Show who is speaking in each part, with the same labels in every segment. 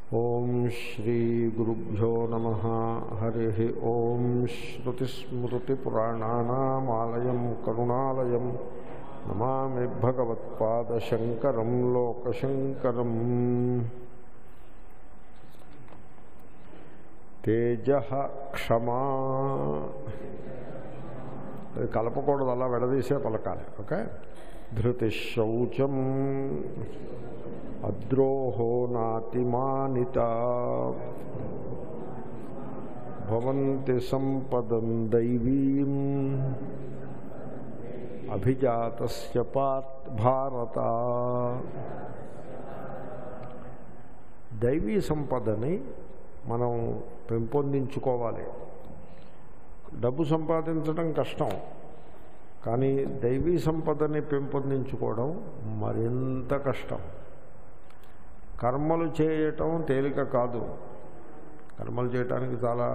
Speaker 1: ఓం శ్రీ గురుభ్యో నమ హరి ఓం శ్రుతిస్మృతిపురాణానామాలయం కరుణాలయం నమామి భగవత్పాదశంకరం లోకశంకరం తేజ క్షమా అది కలపకూడదు అలా విడదీసే పలకాలి ఓకే ధృతి శౌచం అద్రోహో నాతిమానిత భవంతి సంపదం దైవీం అభిజాతస్య పాత్ భారత దైవీ సంపదని మనం పెంపొందించుకోవాలి డబ్బు సంపాదించడం కష్టం కానీ దైవీ సంపదని పెంపొందించుకోవడం మరింత కష్టం కర్మలు చేయటం తేలిక కాదు కర్మలు చేయటానికి చాలా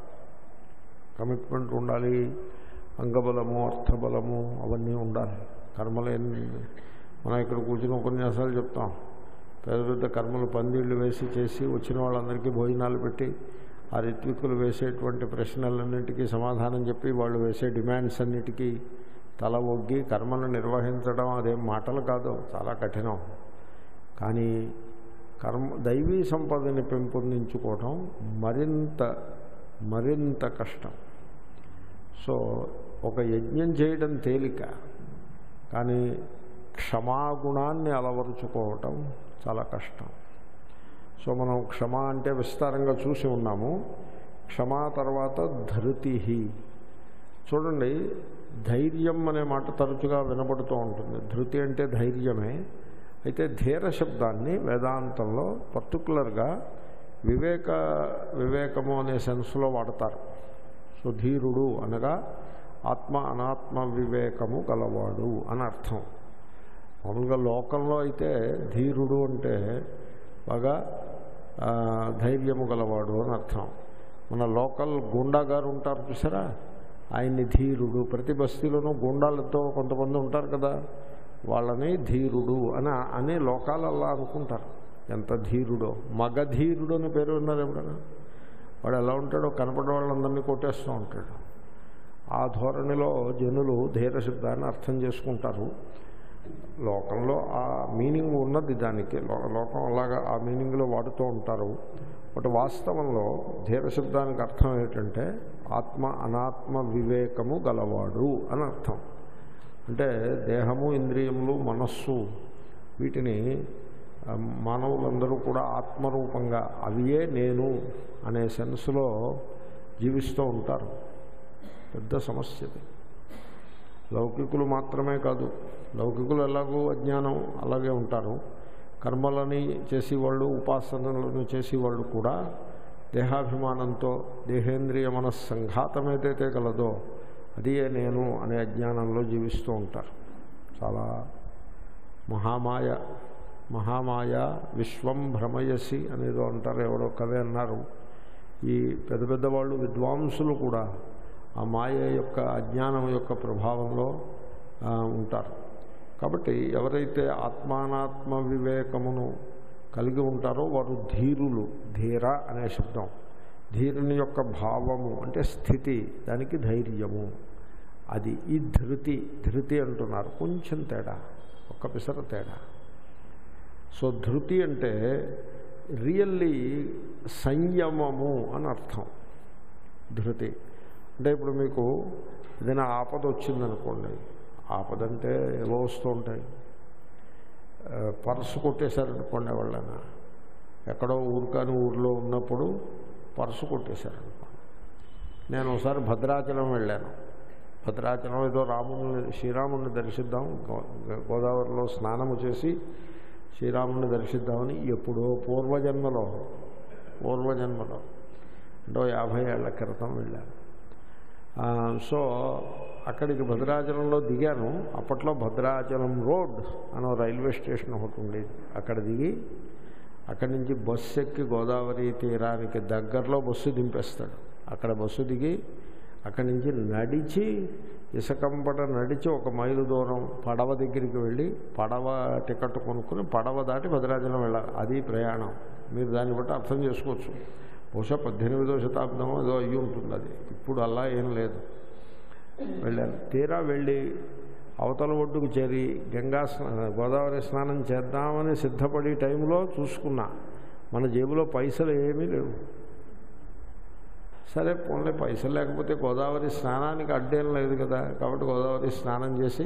Speaker 1: కమిట్మెంట్ ఉండాలి అంగబలము అర్థబలము అవన్నీ ఉండాలి కర్మలు ఎన్ని మనం ఇక్కడ కూర్చుని ఉపన్యాసాలు చెప్తాం పెద్ద పెద్ద కర్మలు పందిళ్ళు వేసి చేసి వచ్చిన వాళ్ళందరికీ భోజనాలు పెట్టి ఆ రిత్విక్కులు వేసేటువంటి ప్రశ్నలన్నింటికీ సమాధానం చెప్పి వాళ్ళు వేసే డిమాండ్స్ అన్నిటికీ తల ఒగ్గి కర్మను నిర్వహించడం అదేం మాటలు కాదు చాలా కఠినం కానీ కర్మ దైవీ సంపదని పెంపొందించుకోవటం మరింత మరింత కష్టం సో ఒక యజ్ఞం చేయడం తేలిక కానీ క్షమాగుణాన్ని అలవరుచుకోవటం చాలా కష్టం సో మనం క్షమ అంటే విస్తారంగా చూసి ఉన్నాము క్షమా తర్వాత ధృతి చూడండి ధైర్యం అనే మాట తరచుగా వినబడుతూ ఉంటుంది ధృతి అంటే ధైర్యమే అయితే ధీర శబ్దాన్ని వేదాంతంలో పర్టికులర్గా వివేక వివేకము అనే సెన్స్లో వాడతారు సో ధీరుడు అనగా ఆత్మ అనాత్మ వివేకము గలవాడు అని అర్థం మామూలుగా లోకంలో అయితే ధీరుడు అంటే బాగా ధైర్యము గలవాడు అని అర్థం మన లోకల్ గుండా గారు ఉంటారు చూసారా ఆయన్ని ధీరుడు ప్రతి బస్తీలోనూ గుండాలతో కొంతమంది ఉంటారు కదా వాళ్ళని ధీరుడు అని అని లోకాలల్లా అనుకుంటారు ఎంత ధీరుడో మగధీరుడు అని పేరు ఉన్నారు ఎప్పుడైనా వాడు ఎలా ఉంటాడో కనపడే వాళ్ళందరినీ కొట్టేస్తూ ఉంటాడు ఆ ధోరణిలో జనులు ధీర శబ్దాన్ని అర్థం చేసుకుంటారు లోకంలో ఆ మీనింగ్ ఉన్నది దానికి లోకం అలాగా ఆ మీనింగ్లో వాడుతూ ఉంటారు బట్ వాస్తవంలో ధీర శబ్దానికి అర్థం ఏంటంటే ఆత్మ అనాత్మ వివేకము గలవాడు అని అర్థం అంటే దేహము ఇంద్రియములు మనస్సు వీటిని మానవులందరూ కూడా ఆత్మరూపంగా అవియే నేను అనే సెన్స్లో జీవిస్తూ ఉంటారు పెద్ద సమస్యది లౌకికులు మాత్రమే కాదు లౌకికులు ఎలాగో అజ్ఞానం అలాగే ఉంటారు కర్మలని చేసేవాళ్ళు ఉపాసనలను చేసేవాళ్ళు కూడా దేహాభిమానంతో దేహేంద్రియ మనస్సంఘాతం ఏదైతే కలదో అదే నేను అనే అజ్ఞానంలో జీవిస్తూ ఉంటారు చాలా మహామాయ మహామాయ విశ్వం భ్రమయసి అనేదో అంటారు ఎవరో కవే అన్నారు ఈ పెద్ద పెద్దవాళ్ళు విద్వాంసులు కూడా ఆ మాయ యొక్క అజ్ఞానం యొక్క ప్రభావంలో ఉంటారు కాబట్టి ఎవరైతే ఆత్మానాత్మ వివేకమును కలిగి ఉంటారో వారు ధీరులు ధీర అనే శబ్దం ధీరుని యొక్క భావము అంటే స్థితి దానికి ధైర్యము అది ఈ ధృతి ధృతి అంటున్నారు కొంచెం తేడా ఒక్క పిసర తేడా సో ధృతి అంటే రియల్లీ సంయమము అని అర్థం ధృతి అంటే ఇప్పుడు మీకు ఏదైనా ఆపద వచ్చిందనుకోండి ఆపద అంటే ఏవో వస్తూ ఉంటాయి పర్సు కొట్టేశారనుకోండి ఎవళ్ళైనా ఎక్కడో ఊరికాని ఊరిలో ఉన్నప్పుడు పర్సు కొట్టేశారనుకోండి నేను ఒకసారి భద్రాచలం వెళ్ళాను భద్రాచలం ఏదో రాముని శ్రీరాముని దర్శిద్దాం గోదావరిలో స్నానము చేసి శ్రీరాముని దర్శిద్దామని ఎప్పుడో పూర్వజన్మలో పూర్వజన్మలో అంటే యాభై ఏళ్ల క్రితం వెళ్ళాను సో అక్కడికి భద్రాచలంలో దిగాను అప్పట్లో భద్రాచలం రోడ్ అనో రైల్వే స్టేషన్ ఒకటి ఉండేది అక్కడ దిగి అక్కడి నుంచి బస్సు ఎక్కి గోదావరి తీరానికి దగ్గరలో బస్సు దింపేస్తాడు అక్కడ బస్సు దిగి అక్కడి నుంచి నడిచి ఇసకంపట నడిచి ఒక మైలు దూరం పడవ దగ్గరికి వెళ్ళి పడవ టికెట్ కొనుక్కుని పడవ దాటి భద్రాచలం వెళ్ళాలి అది ప్రయాణం మీరు దాన్ని బట్టి అర్థం చేసుకోవచ్చు బహుశా పద్దెనిమిదో శతాబ్దమో ఏదో అయ్యి ఉంటుంది అది ఇప్పుడు అలా ఏం లేదు వెళ్ళాను తీరా వెళ్ళి అవతల ఒడ్డుకు చేరి గంగా స్నా గోదావరి స్నానం చేద్దామని సిద్ధపడే టైంలో చూసుకున్నా మన జేబులో పైసలు ఏమీ లేవు సరే పోన్లే పైసలు లేకపోతే గోదావరి స్నానానికి అడ్డేం లేదు కదా కాబట్టి గోదావరి స్నానం చేసి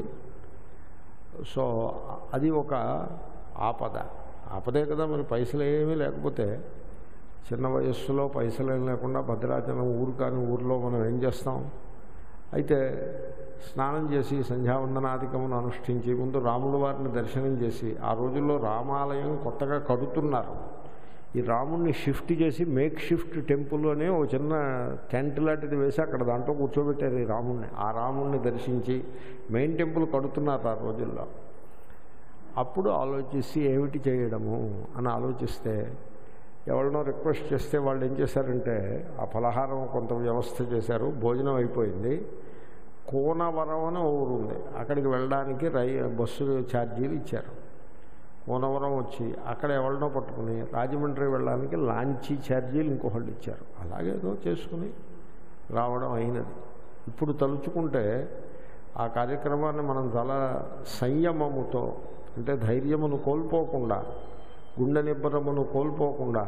Speaker 1: సో అది ఒక ఆపద ఆపదే కదా మరి పైసలు ఏమీ లేకపోతే చిన్న వయస్సులో పైసలు ఏం లేకుండా భద్రాచలం ఊరు కాని ఊరిలో మనం ఏం చేస్తాం అయితే స్నానం చేసి సంధ్యావందనాధికమును అనుష్ఠించి ముందు రాముల వారిని దర్శనం చేసి ఆ రోజుల్లో రామాలయం కొత్తగా కడుతున్నారు ఈ రాముడిని షిఫ్ట్ చేసి మేక్ షిఫ్ట్ టెంపుల్ అనే ఒక చిన్న టెంట్ లాంటిది వేసి అక్కడ దాంట్లో కూర్చోబెట్టారు ఈ రాముడిని ఆ రాముడిని దర్శించి మెయిన్ టెంపుల్ కడుతున్నారు ఆ రోజుల్లో అప్పుడు ఆలోచిస్తే ఏమిటి చేయడము అని ఆలోచిస్తే ఎవరినో రిక్వెస్ట్ చేస్తే వాళ్ళు ఏం చేశారంటే ఆ ఫలహారం కొంత వ్యవస్థ చేశారు భోజనం అయిపోయింది కోనవరం అని ఊరు ఉంది అక్కడికి వెళ్ళడానికి రై బస్సు ఛార్జీలు ఇచ్చారు కోనవరం వచ్చి అక్కడ ఎవరినో పట్టుకుని రాజమండ్రి వెళ్ళడానికి లాంచీ ఛార్జీలు ఇంకొకళ్ళు ఇచ్చారు అలాగేదో చేసుకుని రావడం అయినది ఇప్పుడు తలుచుకుంటే ఆ కార్యక్రమాన్ని మనం చాలా సంయమముతో అంటే ధైర్యమును కోల్పోకుండా గుండె నిబ్బరమును కోల్పోకుండా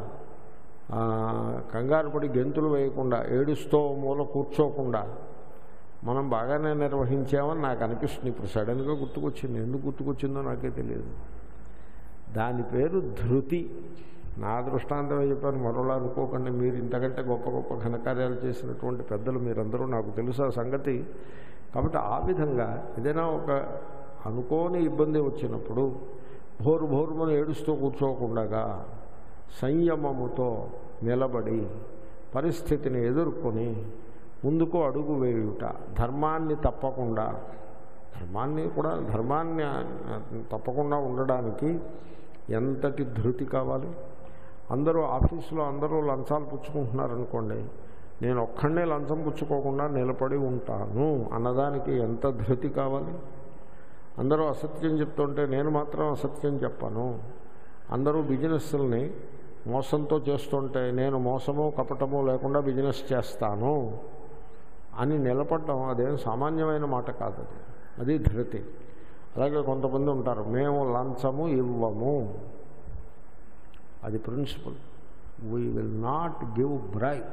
Speaker 1: కంగారు పడి గెంతులు వేయకుండా ఏడుస్తూ మూల కూర్చోకుండా మనం బాగానే నిర్వహించామని నాకు అనిపిస్తుంది ఇప్పుడు సడన్గా గుర్తుకొచ్చింది ఎందుకు గుర్తుకొచ్చిందో నాకే తెలియదు దాని పేరు ధృతి నా దృష్టాంతమే చెప్పాను మరోలా అనుకోకండి మీరు ఇంతకంటే గొప్ప గొప్ప ఘనకార్యాలు చేసినటువంటి పెద్దలు మీరందరూ నాకు తెలుసు ఆ సంగతి కాబట్టి ఆ విధంగా ఏదైనా ఒక అనుకోని ఇబ్బంది వచ్చినప్పుడు భోరు భోరుమని ఏడుస్తూ కూర్చోకుండా సంయమముతో నిలబడి పరిస్థితిని ఎదుర్కొని ముందుకు అడుగు వేయుట ధర్మాన్ని తప్పకుండా ధర్మాన్ని కూడా ధర్మాన్ని తప్పకుండా ఉండడానికి ఎంతటి ధృతి కావాలి అందరూ ఆఫీసులో అందరూ లంచాలు పుచ్చుకుంటున్నారనుకోండి నేను ఒక్కడనే లంచం పుచ్చుకోకుండా నిలబడి ఉంటాను అన్నదానికి ఎంత ధృతి కావాలి అందరూ అసత్యం చెప్తుంటే నేను మాత్రం అసత్యం చెప్పాను అందరూ బిజినెస్ని మోసంతో చేస్తుంటే నేను మోసము కపటము లేకుండా బిజినెస్ చేస్తాను అని నిలబడడం అదేం సామాన్యమైన మాట కాదు అది అది ధృతి అలాగే కొంతమంది ఉంటారు మేము లంచము ఇవ్వము అది principle we will not give bribe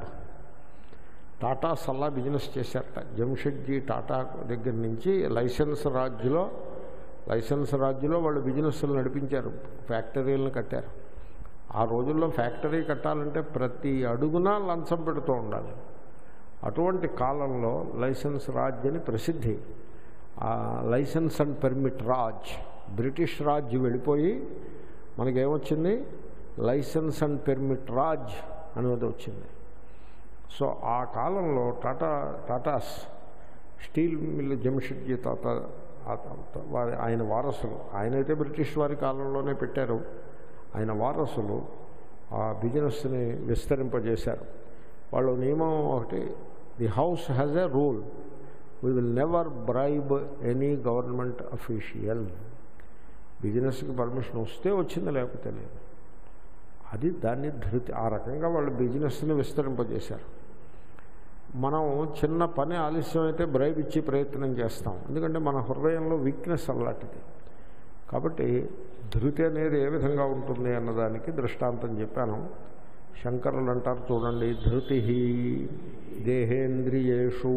Speaker 1: Tata సల్లా బిజినెస్ చేశారట జంషెడ్జీ టాటా దగ్గర నుంచి లైసెన్స్ రాజ్యులో లైసెన్స్ రాజ్యులో వాళ్ళు బిజినెస్లు నడిపించారు ఫ్యాక్టరీలను కట్టారు ఆ రోజుల్లో ఫ్యాక్టరీ కట్టాలంటే ప్రతి అడుగునా లంచం పెడుతూ ఉండాలి అటువంటి కాలంలో లైసెన్స్ రాజ్ అని ప్రసిద్ధి ఆ licence and permit raj British raj వెళ్ళిపోయి మనకేమొచ్చింది లైసెన్స్ అండ్ పెర్మిట్ రాజ్ అనేది వచ్చింది సో ఆ కాలంలో టాటా టాటాస్ స్టీల్ మిల్ జంషెడ్జీ తాత వారి ఆయన వారసులు ఆయనైతే బ్రిటిష్ వారి కాలంలోనే పెట్టారు ఆయన వారసులు ఆ బిజినెస్ని విస్తరింపజేశారు వాళ్ళు నియమం ఒకటి the house has a rule we will never bribe any government official బిజినెస్కి పర్మిషన్ వస్తే వచ్చింది లేకపోతే లేదు అది దాన్ని ధృతి ఆ రకంగా వాళ్ళు బిజినెస్ని విస్తరింపజేశారు మనం చిన్న పని ఆలస్యం అయితే బ్రైబ్ ఇచ్చి ప్రయత్నం చేస్తాం ఎందుకంటే మన హృదయంలో వీక్నెస్ అలాంటిది కాబట్టి ధృతి అనేది ఏ విధంగా ఉంటుంది అన్నదానికి దృష్టాంతం చెప్పాను శంకరులు అంటారు చూడండి ధృతి దేహేంద్రియేషు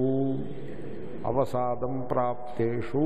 Speaker 1: అవసాదం ప్రాప్తేషు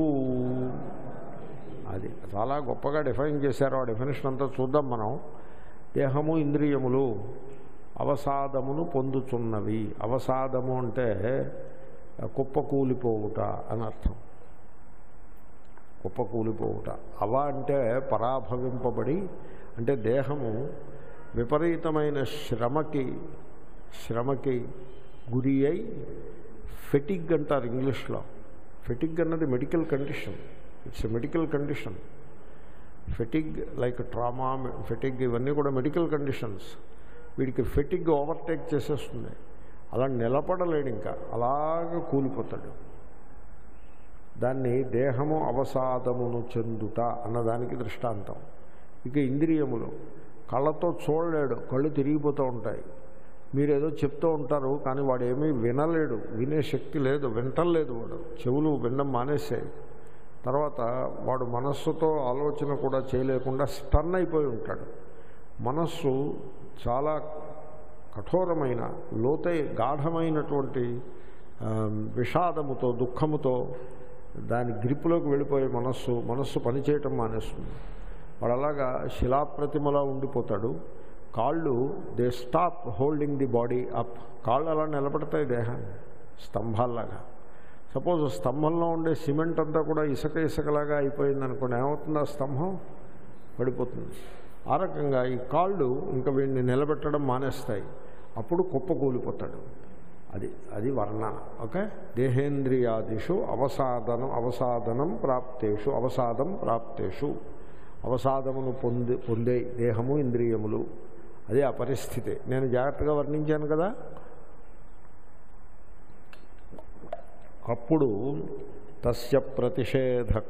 Speaker 1: అది చాలా గొప్పగా డిఫైన్ చేశారు ఆ డెఫినేషన్ అంతా చూద్దాం మనం దేహము ఇంద్రియములు అవసాదమును పొందుతున్నవి అవసాదము అంటే కుప్పకూలిపోవుట అని అర్థం కుప్పకూలిపోవుట అవ అంటే పరాభవింపబడి అంటే దేహము విపరీతమైన శ్రమకి శ్రమకి గురి అయి ఫెటిగ్ అంటారు ఇంగ్లీష్లో ఫెటిగ్ అన్నది medical condition it's medical condition fatigue like trauma fatigue ఇవన్నీ కూడా మెడికల్ కండిషన్స్ వీడికి ఫెటిగ్ ఓవర్టేక్ చేసేస్తుంది అలా నిలబడలేడు ఇంకా అలాగ కూలిపోతాడు దాన్ని దేహము అవసాదమును చెందుట అన్నదానికి దృష్టాంతం ఇక ఇంద్రియములు కళ్ళతో చూడలేడు కళ్ళు తిరిగిపోతూ ఉంటాయి మీరు ఏదో చెప్తూ ఉంటారు కానీ వాడు ఏమీ వినలేడు వినే శక్తి లేదు వింటలేదు వాడు చెవులు వినడం మానేసాయి తర్వాత వాడు మనస్సుతో ఆలోచన కూడా చేయలేకుండా స్టన్ అయిపోయి ఉంటాడు మనస్సు చాలా కఠోరమైన లోతై గాఢమైనటువంటి ఆ, విషాదముతో దుఃఖముతో దాని గ్రిప్పులోకి వెళ్ళిపోయే మనస్సు మనస్సు పనిచేయటం మానేస్తుంది వాడు అలాగా శిలాప్రతిమలా ఉండిపోతాడు కాళ్ళు they stop holding the body up కాళ్ళు అలా నిలబడతాయి దేహాన్ని స్తంభాల్లాగా సపోజ్ స్తంభంలో ఉండే సిమెంట్ అంతా కూడా ఇసుక ఇసుకలాగా అయిపోయింది అనుకోండి ఏమవుతుంది ఆ స్తంభం పడిపోతుంది ఆ రకంగా ఈ కాళ్ళు ఇంకా వీడిని నిలబెట్టడం మానేస్తాయి అప్పుడు కుప్ప కూలిపోతాడు అది అది వర్ణన ఓకే దేహేంద్రియాదిషు అవసాదనం అవసాదనం ప్రాప్తేషు అవసాదం ప్రాప్తేషు అవసాదమును పొంది పొందే దేహము ఇంద్రియములు అదే ఆ పరిస్థితి నేను జాగ్రత్తగా వర్ణించాను కదా అప్పుడు తస్య ప్రతిషేధక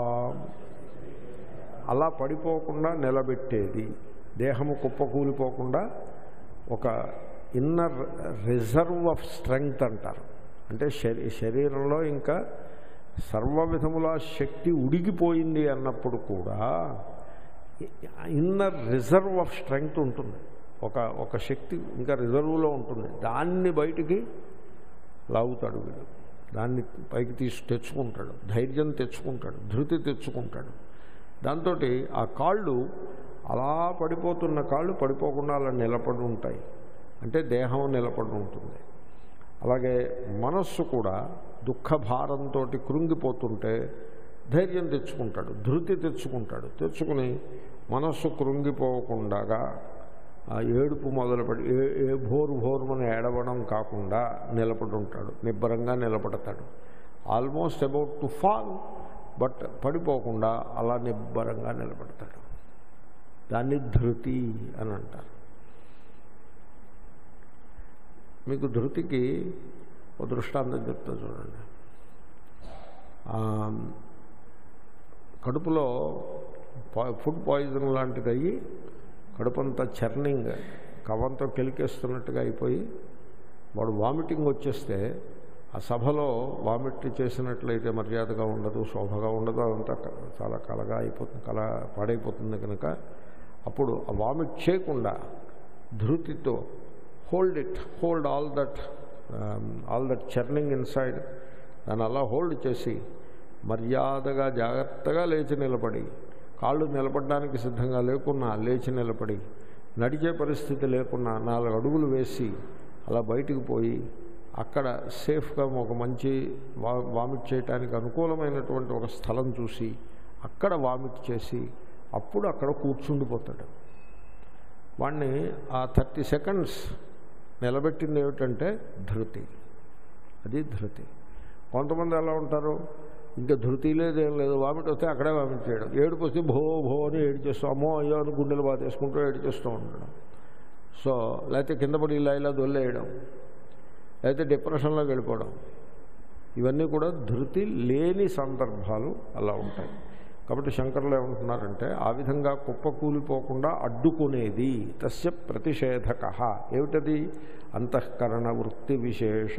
Speaker 1: అలా పడిపోకుండా నిలబెట్టేది దేహము కుప్పకూలిపోకుండా ఒక ఇన్నర్ రిజర్వ్ ఆఫ్ స్ట్రెంగ్త్ అంటారు అంటే శరీ శరీరంలో ఇంకా సర్వ విధముల శక్తి ఉడిగిపోయింది అన్నప్పుడు కూడా ఇన్నర్ రిజర్వ్ ఆఫ్ స్ట్రెంగ్త్ ఉంటుంది ఒక ఒక శక్తి ఇంకా రిజర్వ్లో ఉంటుంది దాన్ని బయటికి లాగుతాడు వీడు దాన్ని పైకి తీసి తెచ్చుకుంటాడు ధైర్యం తెచ్చుకుంటాడు ధృతి తెచ్చుకుంటాడు దాంతో ఆ కాళ్ళు అలా పడిపోతున్న కాళ్ళు పడిపోకుండా అలా నిలబడి ఉంటాయి అంటే దేహం నిలబడి ఉంటుంది అలాగే మనస్సు కూడా దుఃఖ భారంతో కృంగిపోతుంటే ధైర్యం తెచ్చుకుంటాడు ధృతి తెచ్చుకుంటాడు తెచ్చుకుని మనస్సు కృంగిపోకుండా ఆ ఏడుపు మొదలుపడి ఏ ఏ భోరు భోరుమని ఏడవడం కాకుండా నిలబడి ఉంటాడు నిబ్బరంగా నిలబడతాడు almost about to fall but పడిపోకుండా అలా నిబ్బరంగా నిలబడతాడు దాన్ని ధృతి అని అంటారు మీకు ధృతికి ఒక దృష్టాంతం చెప్తా చూడండి ఆ, కడుపులో పా- ఫుడ్ పాయిజన్ లాంటిది అయ్యి కడుపంతా చర్నింగ్ కవంతో కెలికేస్తున్నట్టుగా అయిపోయి వాడు వామిటింగ్ వచ్చేస్తే ఆ సభలో వామిట్ చేసినట్లయితే మర్యాదగా ఉండదు శోభగా ఉండదు అదంతా క- చాలా కలగా అయిపోతుంది కల పాడైపోతుంది కనుక అప్పుడు ఆ వామిట్ చేయకుండా ధృతితో hold it hold all that all that churning inside దాన్ని అలా హోల్డ్ చేసి మర్యాదగా జాగ్రత్తగా లేచి నిలబడి కాళ్ళు నిలబడడానికి సిద్ధంగా లేకున్నా లేచి నిలబడి నడిచే పరిస్థితి లేకున్నా నాలుగు అడుగులు వేసి అలా బయటికి పోయి అక్కడ సేఫ్గా ఒక మంచి వా వామిట్ చేయడానికి అనుకూలమైనటువంటి ఒక స్థలం చూసి అక్కడ వామిట్ చేసి అప్పుడు అక్కడ కూర్చుండిపోతాడు వాడిని ఆ థర్టీ సెకండ్స్ నిలబెట్టింది ఏమిటంటే ధృతి అది ధృతి కొంతమంది ఎలా ఉంటారు ఇంకా ధృతి లేదు ఏం లేదు వామిట్ వస్తే అక్కడే వామిట్ చేయడం ఏడుపు వస్తే భో భో అని ఏడు చేస్తూ అమ్మో అయ్యో అని గుండెలు బాధేసుకుంటూ ఏడు చేస్తూ ఉండడం సో లేకపోతే కింద పడి ఇలా ఇలా దొల్లేయడం లేకపోతే డిప్రెషన్లోకి వెళ్ళిపోవడం ఇవన్నీ కూడా ధృతి లేని సందర్భాలు అలా ఉంటాయి కాబట్టి శంకరులు ఏమంటున్నారంటే ఆ విధంగా కుప్పకూలిపోకుండా అడ్డుకునేది తస్య ప్రతిషేధక ఏమిటది అంతఃకరణ వృత్తి విశేష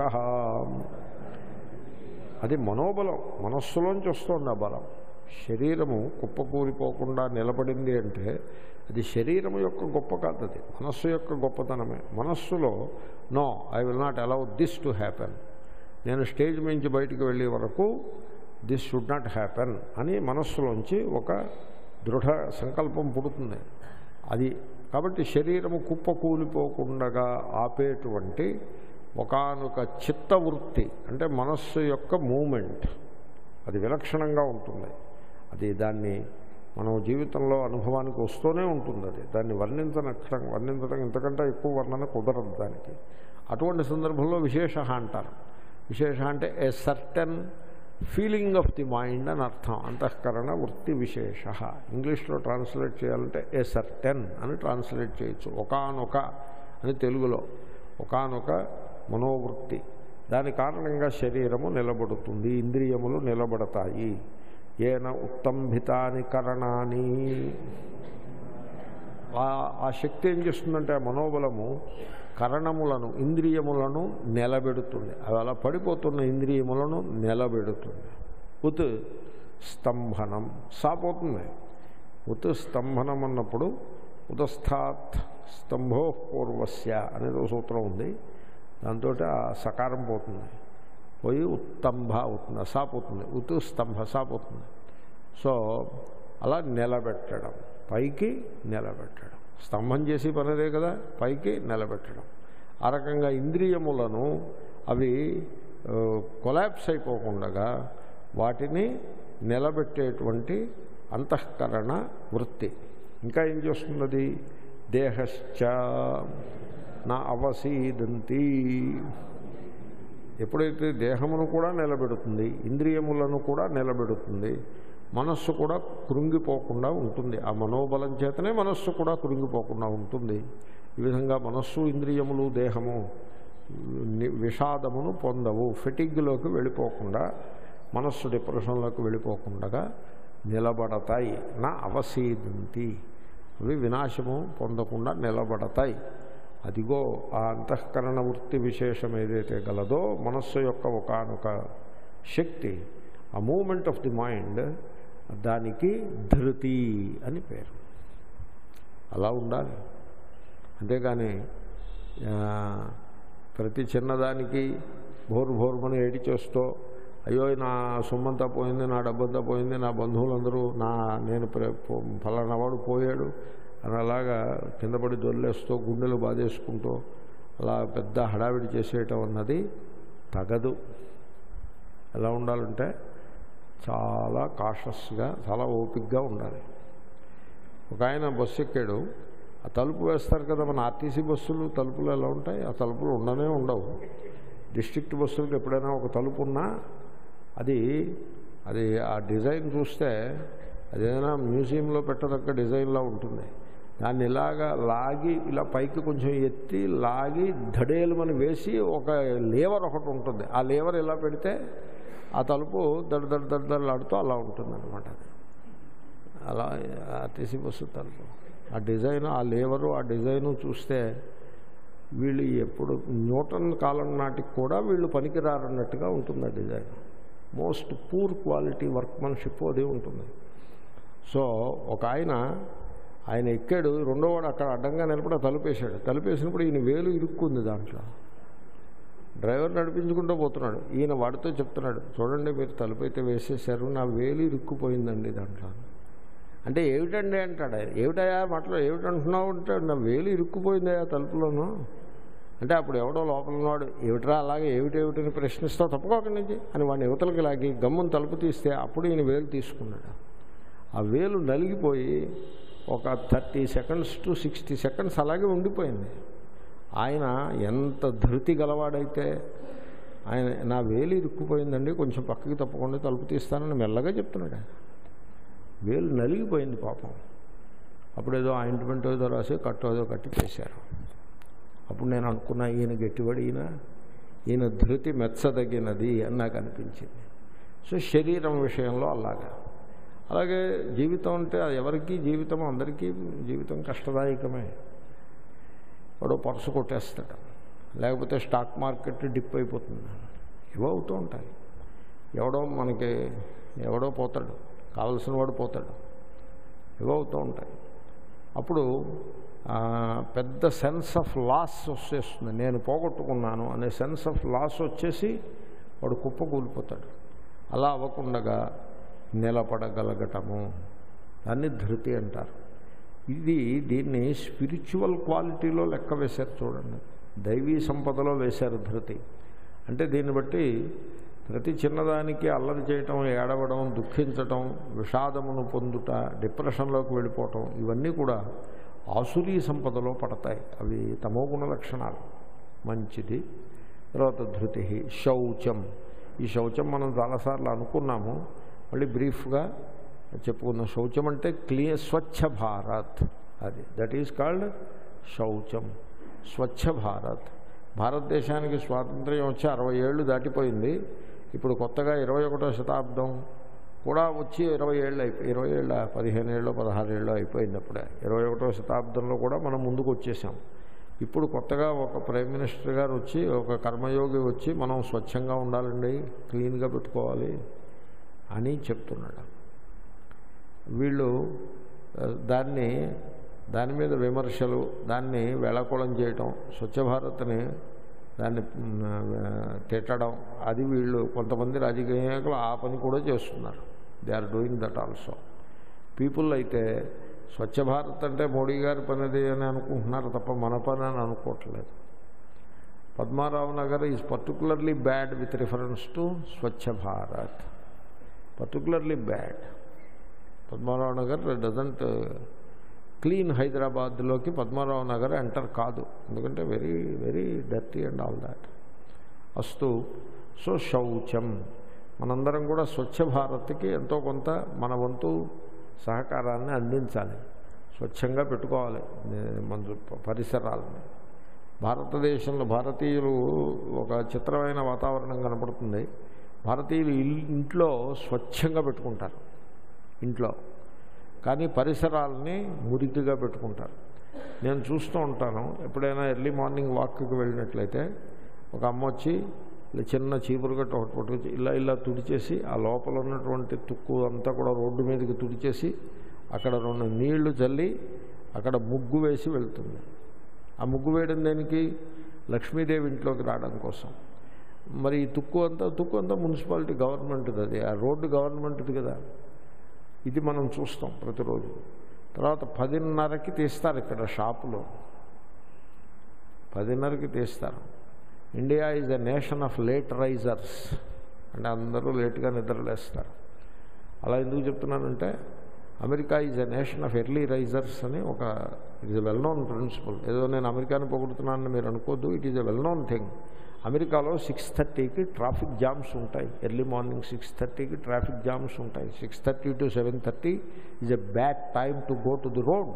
Speaker 1: అది మనోబలం మనస్సులోంచి వస్తుంది ఆ బలం శరీరము కుప్పకూలిపోకుండా నిలబడింది అంటే అది శరీరం యొక్క గొప్ప కాదు అది మనస్సు యొక్క గొప్పతనమే మనస్సులో no I will not allow this to happen నేను స్టేజ్ మించి బయటికి వెళ్ళే వరకు దిస్ షుడ్ నాట్ హ్యాపెన్ అని మనస్సులోంచి ఒక దృఢ సంకల్పం పుడుతుంది అది కాబట్టి శరీరము కుప్పకూలిపోకుండా ఆపేటువంటి ఒకనొక చిత్తవృత్తి అంటే మనస్సు యొక్క మూమెంట్ అది విలక్షణంగా ఉంటుంది అది దాన్ని మనం జీవితంలో అనుభవానికి వస్తూనే ఉంటుంది అది దాన్ని వర్ణించనక్షరం వర్ణించడం ఇంతకంటే ఎక్కువ వర్ణన కుదరదు దానికి అటువంటి సందర్భంలో విశేష అంటారు విశేష అంటే a certain feeling of the mind అని అర్థం అంతఃకరణ వృత్తి విశేష ఇంగ్లీష్లో ట్రాన్స్లేట్ చేయాలంటే ఏ సర్టెన్ అని ట్రాన్స్లేట్ చేయొచ్చు ఒకానొక అని తెలుగులో ఒకానొక మనోవృత్తి దాని కారణంగా శరీరము నిలబడుతుంది ఇంద్రియములు నిలబడతాయి ఏన ఉత్తంభితాని కరణాని ఆ- ఆ శక్తి ఏం చేస్తుందంటే ఆ మనోబలము కరణములను ఇంద్రియములను నిలబెడుతుంది అవి అలా పడిపోతున్న ఇంద్రియములను నిలబెడుతుంది ఉత్ స్తంభనం సాపోతుంది ఉత్ స్తంభనం అన్నప్పుడు ఉతస్థాత్ స్తంభో పూర్వస్య అనేది ఒక సూత్రం ఉంది దాంతో ఆ సకారం పోతుంది పోయి ఉత్తంభ అవుతుంది సాపోతుంది ఉత్ స్తంభ సాపోతుంది సో అలా నిలబెట్టడం పైకి నిలబెట్టడం స్తంభం చేసి పనిదే కదా పైకి నిలబెట్టడం ఆ రకంగా ఇంద్రియములను అవి కొలాప్స్ అయిపోకుండా వాటిని నిలబెట్టేటువంటి అంతఃకరణ వృత్తి ఇంకా ఏం చేస్తున్నది దేహశ్చ నా అవసీదంతి ఎప్పుడైతే దేహమును కూడా నిలబెడుతుంది ఇంద్రియములను కూడా నిలబెడుతుంది మనస్సు కూడా కృంగిపోకుండా ఉంటుంది ఆ మనోబలం చేతనే మనస్సు కూడా కృంగిపోకుండా ఉంటుంది ఈ విధంగా మనస్సు ఇంద్రియములు దేహము ని- విషాదమును పొందవు ఫెటిగ్లోకి వెళ్ళిపోకుండా మనస్సు డిప్రెషన్లోకి వెళ్ళిపోకుండా నిలబడతాయి నా అవసీదంతి అవి వినాశము పొందకుండా నిలబడతాయి అదిగో ఆ అంతఃకరణ వృత్తి విశేషం ఏదైతే గలదో మనస్సు యొక్క ఒకనొక శక్తి ఆ మూమెంట్ ఆఫ్ ది మైండ్ దానికి ధృతి అని పేరు అలా ఉండాలి అంతేగాని ఆ, ప్రతి చిన్నదానికి భోరు భోరుమని ఏడి చేస్తూ అయ్యో నా సొమ్మంతా పోయింది నా డబ్బంతా పోయింది నా బంధువులందరూ నా నేను ప్ర- పో- ఫలానా వాడు పోయాడు అని అలాగా కింద పడి దొల్లేస్తూ గుండెలు బాధేసుకుంటూ అలా పెద్ద హడావిడి చేసేయటం అన్నది తగదు ఎలా ఉండాలంటే చాలా కాషస్గా చాలా ఓపిక్గా ఉండాలి ఒక ఆయన బస్సు ఎక్కాడు ఆ తలుపు వేస్తారు కదా మన ఆర్టీసీ బస్సులు తలుపులు ఎలా ఉంటాయి ఆ తలుపులు ఉండనే ఉండవు డిస్ట్రిక్ట్ బస్సులకు ఎప్పుడైనా ఒక తలుపు ఉన్నా అది అది ఆ డిజైన్ చూస్తే అదేదైనా మ్యూజియంలో పెట్టదగ్గ డిజైన్లా ఉంటుంది దాన్ని ఇలాగా లాగి ఇలా పైకి కొంచెం ఎత్తి లాగి ధడేలుమని వేసి ఒక లేవర్ ఒకటి ఉంటుంది ఆ లేవర్ ఇలా పెడితే ఆ తలుపు దడ దడ దడ దడలాడుతూ అలా ఉంటుంది అనమాట అది అలా ఆర్టీసీ బస్సు తలుపు ఆ డిజైన్ ఆ లేవరు ఆ డిజైను చూస్తే వీళ్ళు ఎప్పుడు న్యూటన్ కాలం నాటికి కూడా వీళ్ళు పనికిరారన్నట్టుగా ఉంటుంది ఆ design most poor quality workmanship అది ఉంటుంది సో ఒక ఆయన ఆయన ఎక్కాడు రెండో వాడు అక్కడ అడ్డంగా నిలబడి ఆ తలుపేశాడు తలుపేసినప్పుడు ఈయన వేలు ఇరుక్కుంది దాంట్లో డ్రైవర్ నడిపించుకుంటూ పోతున్నాడు ఈయన వాడితో చెప్తున్నాడు చూడండి మీరు తలుపు అయితే వేసేసారు నా వేలు ఇరుక్కుపోయిందండి దాంట్లో అంటే ఏమిటండి అంటాడు ఆయన ఏమిటయా మాటలో ఏమిటంటున్నావు అంటాడు నా వేలు ఇరుక్కుపోయిందయా తలుపులోను అంటే అప్పుడు ఎవడో లోపల ఉన్నాడు ఏమిట్రా అలాగే ఏమిటేమిటని ప్రశ్నిస్తావు తప్పుకోకండి నుంచి అని వాడిని యువతలకి లాగి గమ్మును తలుపు తీస్తే అప్పుడు ఈయన వేలు తీసుకున్నాడు ఆ వేలు నలిగిపోయి ఒక thirty seconds to sixty seconds అలాగే ఉండిపోయింది ఆయన ఎంత ధృతి గలవాడైతే ఆయన నా వేలు ఇరుక్కుపోయిందండి కొంచెం పక్కకి తప్పకుండా తలుపు తీస్తానని మెల్లగా చెప్తున్నాడు ఆయన వేలు నలిగిపోయింది పాపం అప్పుడు ఏదో ఆయింట్మెంట్ ఏదో రాసి కట్టు ఏదో కట్టి చేశారు అప్పుడు నేను అనుకున్నా ఈయన గట్టివాడు ఈయన ఈయన ధృతి మెచ్చదగినది అని నాకు అనిపించింది సో శరీరం విషయంలో అలాగా అలాగే జీవితం అంటే అది ఎవరికి జీవితం అందరికీ జీవితం కష్టదాయకమే వాడు పర్సు కొట్టేస్తాడు లేకపోతే స్టాక్ మార్కెట్ డిప్ అయిపోతుంది ఇవో అవుతూ ఉంటాయి ఎవడో మనకి ఎవడో పోతాడు కావలసిన వాడు పోతాడు ఇవో అవుతూ ఉంటాయి అప్పుడు ఆ, పెద్ద సెన్స్ ఆఫ్ లాస్ వచ్చేస్తుంది నేను పోగొట్టుకున్నాను అనే సెన్స్ ఆఫ్ లాస్ వచ్చేసి వాడు కుప్పకూలిపోతాడు అలా అవ్వకుండగా నిలబడగలగటము దాన్ని ధృతి అంటారు ఇది దీన్ని స్పిరిచువల్ క్వాలిటీలో లెక్క వేశారు చూడండి దైవీ సంపదలో వేశారు ధృతి అంటే దీన్ని బట్టి ప్రతి చిన్నదానికి అల్లరి చేయటం ఏడవడం దుఃఖించటం విషాదమును పొందుట డిప్రెషన్లోకి వెళ్ళిపోవటం ఇవన్నీ కూడా ఆసురీ సంపదలో పడతాయి అవి తమోగుణ లక్షణాలు మంచిది తర్వాత ధృతి శౌచం ఈ శౌచం మనం చాలాసార్లు అనుకున్నాము మళ్ళీ బ్రీఫ్గా చెప్పుకున్నాం శౌచం అంటే క్లియర్ స్వచ్ఛ భారత్ అది దట్ ఈజ్ కాల్డ్ శౌచం స్వచ్ఛ భారత్ భారతదేశానికి స్వాతంత్ర్యం వచ్చి అరవై ఏళ్ళు దాటిపోయింది ఇప్పుడు కొత్తగా ఇరవై ఒకటో శతాబ్దం కూడా వచ్చి ఇరవై ఏళ్ళు అయిపోయి ఇరవై ఏళ్ళ పదిహేను ఏళ్ళు పదహారు ఏళ్ళు అయిపోయింది అప్పుడే ఇరవై ఒకటో శతాబ్దంలో కూడా మనం ముందుకు వచ్చేసాం ఇప్పుడు కొత్తగా ఒక ప్రైమ్ మినిస్టర్ గారు వచ్చి ఒక కర్మయోగి వచ్చి మనం స్వచ్ఛంగా ఉండాలండి క్లీన్గా పెట్టుకోవాలి అని చెప్తున్నాడు వీళ్ళు ఆ, దాన్ని దాని మీద విమర్శలు దాన్ని వేళాకోళం చేయటం స్వచ్ఛ భారత్ని దాన్ని మ్, ఆ, తిట్టడం అది వీళ్ళు కొంతమంది రాజకీయ నాయకులు ఆ పని కూడా చేస్తున్నారు they are doing that also people అయితే స్వచ్ఛ భారత్ అంటే మోడీ గారి పనిది అని అనుకుంటున్నారు తప్ప మన పని అని అనుకోవట్లేదు Padmarao Nagar is particularly bad with reference to Swachh Bharat particularly bad Padmarao Nagar doesn't clean హైదరాబాద్లోకి పద్మారావు నగర్ ఎంటర్ కాదు ఎందుకంటే very very dirty and all that అస్తు సో శౌచం మనందరం కూడా స్వచ్ఛ భారత్కి ఎంతో కొంత మన వంతు సహకారాన్ని అందించాలి స్వచ్ఛంగా పెట్టుకోవాలి నే- మన చుట్టూ పరిసరాలని భారతదేశంలో భారతీయులు ఒక చిత్రమైన వాతావరణం కనపడుతుంది భారతీయులు ఇల్- ఇంట్లో స్వచ్ఛంగా పెట్టుకుంటారు ఇంట్లో కానీ పరిసరాలని మురికిగా పెట్టుకుంటారు నేను చూస్తూ ఉంటాను ఎప్పుడైనా ఎర్లీ మార్నింగ్ వాక్కి వెళ్ళినట్లయితే ఒక అమ్మ వచ్చి ఇలా చిన్న చీపురు గట్ట ఒకటి పట్టుకొచ్చి ఇలా ఇలా తుడిచేసి ఆ లోపల ఉన్నటువంటి తుక్కు అంతా కూడా రోడ్డు మీదకి తుడిచేసి అక్కడ రెండు నీళ్లు చల్లి అక్కడ ముగ్గు వేసి వెళ్తుంది ఆ ముగ్గు వేయడం దేనికి లక్ష్మీదేవి ఇంట్లోకి రావడం కోసం మరి ఈ తుక్కు అంతా తుక్కు అంతా మున్సిపాలిటీ గవర్నమెంట్ది అది ఆ రోడ్డు గవర్నమెంట్ది కదా ఇది మనం చూస్తాం ప్రతిరోజు తర్వాత పదిన్నరకి తీస్తారు ఇక్కడ షాపులో పదిన్నరకి తీస్తారు India is a nation of late risers అంటే అందరూ లేట్గా నిద్రలేస్తారు అలా ఎందుకు చెప్తున్నానంటే America is a nation of early risers అని ఒక it is well known principle ఏదో నేను అమెరికాని పొగుడుతున్నానని మీరు అనుకోద్దు it is a well known thing అమెరికాలో సిక్స్ థర్టీకి ట్రాఫిక్ జామ్స్ ఉంటాయి ఎర్లీ మార్నింగ్ సిక్స్ థర్టీకి ట్రాఫిక్ జామ్స్ ఉంటాయి six thirty to seven thirty is a bad time to go to the road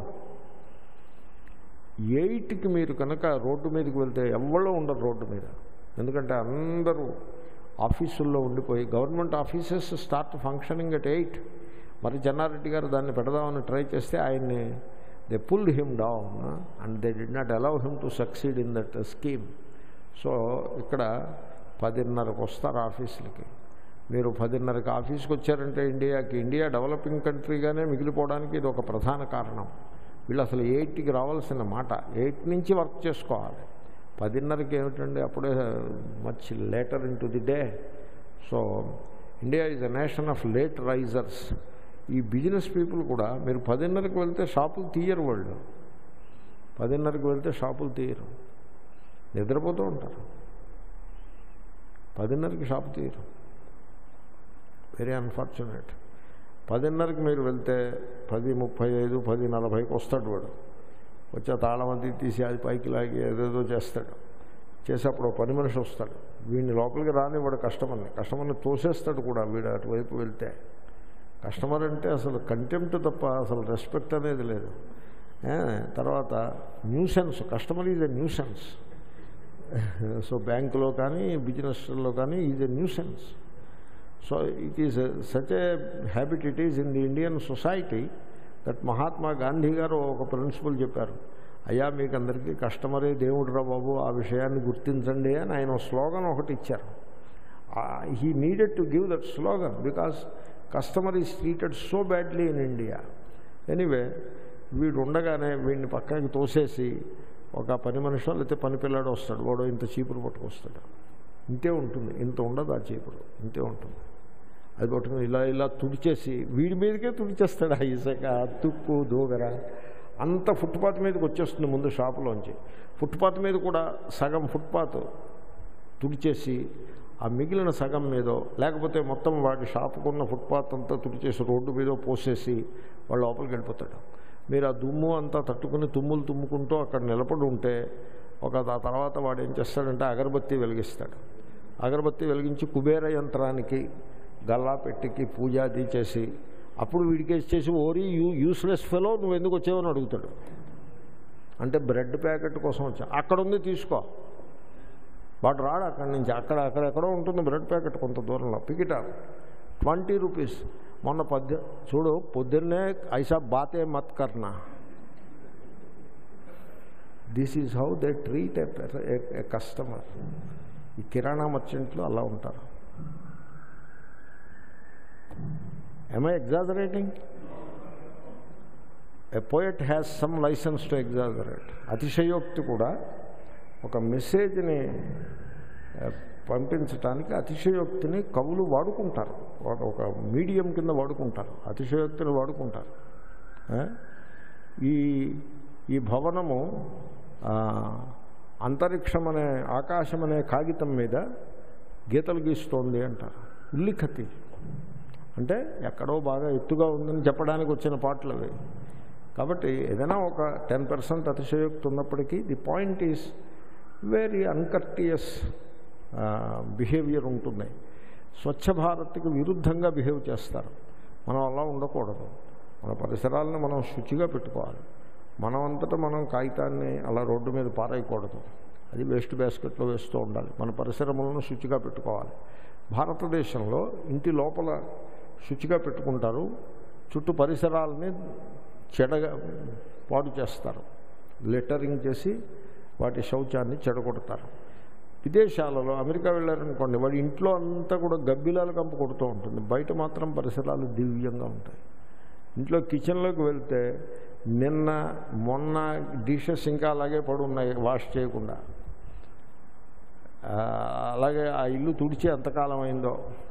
Speaker 1: ఎయిట్కి మీరు కనుక రోడ్డు మీదకి వెళ్తే ఎవరో ఉండరు రోడ్డు మీద ఎందుకంటే అందరూ ఆఫీసుల్లో ఉండిపోయి government offices start functioning at eight మరి చెన్నారెడ్డి గారు దాన్ని పెడదామని ట్రై చేస్తే ఆయన్ని they pulled him down and they did not allow him to succeed in that scheme so ఇక్కడ పదిన్నరకు వస్తారు ఆఫీసులకి మీరు పదిన్నరకి ఆఫీస్కి వచ్చారంటే ఇండియాకి ఇండియా డెవలపింగ్ కంట్రీగానే మిగిలిపోవడానికి ఇది ఒక ప్రధాన కారణం వీళ్ళు అసలు ఎయిట్కి రావాల్సిన మాట ఎయిట్ నుంచి వర్క్ చేసుకోవాలి పదిన్నరకి ఏమిటండి అప్పుడే much later into the day so India is a nation of late risers ఈ బిజినెస్ పీపుల్ కూడా మీరు పదిన్నరకు వెళ్తే షాపులు తీయరు వాళ్ళు పదిన్నరకు వెళ్తే షాపులు తీయరు నిద్రపోతూ ఉంటారు పదిన్నరకి షాపు తీయరు వెరీ అన్ఫార్చునేట్ పదిన్నరకి మీరు వెళ్తే పది ముప్పై ఐదు పది నలభైకి వస్తాడు వాడు వచ్చి ఆ తాళం అది తీసి అది పైకి లాగి ఏదేదో చేస్తాడు చేసేప్పుడు పని మనిషి వస్తాడు వీడిని లోపలికి రాని వాడు కస్టమర్ని కస్టమర్ని తోసేస్తాడు కూడా వీడు అటువైపు వెళ్తే కస్టమర్ అంటే అసలు కంటెంప్ట్ తప్ప అసలు రెస్పెక్ట్ అనేది లేదు ఏ, తర్వాత nuisance customer is a nuisance so బ్యాంకులో కానీ బిజినెస్లో కానీ is a nuisance so it is such a habit it is in the Indian society that Mahatma Gandhi గారు ఒక ప్రిన్సిపల్ చెప్పారు అయ్యా మీకు అందరికీ కస్టమరే దేవుడురా బాబు ఆ విషయాన్ని గుర్తించండి అని ఆయన స్లోగన్ ఒకటి ఇచ్చారు he needed to give that slogan because customer is treated so badly in India anyway వీడు ఉండగానే వీడిని పక్కకి తోసేసి ఒక పని మనిషి లేకపోతే పని పిల్లాడు వస్తాడు వాడు ఇంత చీపురు పట్టుకొస్తాడు ఇంతే ఉంటుంది ఇంత ఉండదు ఆ చీపురు ఇంతే ఉంటుంది అది పట్టుకుని ఇలా ఇలా తుడిచేసి వీడి మీదకే తుడిచేస్తాడు ఆ ఇసుక తుక్కు దూగర అంత ఫుట్పాత్ మీదకి వచ్చేస్తుంది ముందు షాపులోంచి ఫుట్పాత్ మీద కూడా సగం ఫుట్పాత్ తుడిచేసి ఆ మిగిలిన సగం మీదో లేకపోతే మొత్తం వాడి షాపుకున్న ఫుట్పాత్ అంతా తుడిచేసి రోడ్డు మీద పోసేసి వాడు లోపలికి వెళ్ళిపోతాడు మీరు ఆ దుమ్ము అంతా తట్టుకుని తుమ్ములు తుమ్ముకుంటూ అక్కడ నిలబడి ఉంటే ఒక ఆ తర్వాత వాడు ఏం చేస్తాడంటే అగరబత్తి వెలిగిస్తాడు అగరబత్తి వెలిగించి కుబేర యంత్రానికి గల్లా పెట్టికి పూజాది చేసి అప్పుడు వీడికేసి చేసి ఓరి యూ యూస్లెస్ ఫెలో నువ్వు ఎందుకు వచ్చావని అడుగుతాడు అంటే బ్రెడ్ ప్యాకెట్ కోసం వచ్చా అక్కడ ఉంది తీసుకో వాడు రాడు అక్కడి నుంచి అక్కడ అక్కడెక్కడో ఉంటుంది బ్రెడ్ ప్యాకెట్ కొంత దూరంలో పికిట ట్వంటీ రూపీస్ మొన్న పద్దె చూడు పొద్దున్నే ఐసా బాతే మత్ కర్నా this is how they treat a customer ఈ కిరాణా మర్చెంట్లు అలా ఉంటారు am I exaggerating a poet has some licence to exaggerate అతిశయోక్తి కూడా ఒక మెసేజ్ని ఆ, పంపించటానికి అతిశయోక్తిని కవులు వాడుకుంటారు వాడు ఒక మీడియం కింద వాడుకుంటారు అతిశయోక్తిని వాడుకుంటారు ఆ? ఈ ఈ భవనము ఆ, అంతరిక్షం అనే ఆకాశం అనే కాగితం మీద గీతలు గీస్తోంది అంటారు ఉల్లిఖతి అంటే ఎక్కడో బాగా ఎత్తుగా ఉందని చెప్పడానికి వచ్చిన పాటలు అవి కాబట్టి ఏదైనా ఒక టెన్ పర్సెంట్ అతిశయోక్తి ఉన్నప్పటికీ the point is very uncourteous behaviour ఉంటుంది స్వచ్ఛ భారత్కి విరుద్ధంగా బిహేవ్ చేస్తారు మనం అలా ఉండకూడదు మన పరిసరాలను మనం శుచిగా పెట్టుకోవాలి మనం అంతటా మనం కాగితాన్ని అలా రోడ్డు మీద పారేయకూడదు అది వేస్ట్ బాస్కెట్లో వేస్తూ ఉండాలి మన పరిసరములను శుచిగా పెట్టుకోవాలి భారతదేశంలో ఇంటి లోపల శుచిగా పెట్టుకుంటారు చుట్టూ పరిసరాలని చెడగా పాడు చేస్తారు లెటరింగ్ చేసి వాటి శౌచాన్ని చెడగొడతారు విదేశాలలో అమెరికా వెళ్ళారనుకోండి వాడి ఇంట్లో అంతా కూడా గబ్బిలాలు కంపు కొడుతూ ఉంటుంది బయట మాత్రం పరిసరాలు దివ్యంగా ఉంటాయి ఇంట్లో కిచెన్లోకి వెళ్తే నిన్న మొన్న డిషెస్ ఇంకా అలాగే పడి ఉన్నాయి వాష్ చేయకుండా ఆ, అలాగే ఆ ఇల్లు తుడిచి ఎంతకాలం అయిందో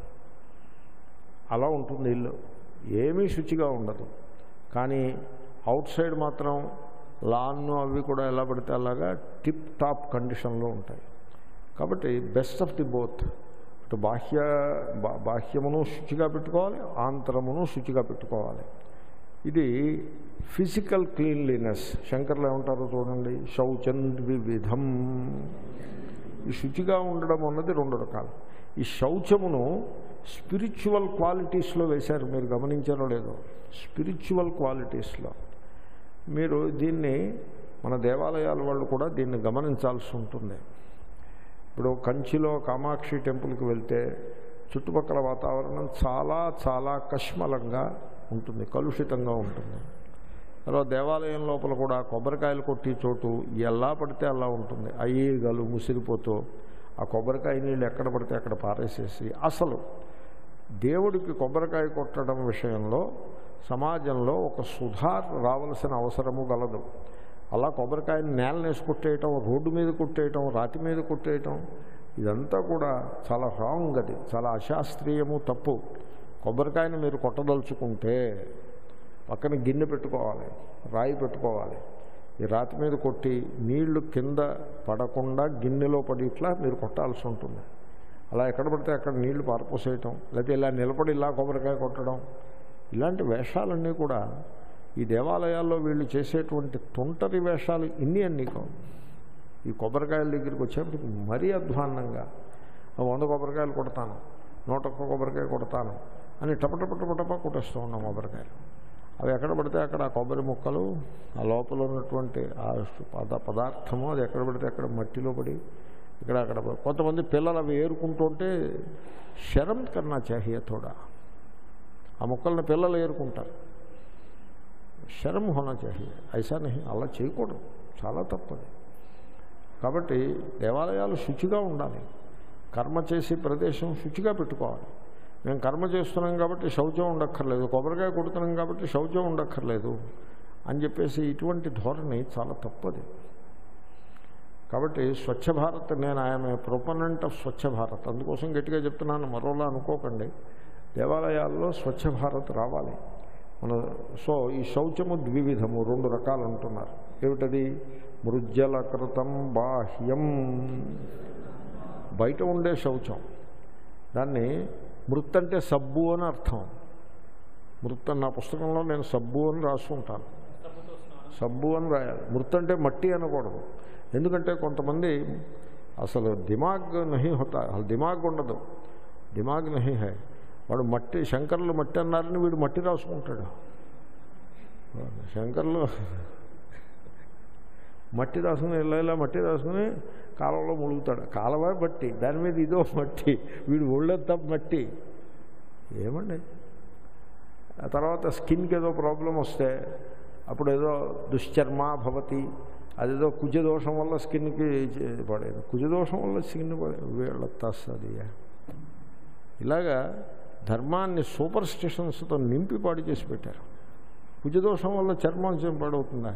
Speaker 1: అలా ఉంటుంది ఇల్లు ఏమీ శుచిగా ఉండదు కానీ అవుట్ సైడ్ మాత్రం లాన్ను అవి కూడా ఎలా పడితే అలాగా టిప్ టాప్ కండిషన్లో ఉంటాయి కాబట్టి బెస్ట్ ఆఫ్ ది బోత్ ఇటు బాహ్య బా- బాహ్యమును శుచిగా పెట్టుకోవాలి ఆంతరమును శుచిగా పెట్టుకోవాలి ఇది ఫిజికల్ క్లీన్లీనెస్ శంకర్లు ఏమంటారో చూడండి శౌచం వివిధం ఈ శుచిగా ఉండడం అన్నది రెండు రకాలు ఈ శౌచమును స్పిరిచువల్ క్వాలిటీస్లో వేశారు మీరు గమనించారో లేదో స్పిరిచువల్ క్వాలిటీస్లో మీరు దీన్ని మన దేవాలయాల వాళ్ళు కూడా దీన్ని గమనించాల్సి ఉంటుంది ఇప్పుడు కంచిలో కామాక్షి టెంపుల్కి వెళ్తే చుట్టుపక్కల వాతావరణం చాలా చాలా కష్మలంగా ఉంటుంది కలుషితంగా ఉంటుంది తర్వాత దేవాలయం లోపల కూడా కొబ్బరికాయలు కొట్టి చోటు ఎలా పడితే అలా ఉంటుంది ఆ ఈగలు ముసిరిపోతూ ఆ కొబ్బరికాయ నీళ్ళు ఎక్కడ పడితే అక్కడ పారేసేసి అసలు దేవుడికి కొబ్బరికాయ కొట్టడం విషయంలో సమాజంలో ఒక సుధార్ రావలసిన అవసరము గలదు అలా కొబ్బరికాయని నేలనేసి కొట్టేయటం రోడ్డు మీద కొట్టేయటం రాతి మీద కొట్టేయటం ఇదంతా కూడా చాలా రాంగ్ అది చాలా అశాస్త్రీయము తప్పు కొబ్బరికాయని మీరు కొట్టదలుచుకుంటే పక్కన గిన్నె పెట్టుకోవాలి రాయి పెట్టుకోవాలి ఈ రాతి మీద కొట్టి నీళ్లు కింద పడకుండా గిన్నెలో పడి ఇట్లా మీరు కొట్టాల్సి ఉంటుంది అలా ఎక్కడ పడితే అక్కడ నీళ్లు పారపోసేయటం లేకపోతే ఇలా నిలబడి ఇలా కొబ్బరికాయ కొట్టడం ఇలాంటి వేషాలన్నీ కూడా ఈ దేవాలయాల్లో వీళ్ళు చేసేటువంటి తుంటరి వేషాలు ఇన్ని అన్నీ కావు ఈ కొబ్బరికాయల దగ్గరికి వచ్చేప్పటికి మరీ అధ్వాన్నంగా "ఆ వంద కొబ్బరికాయలు కొడతాను నూట ఒక్క కొబ్బరికాయ కొడతాను అని టపటప టపటప కొట్టేస్తూ ఉన్నాం కొబ్బరికాయలు అవి ఎక్కడ పడితే అక్కడ ఆ కొబ్బరి ముక్కలు ఆ లోపల ఉన్నటువంటి ఆ పద పదార్థము అది ఎక్కడ పడితే అక్కడ మట్టిలో పడి ఇక్కడ అక్కడ పడి- కొంతమంది పిల్లలు అవి ఏరుకుంటుంటే శరం కన్నా చాహియ తోడా ఆ మొక్కల్ని పిల్లలు ఏరుకుంటారు శరం హోనా చాహియ ఐసా నహి అలా చేయకూడదు చాలా తప్పది కాబట్టి దేవాలయాలు శుచిగా ఉండాలి కర్మ చేసే ప్రదేశం శుచిగా పెట్టుకోవాలి మేము కర్మ చేస్తున్నాం కాబట్టి శౌచం ఉండక్కర్లేదు కొబ్బరికాయ కొడుతున్నాం కాబట్టి శౌచం ఉండక్కర్లేదు అని చెప్పేసి ఇటువంటి ధోరణి చాలా తప్పది కాబట్టి స్వచ్ఛ భారత్ నేను ఆయన ప్రొపనెంట్ ఆఫ్ స్వచ్ఛ భారత్ అందుకోసం గట్టిగా చెప్తున్నాను మరోలా అనుకోకండి దేవాలయాల్లో స్వచ్ఛ భారత్ రావాలి మన సో ఈ శౌచము ద్వివిధము రెండు రకాలు అంటున్నారు ఏమిటది మృజ్జలకృతం బాహ్యం బయట ఉండే శౌచం దాన్ని మృత్ అంటే సబ్బు అని అర్థం మృత్ అని నా పుస్తకంలో నేను సబ్బు అని రాసుకుంటాను సబ్బు అని రాయాలి మృత్ అంటే మట్టి అనకూడదు ఎందుకంటే కొంతమంది అసలు దిమాగ్ నహి హోతా అసలు దిమాగ్ ఉండదు దిమాగ్ నహి హై వాడు మట్టి శంకర్లు మట్టి అన్నారని వీడు మట్టి రాసుకుంటాడు శంకర్లు మట్టి రాసుకుని ఇలా ఇలా మట్టి రాసుకుని కాలంలో ముಳುగుతాడు కాలవే మట్టి దాని మీద ఇదో మట్టి వీడు ఒళ్ళంతా మట్టి ఏమండి ఆ తర్వాత స్కిన్కి ఏదో ప్రాబ్లం వస్తే అప్పుడు ఏదో దుశ్చర్మ భవతి అదేదో కుజదోషం వల్ల స్కిన్కి పడేది కుజదోషం వల్ల స్కిన్ పడేది వీళ్ళ తస్సది ఇలాగా ధర్మాన్ని సూపర్ స్టిషన్స్తో నింపి పాడు చేసి పెట్టారు కుజదోషం వల్ల చర్మం పాడవుతుందా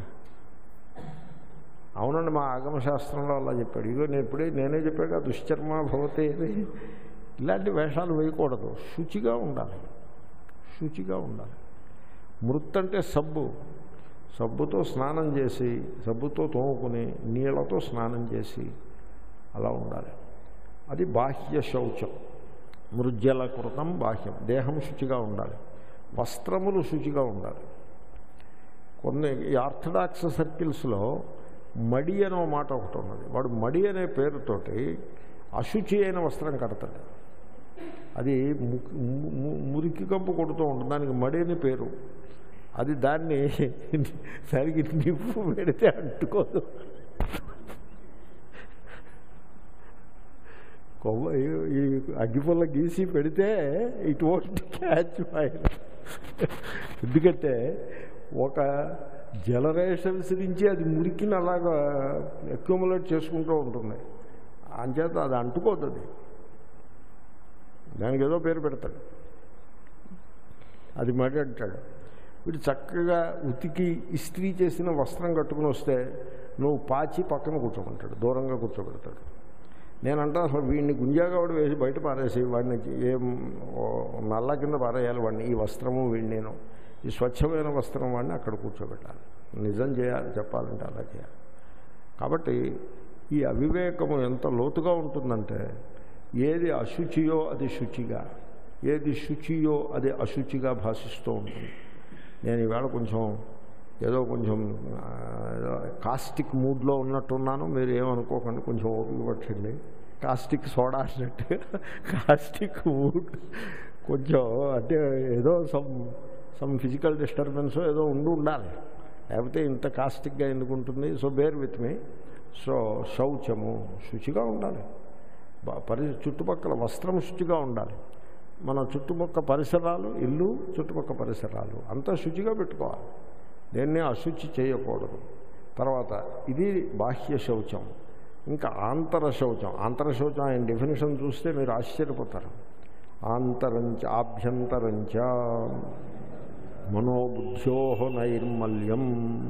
Speaker 1: అవునండి మా ఆగమశాస్త్రంలో అలా చెప్పాడు ఇగో నేను ఇప్పుడే నేనే చెప్పాక దుశ్చర్మ భవతే అని ఇలాంటి వేషాలు వేయకూడదు శుచిగా ఉండాలి శుచిగా ఉండాలి మృత్ అంటే సబ్బు సబ్బుతో స్నానం చేసి సబ్బుతో తోముకుని నీళ్ళతో స్నానం చేసి అలా ఉండాలి అది బాహ్య శౌచం మృజ్జల కృతం బాహ్యం దేహం శుచిగా ఉండాలి వస్త్రములు శుచిగా ఉండాలి కొన్ని ఈ ఆర్థడాక్స్ సర్కిల్స్లో మడి అనే మాట ఒకటి ఉన్నది వాడు మడి అనే పేరుతోటి అశుచి అయిన వస్త్రం కడతాడు అది మురికి కంపు కొడుతూ ఉంటుంది దానికి మడి అని పేరు అది దాన్ని దానికి నిప్పు పెడితే అంటుకోదు కొవ్వ ఈ అగ్గిపుల్ల గీసి పెడితే ఇట్ వోంట్ క్యాచ్ ఫైర్ ఎందుకంటే ఒక జనరేషన్స్ నుంచి అది మురికిని అలాగా అక్యుములేట్ చేసుకుంటూ ఉంటుంది అంచేత అది అంటుకోదు అది దానికి ఏదో పేరు పెడతాడు అది మడి అంటాడు వీడు చక్కగా ఉతికి ఇస్త్రీ చేసిన వస్త్రం కట్టుకుని వస్తే నువ్వు పాచి పక్కన కూర్చోమంటాడు దూరంగా కూర్చోబెడతాడు నేనంటా అసలు వీడిని గుంజాగావాడు వేసి బయట పారేసి వాడిని ఏం నల్ల కింద పారేయాలి వాడిని ఈ వస్త్రము వీడిని నేను ఈ స్వచ్ఛమైన వస్త్రం వాడిని అక్కడ కూర్చోబెట్టాలి నిజం చేయాలి చెప్పాలంటే అలా చేయాలి కాబట్టి ఈ అవివేకము ఎంత లోతుగా ఉంటుందంటే ఏది అశుచియో అది శుచిగా ఏది శుచియో అది అశుచిగా భాషిస్తూ ఉంటుంది నేను ఈవేళ కొంచెం ఏదో కొంచెం కాస్టిక్ మూడ్లో ఉన్నట్టున్నాను మీరు ఏమనుకోకండి కొంచెం ఓపిక పట్టండి కాస్టిక్ సోడా అన్నట్టు కాస్టిక్ మూడ్ కొంచెం అంటే ఏదో సమ్ సమ్ ఫిజికల్ డిస్టర్బెన్స్ ఏదో ఉండి ఉండాలి లేకపోతే ఇంత కాస్టిక్గా ఎందుకు ఉంటుంది so bear with me so శౌచము శుచిగా ఉండాలి పరి చుట్టుపక్కల వస్త్రం శుచిగా ఉండాలి మన చుట్టుపక్కల పరిసరాలు ఇల్లు చుట్టుపక్కల పరిసరాలు అంతా శుచిగా పెట్టుకోవాలి దేన్ని అశుచి చేయకూడదు తర్వాత ఇది బాహ్య శౌచం ఇంకా ఆంతర శౌచం ఆంతర శౌచం ఆయన డెఫినేషన్ చూస్తే మీరు ఆశ్చర్యపోతారు ఆంతరంచ ఆభ్యంతరంచ మనోబుద్ధ్యో నైర్మల్యం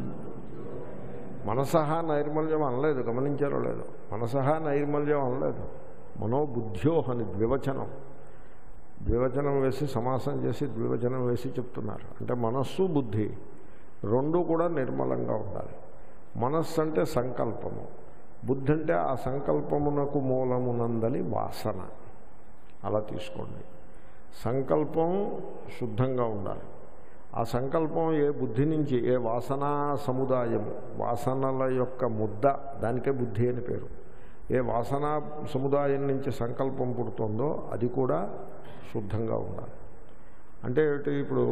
Speaker 1: మనసహ నైర్మల్యం అనలేదు గమనించారో లేదు మనసహ నైర్మల్యం అనలేదు మనోబుద్ధ్యో అని ద్వివచనం ద్వివచనం వేసి సమాసం చేసి ద్వివచనం వేసి చెప్తున్నారు అంటే మనస్సు బుద్ధి రెండు కూడా నిర్మలంగా ఉండాలి మనస్సు అంటే సంకల్పము బుద్ధి అంటే ఆ సంకల్పమునకు మూలమునందలి వాసన అలా తీసుకోండి సంకల్పం శుద్ధంగా ఉండాలి ఆ సంకల్పం ఏ బుద్ధి నుంచి ఏ వాసనా సముదాయము వాసనల యొక్క ముద్ద దానికే బుద్ధి అని పేరు ఏ వాసనా సముదాయం నుంచి సంకల్పం పుడుతుందో అది కూడా శుద్ధంగా ఉండాలి అంటే ఏమిటి ఇప్పుడు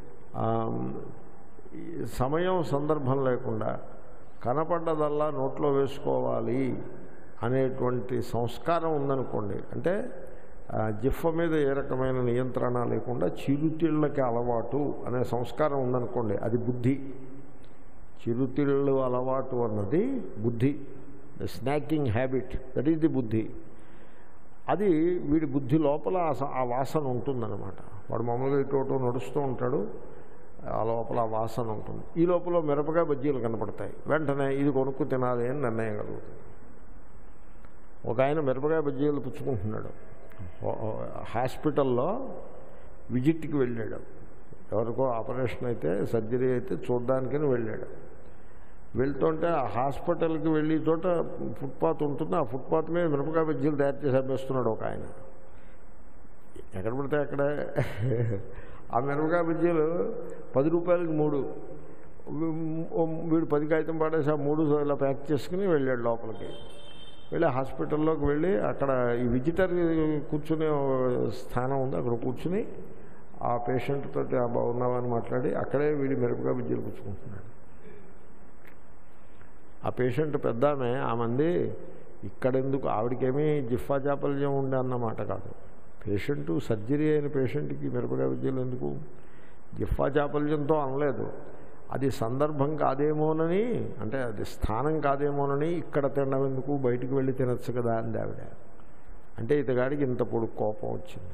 Speaker 1: సమయం సందర్భం లేకుండా కనపడ్డదల్లా నోట్లో వేసుకోవాలి అనేటువంటి సంస్కారం ఉందనుకోండి అంటే జిఫ్ఫ మీద ఏ రకమైన నియంత్రణ లేకుండా చిరుతిళ్ళకి అలవాటు అనే సంస్కారం ఉందనుకోండి అది బుద్ధి చిరుతిళ్ళు అలవాటు అన్నది బుద్ధి the snacking habit that is the బుద్ధి అది వీడి బుద్ధి లోపల ఆ వాసన ఉంటుందన్నమాట వాడు మామూలుగా ఇటు నడుస్తూ ఉంటాడు ఆ లోపల ఆ వాసన ఉంటుంది ఈ లోపల మిరపకాయ బజ్జీలు కనపడతాయి వెంటనే ఇది కొనుక్కు తినాలి అని నిర్ణయం కలుగుతుంది ఒక ఆయన మిరపకాయ బజ్జీలు పుచ్చుకుంటున్నాడు హాస్పిటల్లో విజిట్కి వెళ్ళాడు ఎవరికో ఆపరేషన్ అయితే సర్జరీ అయితే చూడ్డానికని వెళ్ళాడు వెళ్తుంటే ఆ హాస్పిటల్కి వెళ్ళి చోట ఫుట్పాత్ ఉంటుంది ఆ ఫుట్పాత్ మీద మిరపకాయ బజ్జీలు తయారు చేసి అమ్మేస్తున్నాడు ఒక ఆయన ఎక్కడ పడితే అక్కడే ఆ మిరపకాయ బజ్జీలు పది రూపాయలకి మూడు వీడు పది కాగితం పాడేసి ఆ మూడు ఇలా ప్యాక్ చేసుకుని వెళ్ళాడు లోపలికి వెళ్ళి హాస్పిటల్లోకి వెళ్ళి అక్కడ ఈ విజిటర్ కూర్చునే స్థానం ఉంది అక్కడ కూర్చుని ఆ పేషెంట్ తోటి ఆ బాగున్నామని మాట్లాడి అక్కడే వీడి మిరపకాయ బజ్జీలు పుచ్చుకుంటున్నాడు ఆ పేషెంట్ పెద్ద ఆమె ఆ మంది ఇక్కడెందుకు ఆవిడకేమీ జిఫా చాపల్యం ఉండే అన్నమాట కాదు పేషెంటు సర్జరీ అయిన పేషెంట్కి మిరపకాయ బజ్జీలు ఎందుకు జిఫా చాపల్యంతో అనలేదు అది సందర్భం కాదేమోనని అంటే అది స్థానం కాదేమోనని ఇక్కడ తినడం ఎందుకు బయటికి వెళ్ళి తినచ్చు కదా అంది ఆవిడ అంటే ఇతగాడికి ఇంత పొడుగు కోపం వచ్చింది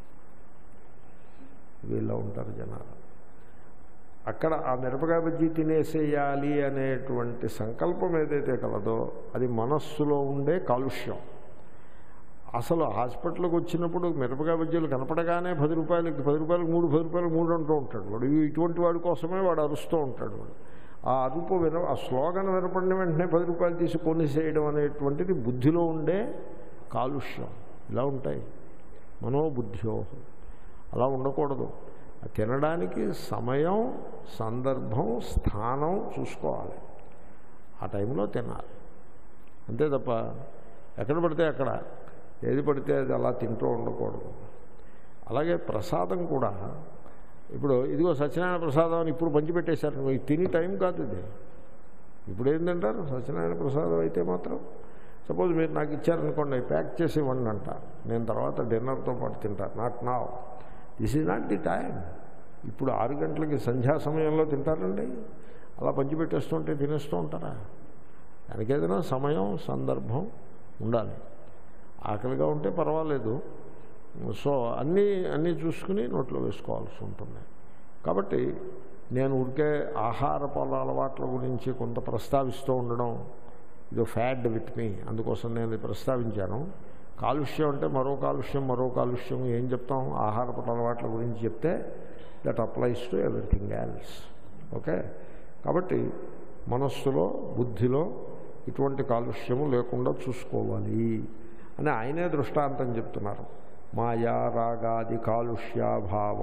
Speaker 1: వీళ్ళ ఉంటారు జనాలు అక్కడ ఆ మిరపకాయ బజ్జీ తినేసేయాలి అనేటువంటి సంకల్పం ఏదైతే కలదో అది మనస్సులో ఉండే కాలుష్యం అసలు హాస్పిటల్కి వచ్చినప్పుడు మిరపకాయ బజ్జీలు కనపడగానే పది రూపాయలకి పది రూపాయలకు మూడు పది రూపాయలకు మూడు అంటూ ఉంటాడు వాడు ఇటువంటి వాడి కోసమే వాడు అరుస్తూ ఉంటాడు వాడు ఆ అరుపు విన ఆ స్లోగన్ వినపడిన వెంటనే పది రూపాయలు తీసి కొనిసేయడం అనేటువంటిది బుద్ధిలో ఉండే కాలుష్యం ఇలా ఉంటాయి మనోబుద్ధ్యో అలా ఉండకూడదు తినడానికి సమయం సందర్భం స్థానం చూసుకోవాలి ఆ టైంలో తినాలి అంతే తప్ప ఎక్కడ పడితే అక్కడ ఏది పడితే అది అలా తింటూ ఉండకూడదు అలాగే ప్రసాదం కూడా ఇప్పుడు ఇదిగో సత్యనారాయణ ప్రసాదం అని ఇప్పుడు పంచిపెట్టేశారు ఇది తిని టైం కాదు ఇది ఇప్పుడు ఏం తింటారు సత్యనారాయణ ప్రసాదం అయితే మాత్రం సపోజ్ మీరు నాకు ఇచ్చారనుకోండి ప్యాక్ చేసి ఇవ్వండి అంట నేను తర్వాత డిన్నర్తో పాటు తింటాను నాట్ నా this is not the time ఇప్పుడు ఆరు గంటలకి సంధ్యా సమయంలో తింటారండి అలా పంచిపెట్టేస్తుంటే తినేస్తూ ఉంటారా దానికి ఏదైనా సమయం సందర్భం ఉండాలి ఆకలిగా ఉంటే పర్వాలేదు సో అన్నీ అన్నీ చూసుకుని నోట్లో వేసుకోవాల్సి ఉంటుంది కాబట్టి నేను ఉడికే ఆహార పొల అలవాట్ల గురించి కొంత ప్రస్తావిస్తూ ఉండడం ఇది ఫ్యాడ్ విత్ మీ అందుకోసం నేను ఇది ప్రస్తావించాను కాలుష్యం అంటే మరో కాలుష్యం మరో కాలుష్యం ఏం చెప్తాం ఆహారపు అలవాట్ల గురించి చెప్తే that applies to everything else okay కాబట్టి మనస్సులో బుద్ధిలో ఇటువంటి కాలుష్యము లేకుండా చూసుకోవాలి అని ఆయనే దృష్టాంతం చెప్తున్నారు మాయా రాగాది కాలుష్యాభావ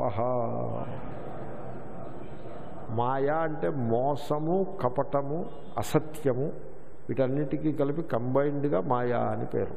Speaker 1: మాయా అంటే మోసము కపటము అసత్యము వీటన్నిటికీ కలిపి కంబైన్డ్గా మాయా అని పేరు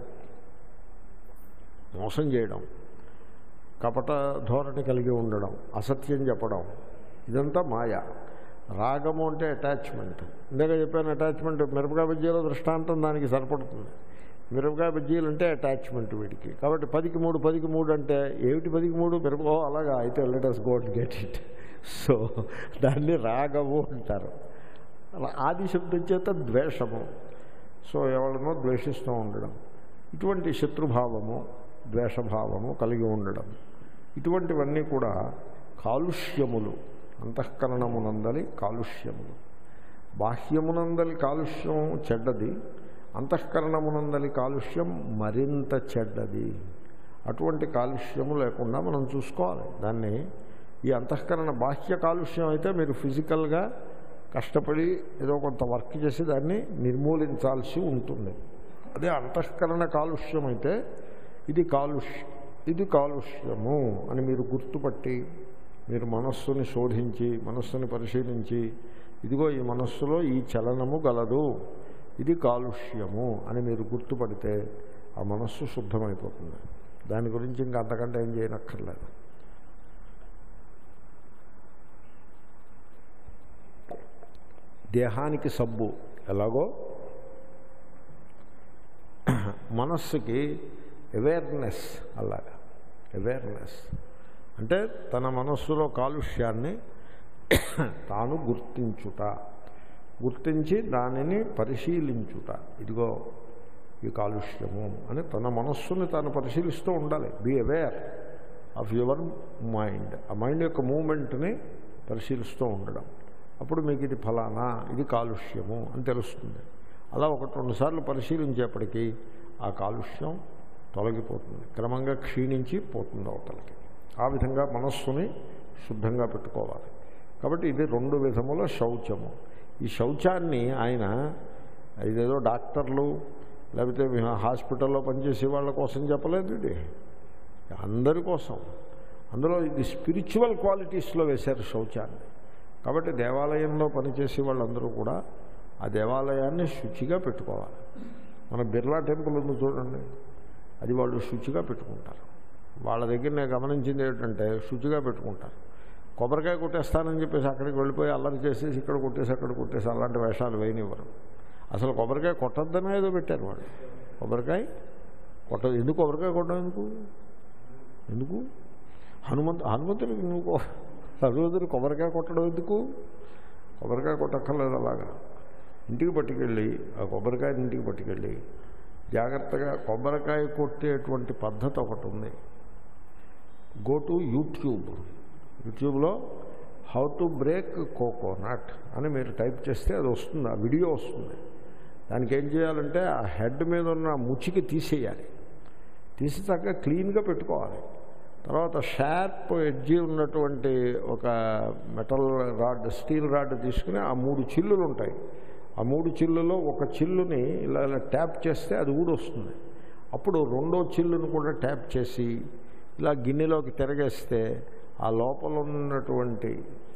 Speaker 1: మోసం చేయడం కపట ధోరణి కలిగి ఉండడం అసత్యం చెప్పడం ఇదంతా మాయ రాగము అంటే అటాచ్మెంట్ ఇందాక చెప్పాను అటాచ్మెంట్ మిరపకాయ బజ్జీలో దృష్టాంతం దానికి సరిపడుతుంది మిరపకాయ బజ్జీలు అంటే అటాచ్మెంట్ వీడికి కాబట్టి పదికి మూడు పదికి మూడు అంటే ఏమిటి పదికి మూడు మిరప ఓ అలాగా అయితే letters got get it so దాన్ని రాగము అంటారు అలా ఆది శబ్దం చేత ద్వేషము సో ఎవరినో ద్వేషిస్తూ ఉండడం ఇటువంటి శత్రుభావము ద్వేషభావము కలిగి ఉండడం ఇటువంటివన్నీ కూడా కాలుష్యములు అంతఃకరణమునందలి కాలుష్యములు బాహ్యమునందలి కాలుష్యం చెడ్డది అంతఃకరణమునందలి కాలుష్యం మరింత చెడ్డది అటువంటి కాలుష్యము లేకుండా మనం చూసుకోవాలి దాన్ని ఈ అంతఃకరణ బాహ్య కాలుష్యం అయితే మీరు ఫిజికల్గా కష్టపడి ఏదో కొంత వర్క్ చేసి దాన్ని నిర్మూలించాల్సి ఉంటుంది అదే అంతఃకరణ కాలుష్యం అయితే ఇది కాలుష్యం ఇది కాలుష్యము అని మీరు గుర్తుపట్టి మీరు మనస్సుని శోధించి మనస్సుని పరిశీలించి ఇదిగో ఈ మనస్సులో ఈ చలనము గలదు ఇది కాలుష్యము అని మీరు గుర్తుపడితే ఆ మనస్సు శుద్ధమైపోతుంది దాని గురించి ఇంకా అంతకంటే ఏం చేయనక్కర్లేదు దేహానికి సబ్బు ఎలాగో మనస్సుకి అవేర్నెస్ అలాగా అవేర్నెస్ అంటే తన మనస్సులో కాలుష్యాన్ని తాను గుర్తించుట గుర్తించి దానిని పరిశీలించుట ఇదిగో ఈ కాలుష్యము అని తన మనస్సుని తాను పరిశీలిస్తూ ఉండాలి be aware of your mind ఆ మైండ్ యొక్క మూమెంట్ని పరిశీలిస్తూ ఉండడం అప్పుడు మీకు ఇది ఫలానా ఇది కాలుష్యము అని తెలుస్తుంది అలా ఒకటి రెండు సార్లు పరిశీలించేప్పటికీ ఆ కాలుష్యం తొలగిపోతుంది క్రమంగా క్షీణించి పోతుంది అవతలకి ఆ విధంగా మనస్సుని శుద్ధంగా పెట్టుకోవాలి కాబట్టి ఇది రెండు విధముల శౌచము ఈ శౌచాన్ని ఆయన ఇదేదో డాక్టర్లు లేకపోతే హాస్పిటల్లో పనిచేసే వాళ్ళ కోసం చెప్పలేదు ఇది అందరి కోసం అందులో ఇది స్పిరిచువల్ క్వాలిటీస్లో వేశారు శౌచాన్ని కాబట్టి దేవాలయంలో పనిచేసే వాళ్ళందరూ కూడా ఆ దేవాలయాన్ని శుచిగా పెట్టుకోవాలి మన బిర్లా టెంపుల్ ఉంది చూడండి అది వాళ్ళు శుచిగా పెట్టుకుంటారు వాళ్ళ దగ్గర నేను గమనించింది ఏంటంటే శుచిగా పెట్టుకుంటారు కొబ్బరికాయ కొట్టేస్తానని చెప్పేసి అక్కడికి వెళ్ళిపోయి అల్లరి చేసేసి ఇక్కడ కొట్టేసి అక్కడ కొట్టేసి అలాంటి వేషాలు వేయనివ్వరు అసలు కొబ్బరికాయ కొట్టద్దనే ఏదో పెట్టారు వాళ్ళు కొబ్బరికాయ కొట్ట ఎందుకు కొబ్బరికాయ కొట్టడం ఎందుకు ఎందుకు హనుమంతు హనుమంతుడికి నువ్వు కొ- హనుమంతుడు కొబ్బరికాయ కొట్టడం ఎందుకు కొబ్బరికాయ కొట్టక్కర్లేదు అలాగా ఇంటికి పట్టుకెళ్ళి ఆ కొబ్బరికాయ ఇంటికి పట్టుకెళ్ళి జాగ్రత్తగా కొబ్బరికాయ కొట్టేటువంటి పద్ధతి ఒకటి ఉంది గో టు యూట్యూబ్ యూట్యూబ్లో హౌ టు బ్రేక్ కోకోనట్ అని మీరు టైప్ చేస్తే అది వస్తుంది ఆ వీడియో వస్తుంది దానికి ఏం చేయాలంటే ఆ హెడ్ మీద ఉన్న ముచ్చికి తీసేయాలి తీసి చక్కగా క్లీన్గా పెట్టుకోవాలి తర్వాత షార్ప్ ఎడ్జి ఉన్నటువంటి ఒక మెటల్ రాడ్ స్టీల్ రాడ్ తీసుకుని ఆ మూడు చిల్లులు ఉంటాయి ఆ మూడు చిల్లులో ఒక చిల్లుని ఇలా ఇలా ట్యాప్ చేస్తే అది ఊడి వస్తుంది అప్పుడు రెండో చిల్లును కూడా ట్యాప్ చేసి ఇలా గిన్నెలోకి తిరగేస్తే ఆ లోపల ఉన్నటువంటి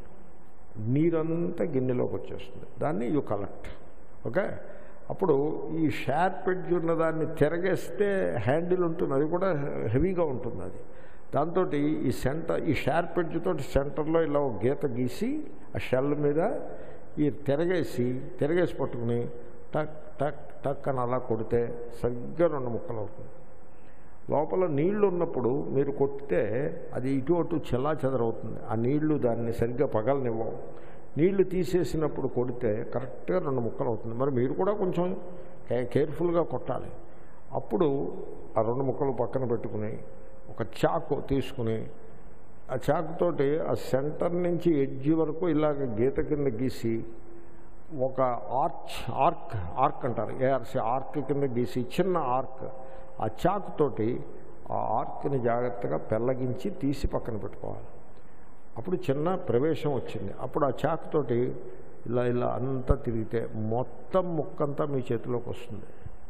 Speaker 1: నీరంతా గిన్నెలోకి వచ్చేస్తుంది దాన్ని యూ కలెక్ట్ ఓకే అప్పుడు ఈ షార్ప్ ఎడ్జ్ ఉన్న దాన్ని తిరగేస్తే హ్యాండిల్ ఉంటుంది అది కూడా హెవీగా ఉంటుంది అది దాంతో ఈ సెంటర్ ఈ షార్ప్ ఎడ్జ్ తోటి సెంటర్లో ఇలా ఒక గీత గీసి ఆ షెల్ మీద ఈ తిరగేసి తిరగేసి పట్టుకుని టక్ టక్ టక్ అని అలా కొడితే సరిగ్గా రెండు ముక్కలు అవుతుంది లోపల నీళ్లు ఉన్నప్పుడు మీరు కొట్టితే అది ఇటు అటు చెల్లా చెదరవుతుంది ఆ నీళ్లు దాన్ని సరిగ్గా పగలనివ్వవు నీళ్లు తీసేసినప్పుడు కొడితే కరెక్ట్గా రెండు ముక్కలు అవుతుంది మరి మీరు కూడా కొంచెం కే- కేర్ఫుల్గా కొట్టాలి అప్పుడు ఆ రెండు ముక్కలు పక్కన పెట్టుకుని ఒక చాకు తీసుకుని ఆ చాకుతోటి ఆ సెంటర్ నుంచి ఎడ్జి వరకు ఇలాగ గీత కింద గీసి ఒక ఆర్చ్ ఆర్క్ ఆర్క్ అంటారు ఏఆర్సి ఆర్క్ కింద గీసి చిన్న ఆర్క్ ఆ చాకుతోటి ఆ ఆర్క్ని జాగ్రత్తగా పెళ్ళగించి తీసి పక్కన పెట్టుకోవాలి అప్పుడు చిన్న ప్రవేశం వచ్చింది అప్పుడు ఆ చాకుతోటి ఇలా ఇలా అంతా తిరిగితే మొత్తం ముక్కంతా మీ చేతిలోకి వస్తుంది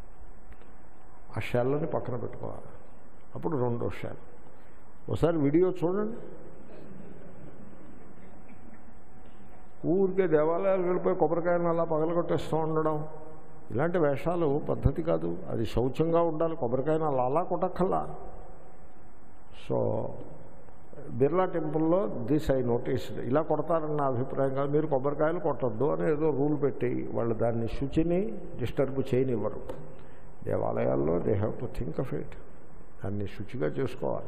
Speaker 1: ఆ షెల్లని పక్కన పెట్టుకోవాలి అప్పుడు రెండో షెల్ ఒకసారి వీడియో చూడండి ఊరికే దేవాలయాలు వెళ్ళిపోయి కొబ్బరికాయలను అలా పగలగొట్టేస్తూ ఉండడం ఇలాంటి వేషాలు పద్ధతి కాదు అది శౌచంగా ఉండాలి కొబ్బరికాయను అలా అలా కొట్టక్కల్లా సో బిర్లా టెంపుల్లో దిస్ ఐ నోటీస్ ఇలా కొడతారని నా అభిప్రాయం కాదు మీరు కొబ్బరికాయలు కొట్టద్దు అని ఏదో రూల్ పెట్టి వాళ్ళు దాన్ని శుచిని డిస్టర్బ్ చేయనివ్వరు దేవాలయాల్లో they have to think of it దాన్ని శుచిగా చేసుకోవాలి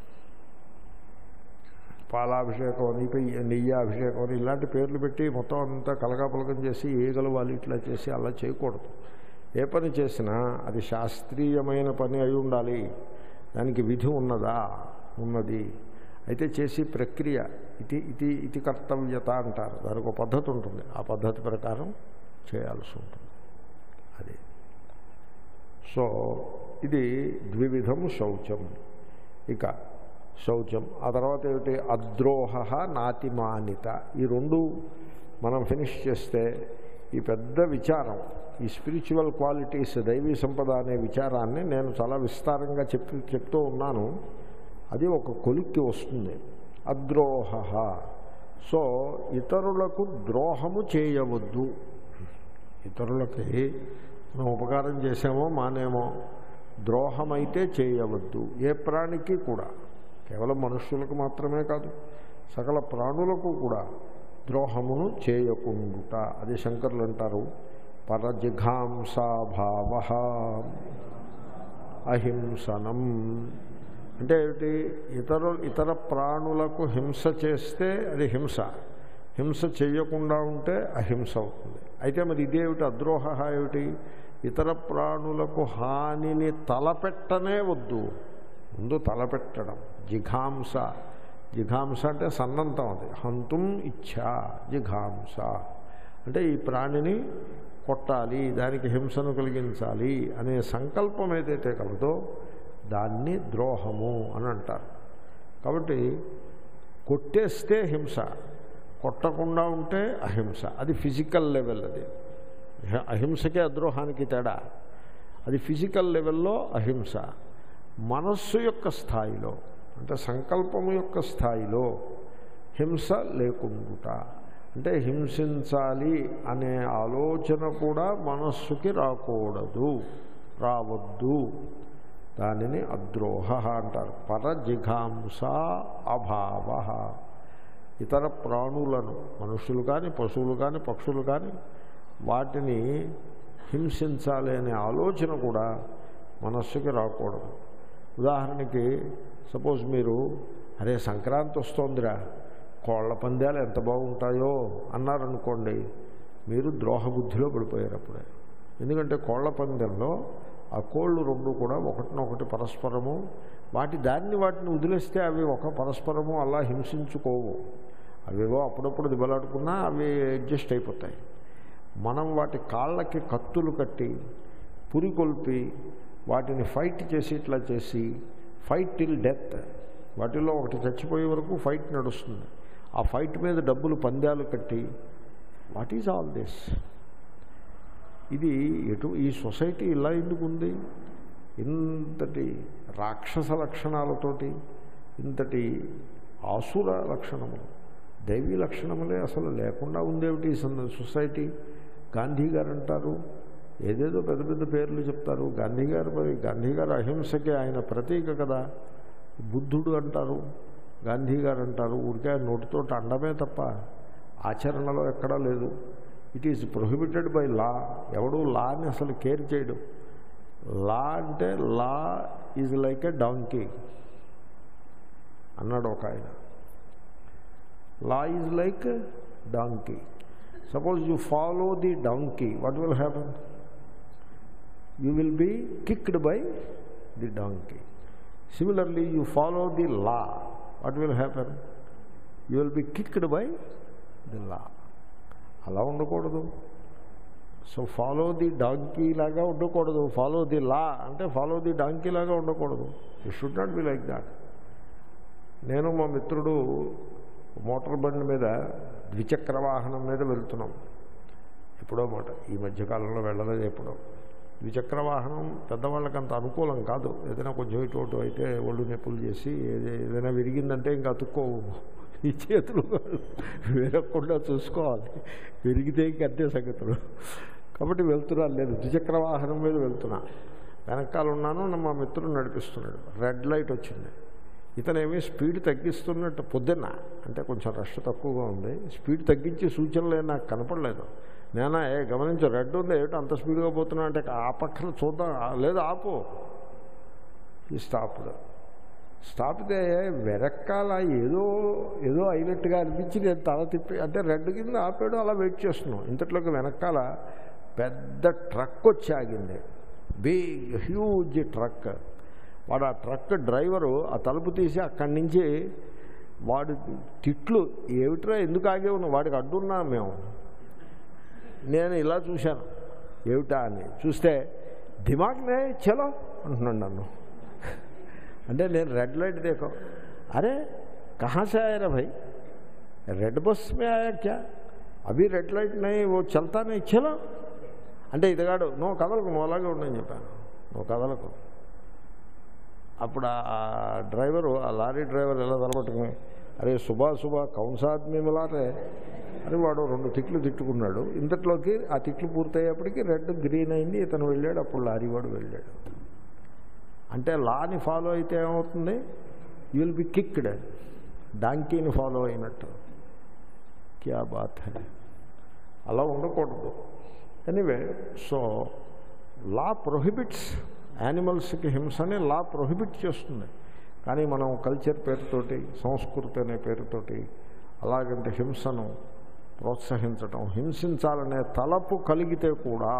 Speaker 1: పాలాభిషేకం నెయ్యి నెయ్యి అభిషేకం అని ఇలాంటి పేర్లు పెట్టి మొత్తం అంతా కలగాపులకం చేసి ఈగలు వాళ్ళు ఇట్లా చేసి అలా చేయకూడదు ఏ పని చేసినా అది శాస్త్రీయమైన పని అయి ఉండాలి దానికి విధి ఉన్నదా ఉన్నది అయితే చేసి ప్రక్రియ ఇది ఇది ఇది కర్తవ్యత అంటారు దానికి ఒక పద్ధతి ఉంటుంది ఆ పద్ధతి ప్రకారం చేయాల్సి ఉంటుంది అది సో ఇది ద్వివిధం శౌచం ఇక శౌచం ఆ తర్వాత ఏమిటి అద్రోహ నాతిమానిత ఈ రెండు మనం ఫినిష్ చేస్తే ఈ పెద్ద విచారం ఈ స్పిరిచువల్ క్వాలిటీస్ దైవీ సంపద అనే విచారాన్ని నేను చాలా విస్తారంగా చెప్పి చెప్తూ ఉన్నాను అది ఒక కొలిక్కి వస్తుంది అద్రోహ సో ఇతరులకు ద్రోహము చేయవద్దు ఇతరులకి మనం ఉపకారం చేసామో మానేమో ద్రోహమైతే చేయవద్దు ఏ ప్రాణికి కూడా కేవలం మనుష్యులకు మాత్రమే కాదు సకల ప్రాణులకు కూడా ద్రోహమును చేయకుండుట అది శంకర్లు అంటారు పరజిఘాంసాభావ అహింసనం అంటే ఏమిటి ఇతరు ఇతర ప్రాణులకు హింస చేస్తే అది హింస హింస చేయకుండా ఉంటే అహింస అవుతుంది అయితే మరి ఇదేమిటి అద్రోహ ఏమిటి ఇతర ప్రాణులకు హానిని తలపెట్టనే వద్దు ముందు తలపెట్టడం జిఘాంస జిఘాంస అంటే సన్నంతం అది హంతుం ఇచ్ఛా జిఘాంస అంటే ఈ ప్రాణిని కొట్టాలి దానికి హింసను కలిగించాలి అనే సంకల్పం ఏదైతే కలదో దాన్ని ద్రోహము అని అంటారు కాబట్టి కొట్టేస్తే హింస కొట్టకుండా ఉంటే అహింస అది ఫిజికల్ లెవెల్ అది అహింసకే అద్రోహానికి తేడా అది ఫిజికల్ లెవెల్లో అహింస మనస్సు యొక్క స్థాయిలో అంటే సంకల్పము యొక్క స్థాయిలో హింస లేకుండుట అంటే హింసించాలి అనే ఆలోచన కూడా మనస్సుకి రాకూడదు రావద్దు దానిని అద్రోహ అంటారు పరజిఘాంస అభావ ఇతర ప్రాణులను మనుషులు కానీ పశువులు కానీ పక్షులు కానీ వాటిని హింసించాలి అనే ఆలోచన కూడా మనస్సుకి రాకూడదు ఉదాహరణకి సపోజ్ మీరు అరే సంక్రాంతి వస్తోందిరా కోళ్ల పందాలు ఎంత బాగుంటాయో అన్నారనుకోండి మీరు ద్రోహ బుద్ధిలో పడిపోయారు అప్పుడే ఎందుకంటే కోళ్ల పందెంలో ఆ కోళ్ళు రెండు కూడా ఒకటినొకటి పరస్పరము వాటి దాన్ని వాటిని వదిలేస్తే అవి ఒక పరస్పరము అలా హింసించుకోవు అవేవో అప్పుడప్పుడు దిబలాడుకున్నా అవి అడ్జస్ట్ అయిపోతాయి మనం వాటి కాళ్ళకి కత్తులు కట్టి పురికొల్పి వాటిని ఫైట్ చేసి ఇట్లా చేసి ఫైట్ టిల్ డెత్ వాటిలో ఒకటి చచ్చిపోయే వరకు ఫైట్ నడుస్తుంది ఆ ఫైట్ మీద డబ్బులు పందాలు కట్టి వాట్ ఈజ్ ఆల్ దిస్ ఇది ఎటు ఈ సొసైటీ ఇలా ఎందుకు ఉంది ఇంతటి రాక్షస లక్షణాలతోటి ఇంతటి ఆసుర లక్షణములు దైవీ లక్షణములే అసలు లేకుండా ఉందేమిటి ఈ సంద- సొసైటీ గాంధీ గారు అంటారు ఏదేదో పెద్ద పెద్ద పేర్లు చెప్తారు గాంధీ గారు మరి గాంధీ గారు అహింసకి ఆయన ప్రతీక కదా బుద్ధుడు అంటారు గాంధీ గారు అంటారు ఊరికే ఆయన నోటితో అండమే తప్ప ఆచరణలో ఎక్కడా లేదు it is prohibited by law ఎవడు లాని అసలు కేర్ చేయడు లా అంటే law is like a donkey అన్నాడు ఒక ఆయన law is like donkey suppose you follow the donkey what will happen you will be kicked by the donkey similarly you follow the law what will happen you will be kicked by the law అలా ఉండకూడదు so follow the donkey లాగా ఉండకూడదు follow the లా అంటే follow the donkey లాగా ఉండకూడదు you should not be like that నేను మా మిత్రుడు మోటార్ బండి మీద ద్విచక్ర వాహనం మీద వెళ్తున్నాం ఎప్పుడో మాట ఈ మధ్యకాలంలో వెళ్ళలేదు ఎప్పుడో ద్విచక్ర వాహనం పెద్దవాళ్ళకి అంత అనుకూలం కాదు ఏదైనా కొంచెం ఇటు అటు అయితే ఒళ్ళు నొప్పులు చేసి ఏదే- ఏదైనా విరిగిందంటే ఇంకా అతుక్కోవు ఈ చేతులు విరగకుండా చూసుకోవాలి విరిగితే ఇంక అంతే సంగతులు కాబట్టి వెళ్తున్నాను లేదు ద్విచక్ర వాహనం మీద వెళ్తున్నా వెనకాల ఉన్నాను నా మా మిత్రుడు నడిపిస్తున్నాడు రెడ్ లైట్ వచ్చింది ఇతనేమి స్పీడ్ తగ్గిస్తున్నట్టు పొద్దున్న అంటే కొంచెం రష్ తక్కువగా ఉంది స్పీడ్ తగ్గించే సూచనలు ఏం నాకు కనపడలేదు నేనా ఏ గమనించు రెడ్ ఉంది ఏమిటో అంత స్పీడ్గా పోతున్నా అంటే ఆ పక్కన చూద్దాం ఆ, లేదు ఆపు ఈ స్టాప్డ్ స్టాపితే వెనకాల ఏదో ఏదో అయినట్టుగా అనిపించి నేను తల తిప్పి అంటే రెడ్ కింద ఆపాడు అలా వెయిట్ చేస్తున్నాం ఇంతట్లోకి వెనకాల పెద్ద ట్రక్ వచ్చి ఆగింది బిగ్ హ్యూజ్ ట్రక్ వాడు ఆ ట్రక్ డ్రైవరు ఆ తలుపు తీసి అక్కడి నుంచి వాడు తిట్లు ఏమిట్రా ఎందుకు ఆగే ఉన్నా వాడికి అడ్డున్నా మేము నేను ఇలా చూశాను ఏమిటా అని చూస్తే దిమాగ్నే చలో అంటున్నాడు నన్ను అంటే నేను రెడ్ లైట్ देखो अरे कहाँ से आया रे भाई रेड बस में आया क्या अभी रेड लाइट नहीं वो चलता नहीं चलो అంటే ఇతగాడు నువ్వు కదలకు నువ్వు అలాగే ఉండని చెప్పాను నువ్వు కదలకు అప్పుడు ఆ డ్రైవరు ఆ లారీ డ్రైవర్ ఎలా తలపట్టుకుని అరే సుబా సుబా కౌన్సాద్మీ మిలారే అని వాడు రెండు తిట్లు తిట్టుకున్నాడు ఇంతట్లోకి ఆ తిట్లు పూర్తయ్యేప్పటికీ రెడ్ గ్రీన్ అయింది ఇతను వెళ్ళాడు అప్పుడు లారీ వాడు వెళ్ళాడు అంటే లాని ఫాలో అయితే ఏమవుతుంది యూ విల్ బి కిక్డ్ డాంకీని ఫాలో అయినట్టు క్యా బాత్ హై అలా ఉండకూడదు ఎనీవే సో లా ప్రొహిబిట్స్ యానిమల్స్కి హింసని లా ప్రొహిబిట్ చేస్తుంది కానీ మనం కల్చర్ పేరుతోటి సంస్కృతి అనే పేరుతోటి అలాగంటే హింసను ప్రోత్సహించటం హింసించాలనే తలపు కలిగితే కూడా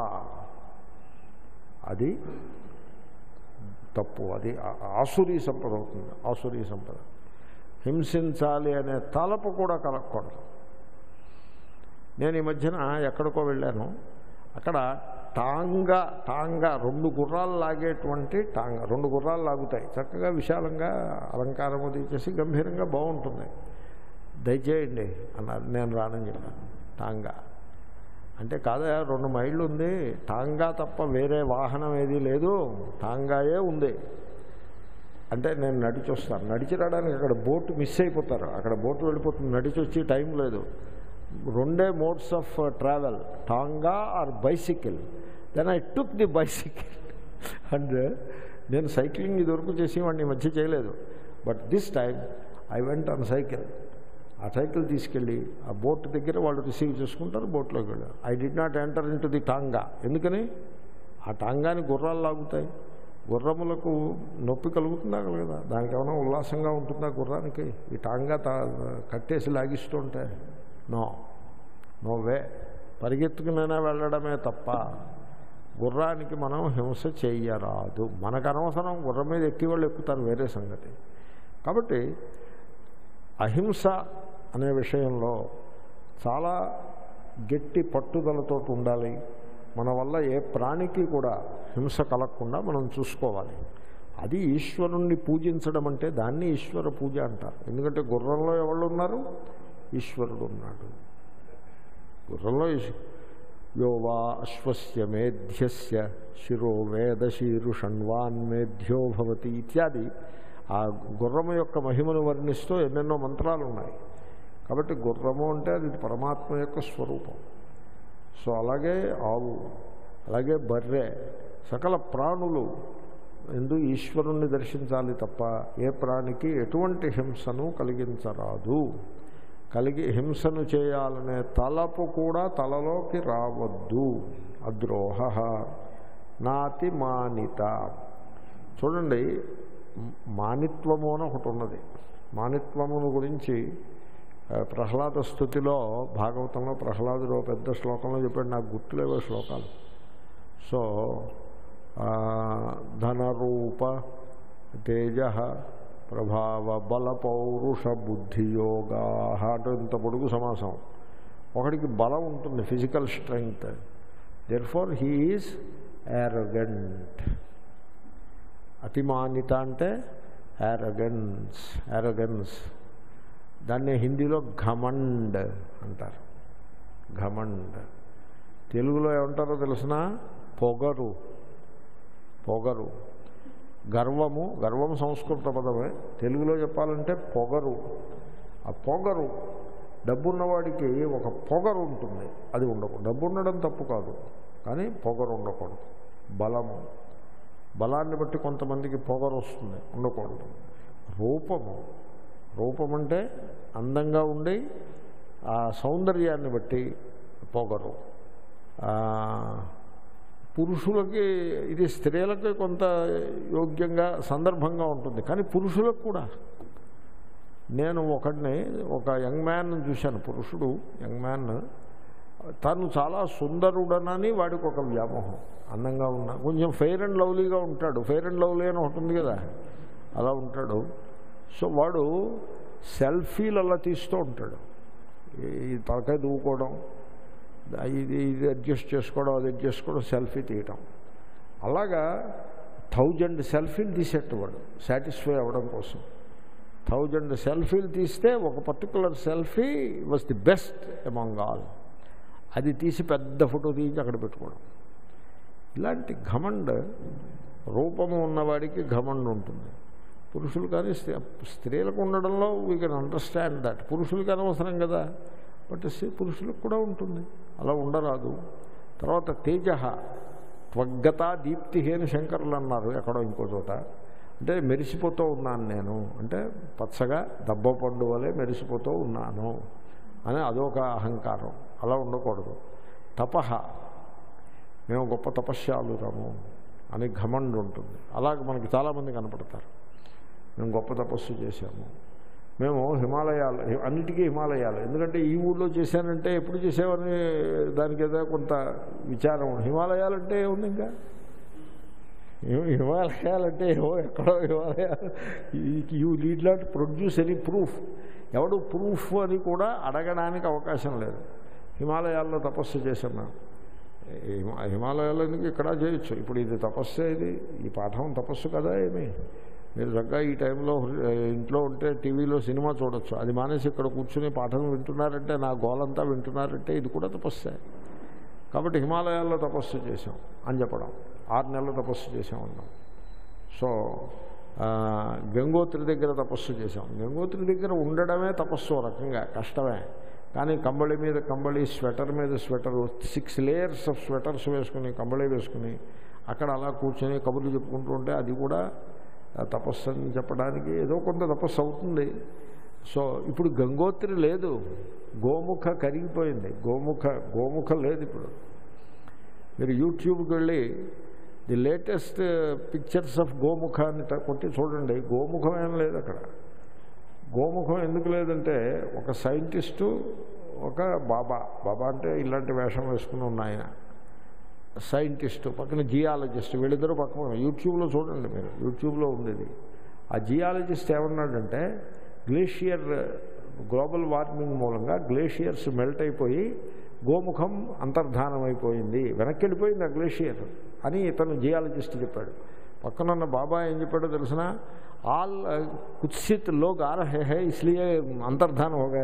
Speaker 1: అది తప్పు అది ఆ- ఆసురీ సంపద అవుతుంది ఆసురీ సంపద హింసించాలి అనే తలపు కూడా కలగకూడదు నేను ఈ మధ్యన ఎక్కడికో వెళ్ళాను అక్కడ టాంగా టాంగా రెండు గుర్రాలు లాగేటువంటి టాంగా రెండు గుర్రాలు లాగుతాయి చక్కగా విశాలంగా అలంకారం అది చేసి గంభీరంగా బాగుంటుంది దయచేయండి అన్నారు నేను రానని చెప్పాను టాంగా అంటే కాదా రెండు మైళ్ళు ఉంది టాంగా తప్ప వేరే వాహనం ఏదీ లేదు టాంగాయే ఉంది అంటే నేను నడిచి వస్తాను నడిచి రావడానికి అక్కడ బోటు మిస్ అయిపోతారు అక్కడ బోటు వెళ్ళిపోతుంది నడిచి వచ్చి టైం లేదు రెండే modes of travel tonga or bicycle then I took the bicycle and నేను సైక్లింగ్ ఇదివరకు చేసేవాడిని ఈ మధ్య చేయలేదు but this time I went on cycle ఆ సైకిల్ తీసుకెళ్ళి ఆ బోట్ దగ్గర వాళ్ళు రిసీవ్ చేసుకుంటారు బోట్లోకి వెళ్ళారు I did not enter into the tonga ఎందుకని ఆ టాంగాని గుర్రాలు లాగుతాయి గుర్రములకు నొప్పి కలుగుతుందా కలగదా దానికి ఏమైనా ఉల్లాసంగా ఉంటుందా గుర్రానికి ఈ టాంగా తా కట్టేసి లాగిస్తుంటే నో నో వే పరిగెత్తుకునైనా వెళ్ళడమే తప్ప గుర్రానికి మనం హింస చెయ్యరాదు మనకు అనవసరం గుర్రం మీద ఎక్కి వాళ్ళు ఎక్కుతారు వేరే సంగతి కాబట్టి అహింస అనే విషయంలో చాలా గట్టి పట్టుదలతో ఉండాలి మన వల్ల ఏ ప్రాణికి కూడా హింస కలగకుండా మనం చూసుకోవాలి అది ఈశ్వరుణ్ణి పూజించడం అంటే దాన్ని ఈశ్వర పూజ అంటారు ఎందుకంటే గుర్రంలో ఎవరు ఉన్నారు ఈశ్వరుడు ఉన్నాడు గుర్రంలో ఈశ్- యో వా అశ్వస్య మేధ్యస్య శిరో వేద శీరుషణ్వాన్ మేధ్యో భవతి ఇత్యాది ఆ గుర్రము యొక్క మహిమను వర్ణిస్తూ ఎన్నెన్నో మంత్రాలు ఉన్నాయి కాబట్టి గుర్రము అంటే అది పరమాత్మ యొక్క స్వరూపం సో అలాగే ఆవు అలాగే బర్రె సకల ప్రాణులు ఎందు ఈశ్వరుణ్ణి దర్శించాలి తప్ప ఏ ప్రాణికి ఎటువంటి హింసను కలిగించరాదు కలిగి హింసను చేయాలనే తలపు కూడా తలలోకి రావద్దు అద్రోహ నాతి మానిత చూడండి మ్- మానిత్వము అని ఒకటి ఉన్నది మానిత్వమును గురించి ఆ, ప్రహ్లాద స్థుతిలో భాగవతంలో ప్రహ్లాదుడు ఓ పెద్ద శ్లోకంలో చెప్పాడు నాకు గుర్తులేవో శ్లోకాలు సో ఆ, ధనరూప తేజ ప్రభావ బల పౌరుష బుద్ధియోగా అటు ఇంత పొడుగు సమాసం ఒకడికి బలం ఉంటుంది physical strength therefore he is arrogant అతిమానిత అంటే యారగెన్స్ యారగెన్స్ దాన్ని హిందీలో ఘమండ్ అంటారు ఘమండ్ తెలుగులో ఏమంటారో తెలిసిన పొగరు పొగరు గర్వము గర్వం సంస్కృత పదమే తెలుగులో చెప్పాలంటే పొగరు ఆ పొగరు డబ్బున్నవాడికి ఒక పొగరు ఉంటుంది అది ఉండకూడదు డబ్బు ఉండడం తప్పు కాదు కానీ పొగరు ఉండకూడదు బలము బలాన్ని బట్టి కొంతమందికి పొగరు వస్తుంది ఉండకూడదు రూపము రూపం అంటే అందంగా ఉండి ఆ సౌందర్యాన్ని బట్టి పొగరు ఆ, పురుషులకి ఇది స్త్రీలకి కొంత యోగ్యంగా సందర్భంగా ఉంటుంది కానీ పురుషులకు కూడా నేను ఒకడిని ఒక యంగ్ మ్యాన్ చూశాను పురుషుడు యంగ్ మ్యాన్ తను చాలా సుందరుడనని వాడికి ఒక వ్యామోహం అందంగా ఉన్న కొంచెం ఫెయిర్ అండ్ లవ్లీగా ఉంటాడు ఫెయిర్ అండ్ లవ్లీ అని ఒకటి ఉంది కదా అలా ఉంటాడు సో వాడు సెల్ఫీలు అలా తీస్తూ ఉంటాడు ఈ తలకాయ దూకోవడం ఇది ఇది అడ్జస్ట్ చేసుకోవడం అది అడ్జస్ట్ చేసుకోవడం సెల్ఫీ తీయటం అలాగా థౌజండ్ సెల్ఫీలు తీసేటవాడు సాటిస్ఫై అవ్వడం కోసం థౌజండ్ సెల్ఫీలు తీస్తే ఒక particular selfie was the best among all అది తీసి పెద్ద ఫోటో తీసి అక్కడ పెట్టుకోవడం ఇలాంటి ఘమండ్ రూపము ఉన్నవాడికి ఘమండ్ ఉంటుంది పురుషులు కానీ స్త్రీ స్త్రీలకు ఉండడంలో వీ కెన్ అండర్స్టాండ్ దట్ పురుషులకి అనవసరం కదా బట్ స్త్రీ- పురుషులకు కూడా ఉంటుంది అలా ఉండరాదు తర్వాత తేజ త్వగ్గత దీప్తి అని శంకరులు అన్నారు ఎక్కడో ఇంకో చోట అంటే మెరిసిపోతూ ఉన్నాను నేను అంటే పచ్చగా దబ్బ పండు వలె మెరిసిపోతూ ఉన్నాను అని అదొక అహంకారం అలా ఉండకూడదు తపహ మేము గొప్ప తపస్యాలురము అని ఘమండ్ ఉంటుంది అలాగే మనకి చాలామంది కనపడతారు మేము గొప్ప తపస్సు చేశాము మేము హిమాలయాలు అన్నిటికీ హిమాలయాలు ఎందుకంటే ఈ ఊళ్ళో చేశానంటే ఎప్పుడు చేసామని దానికి ఏదో కొంత విచారం ఉంది. హిమాలయాలంటే ఏముంది ఇంకా హిమ- హిమాలయాలంటే ఏవో ఎక్కడో హిమాలయాలు you need not produce any proof ఎవడు ప్రూఫ్ అని కూడా అడగడానికి అవకాశం లేదు హిమాలయాల్లో తపస్సు చేశాం మేము హిమ- హిమాలయాల్లో ఎందుకు ఇక్కడ చేయొచ్చు ఇప్పుడు ఇది తపస్సే ఇది ఈ పాఠం తపస్సు కదా ఏమి మీరు చక్కగా ఈ టైంలో ఆ, ఇంట్లో ఉంటే టీవీలో సినిమా చూడొచ్చు అది మానేసి ఇక్కడ కూర్చుని పాఠం వింటున్నారంటే నా గోలంతా వింటున్నారంటే ఇది కూడా తపస్సే కాబట్టి హిమాలయాల్లో తపస్సు చేసాం అని చెప్పడం ఆరు నెలలు తపస్సు చేసాం అన్నాం సో ఆ, గంగోత్రి దగ్గర తపస్సు చేసాం గంగోత్రి దగ్గర ఉండడమే తపస్సు ఓ రకంగా కష్టమే కానీ కంబళి మీద కంబళి స్వెటర్ మీద sweater six layers of sweaters వేసుకుని కంబళి వేసుకుని అక్కడ అలా కూర్చొని కబుర్లు చెప్పుకుంటూ ఉంటే అది కూడా ఆ, తపస్సు అని చెప్పడానికి ఏదో కొంత తపస్సు అవుతుంది సో ఇప్పుడు గంగోత్రి లేదు గోముఖ కరిగిపోయింది గోముఖ గోముఖ లేదు ఇప్పుడు మీరు యూట్యూబ్కి వెళ్ళి the latest pictures of Gomukh అని ట- కొట్టి చూడండి గోముఖం ఏం లేదు అక్కడ గోముఖం ఎందుకు లేదంటే ఒక సైంటిస్టు ఒక బాబా బాబా అంటే ఇలాంటి వేషం వేసుకుని ఉన్న ఆయన సైంటిస్టు పక్కన జియాలజిస్ట్ వీళ్ళిద్దరూ పక్కన యూట్యూబ్లో చూడండి మీరు యూట్యూబ్లో ఉండేది ఆ జియాలజిస్ట్ ఏమన్నాడంటే గ్లేషియర్ గ్లోబల్ వార్మింగ్ మూలంగా గ్లేషియర్స్ మెల్ట్ అయిపోయి గోముఖం అంతర్ధానం అయిపోయింది వెనక్కి వెళ్ళిపోయింది ఆ గ్లేషియర్ అని ఇతను జియాలజిస్ట్ చెప్పాడు పక్కనున్న బాబా ఏం చెప్పాడో తెలిసిన ఆల్ కుత్సిత్ లోగ్ ఆ రహే హై ఇస్లియే అంతర్ధానం హోగా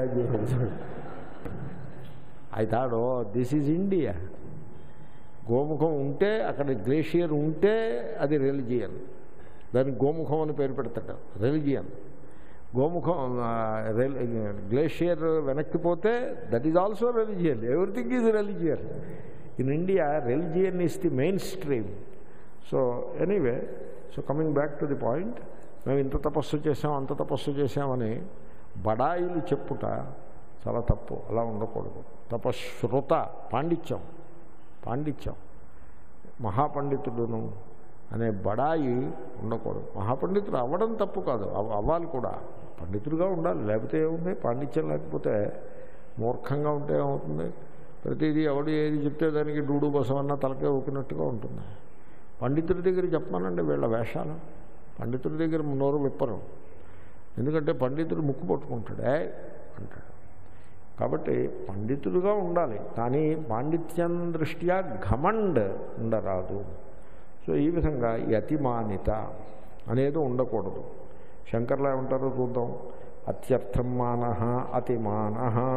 Speaker 1: I thought oh this is India Gomukham ఉంటే అక్కడ గ్లేషియర్ ఉంటే అది రెలిజియన్ దానికి గోముఖం అని పేరు పెడతాడు రెలిజియన్ గోముఖం ఆ, రెల్- గ్లేషియర్ వెనక్కిపోతే that is also religion everything is religion in India religion is the main stream so anyway so coming back to the point మేము ఇంత తపస్సు చేసాం అంత తపస్సు చేసామని బడాయిలు చెప్పుట చాలా తప్పు అలా ఉండకూడదు తపశ్రుత పాండిత్యం పాండిత్యం మహాపండితుడును అనే బడాయి ఉండకూడదు మహాపండితుడు అవ్వడం తప్పు కాదు అవ- అవ్వాలి కూడా పండితుడిగా ఉండాలి లేకపోతే ఏముంది పాండిత్యం లేకపోతే మూర్ఖంగా ఉంటే ఏమవుతుంది ప్రతిదీ ఎవడు ఏది చెప్తే దానికి డూడు బసవన్న తలకే ఊపినట్టుగా ఉంటుంది పండితుడి దగ్గర చెప్పమానండి వీళ్ళ వేషాలు పండితుడి దగ్గర నోరు విప్పరు ఎందుకంటే పండితుడు ముక్కు పట్టుకుంటాడు ఏ అంటాడు కాబట్టి పండితుడుగా ఉండాలి కానీ పాండిత్యం దృష్ట్యా ఘమండ్ ఉండరాదు సో ఈ విధంగా ఈ అతిమానిత అనేది ఉండకూడదు శంకర్లు ఏమంటారో చూద్దాం అత్యర్థం మాన అతిమాన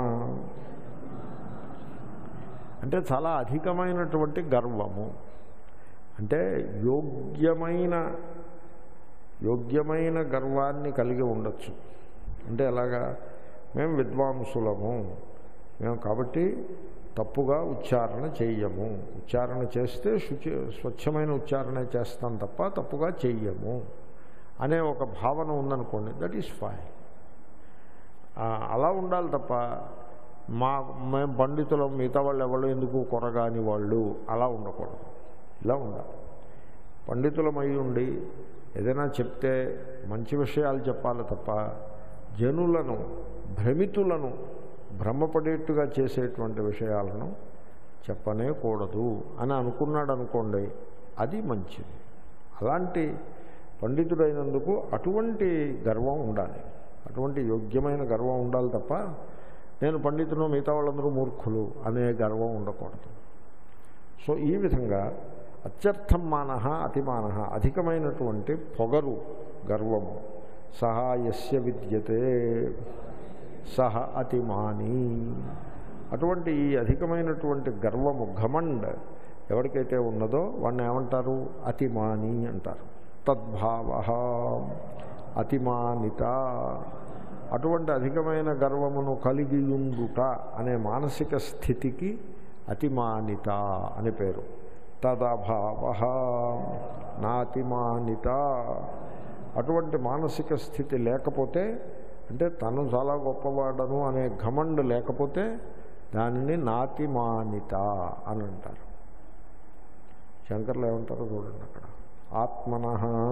Speaker 1: అంటే చాలా అధికమైనటువంటి గర్వము అంటే యోగ్యమైన యోగ్యమైన గర్వాన్ని కలిగి ఉండొచ్చు అంటే ఎలాగా మేము విద్వాంసులము మేము కాబట్టి తప్పుగా ఉచ్చారణ చెయ్యము ఉచ్చారణ చేస్తే శుచి స్వచ్ఛమైన ఉచ్చారణ చేస్తాం తప్ప తప్పుగా చెయ్యము అనే ఒక భావన ఉందనుకోండి దట్ ఈస్ ఫైన్ అలా ఉండాలి తప్ప మా మేము పండితులం మిగతా వాళ్ళు ఎవరు ఎందుకు కొరగాని వాళ్ళు అలా ఉండకూడదు ఇలా ఉండాలి పండితులమై ఉండి ఏదైనా చెప్తే మంచి విషయాలు చెప్పాలి తప్ప జనులను భ్రమితులను భ్రమపడేట్టుగా చేసేటువంటి విషయాలను చెప్పనే కూడదు అని అనుకున్నాడు అనుకోండి అది మంచిది అలాంటి పండితుడైనందుకు అటువంటి గర్వం ఉండాలి అటువంటి యోగ్యమైన గర్వం ఉండాలి తప్ప నేను పండితును మిగతా వాళ్ళందరూ మూర్ఖులు అనే గర్వం ఉండకూడదు సో ఈ విధంగా అత్యర్థం మాన అతిమాన అధికమైనటువంటి పొగరు గర్వము సహాయస్య విద్యతే సహ అతిమాని అటువంటి ఈ అధికమైనటువంటి గర్వము ఘమండ్ ఎవరికైతే ఉన్నదో వాడిని ఏమంటారు అతిమాని అంటారు తద్భావ అతిమానిత అటువంటి అధికమైన గర్వమును కలిగియుండుట అనే మానసిక స్థితికి అతిమానిత అని పేరు తదభావ నాతిమానిత అటువంటి మానసిక స్థితి లేకపోతే అంటే తను చాలా గొప్పవాడను అనే ఘమండ్ లేకపోతే దానిని నాతిమానిత అని అంటారు శంకర్లు ఏమంటారో చూడండి అక్కడ ఆత్మన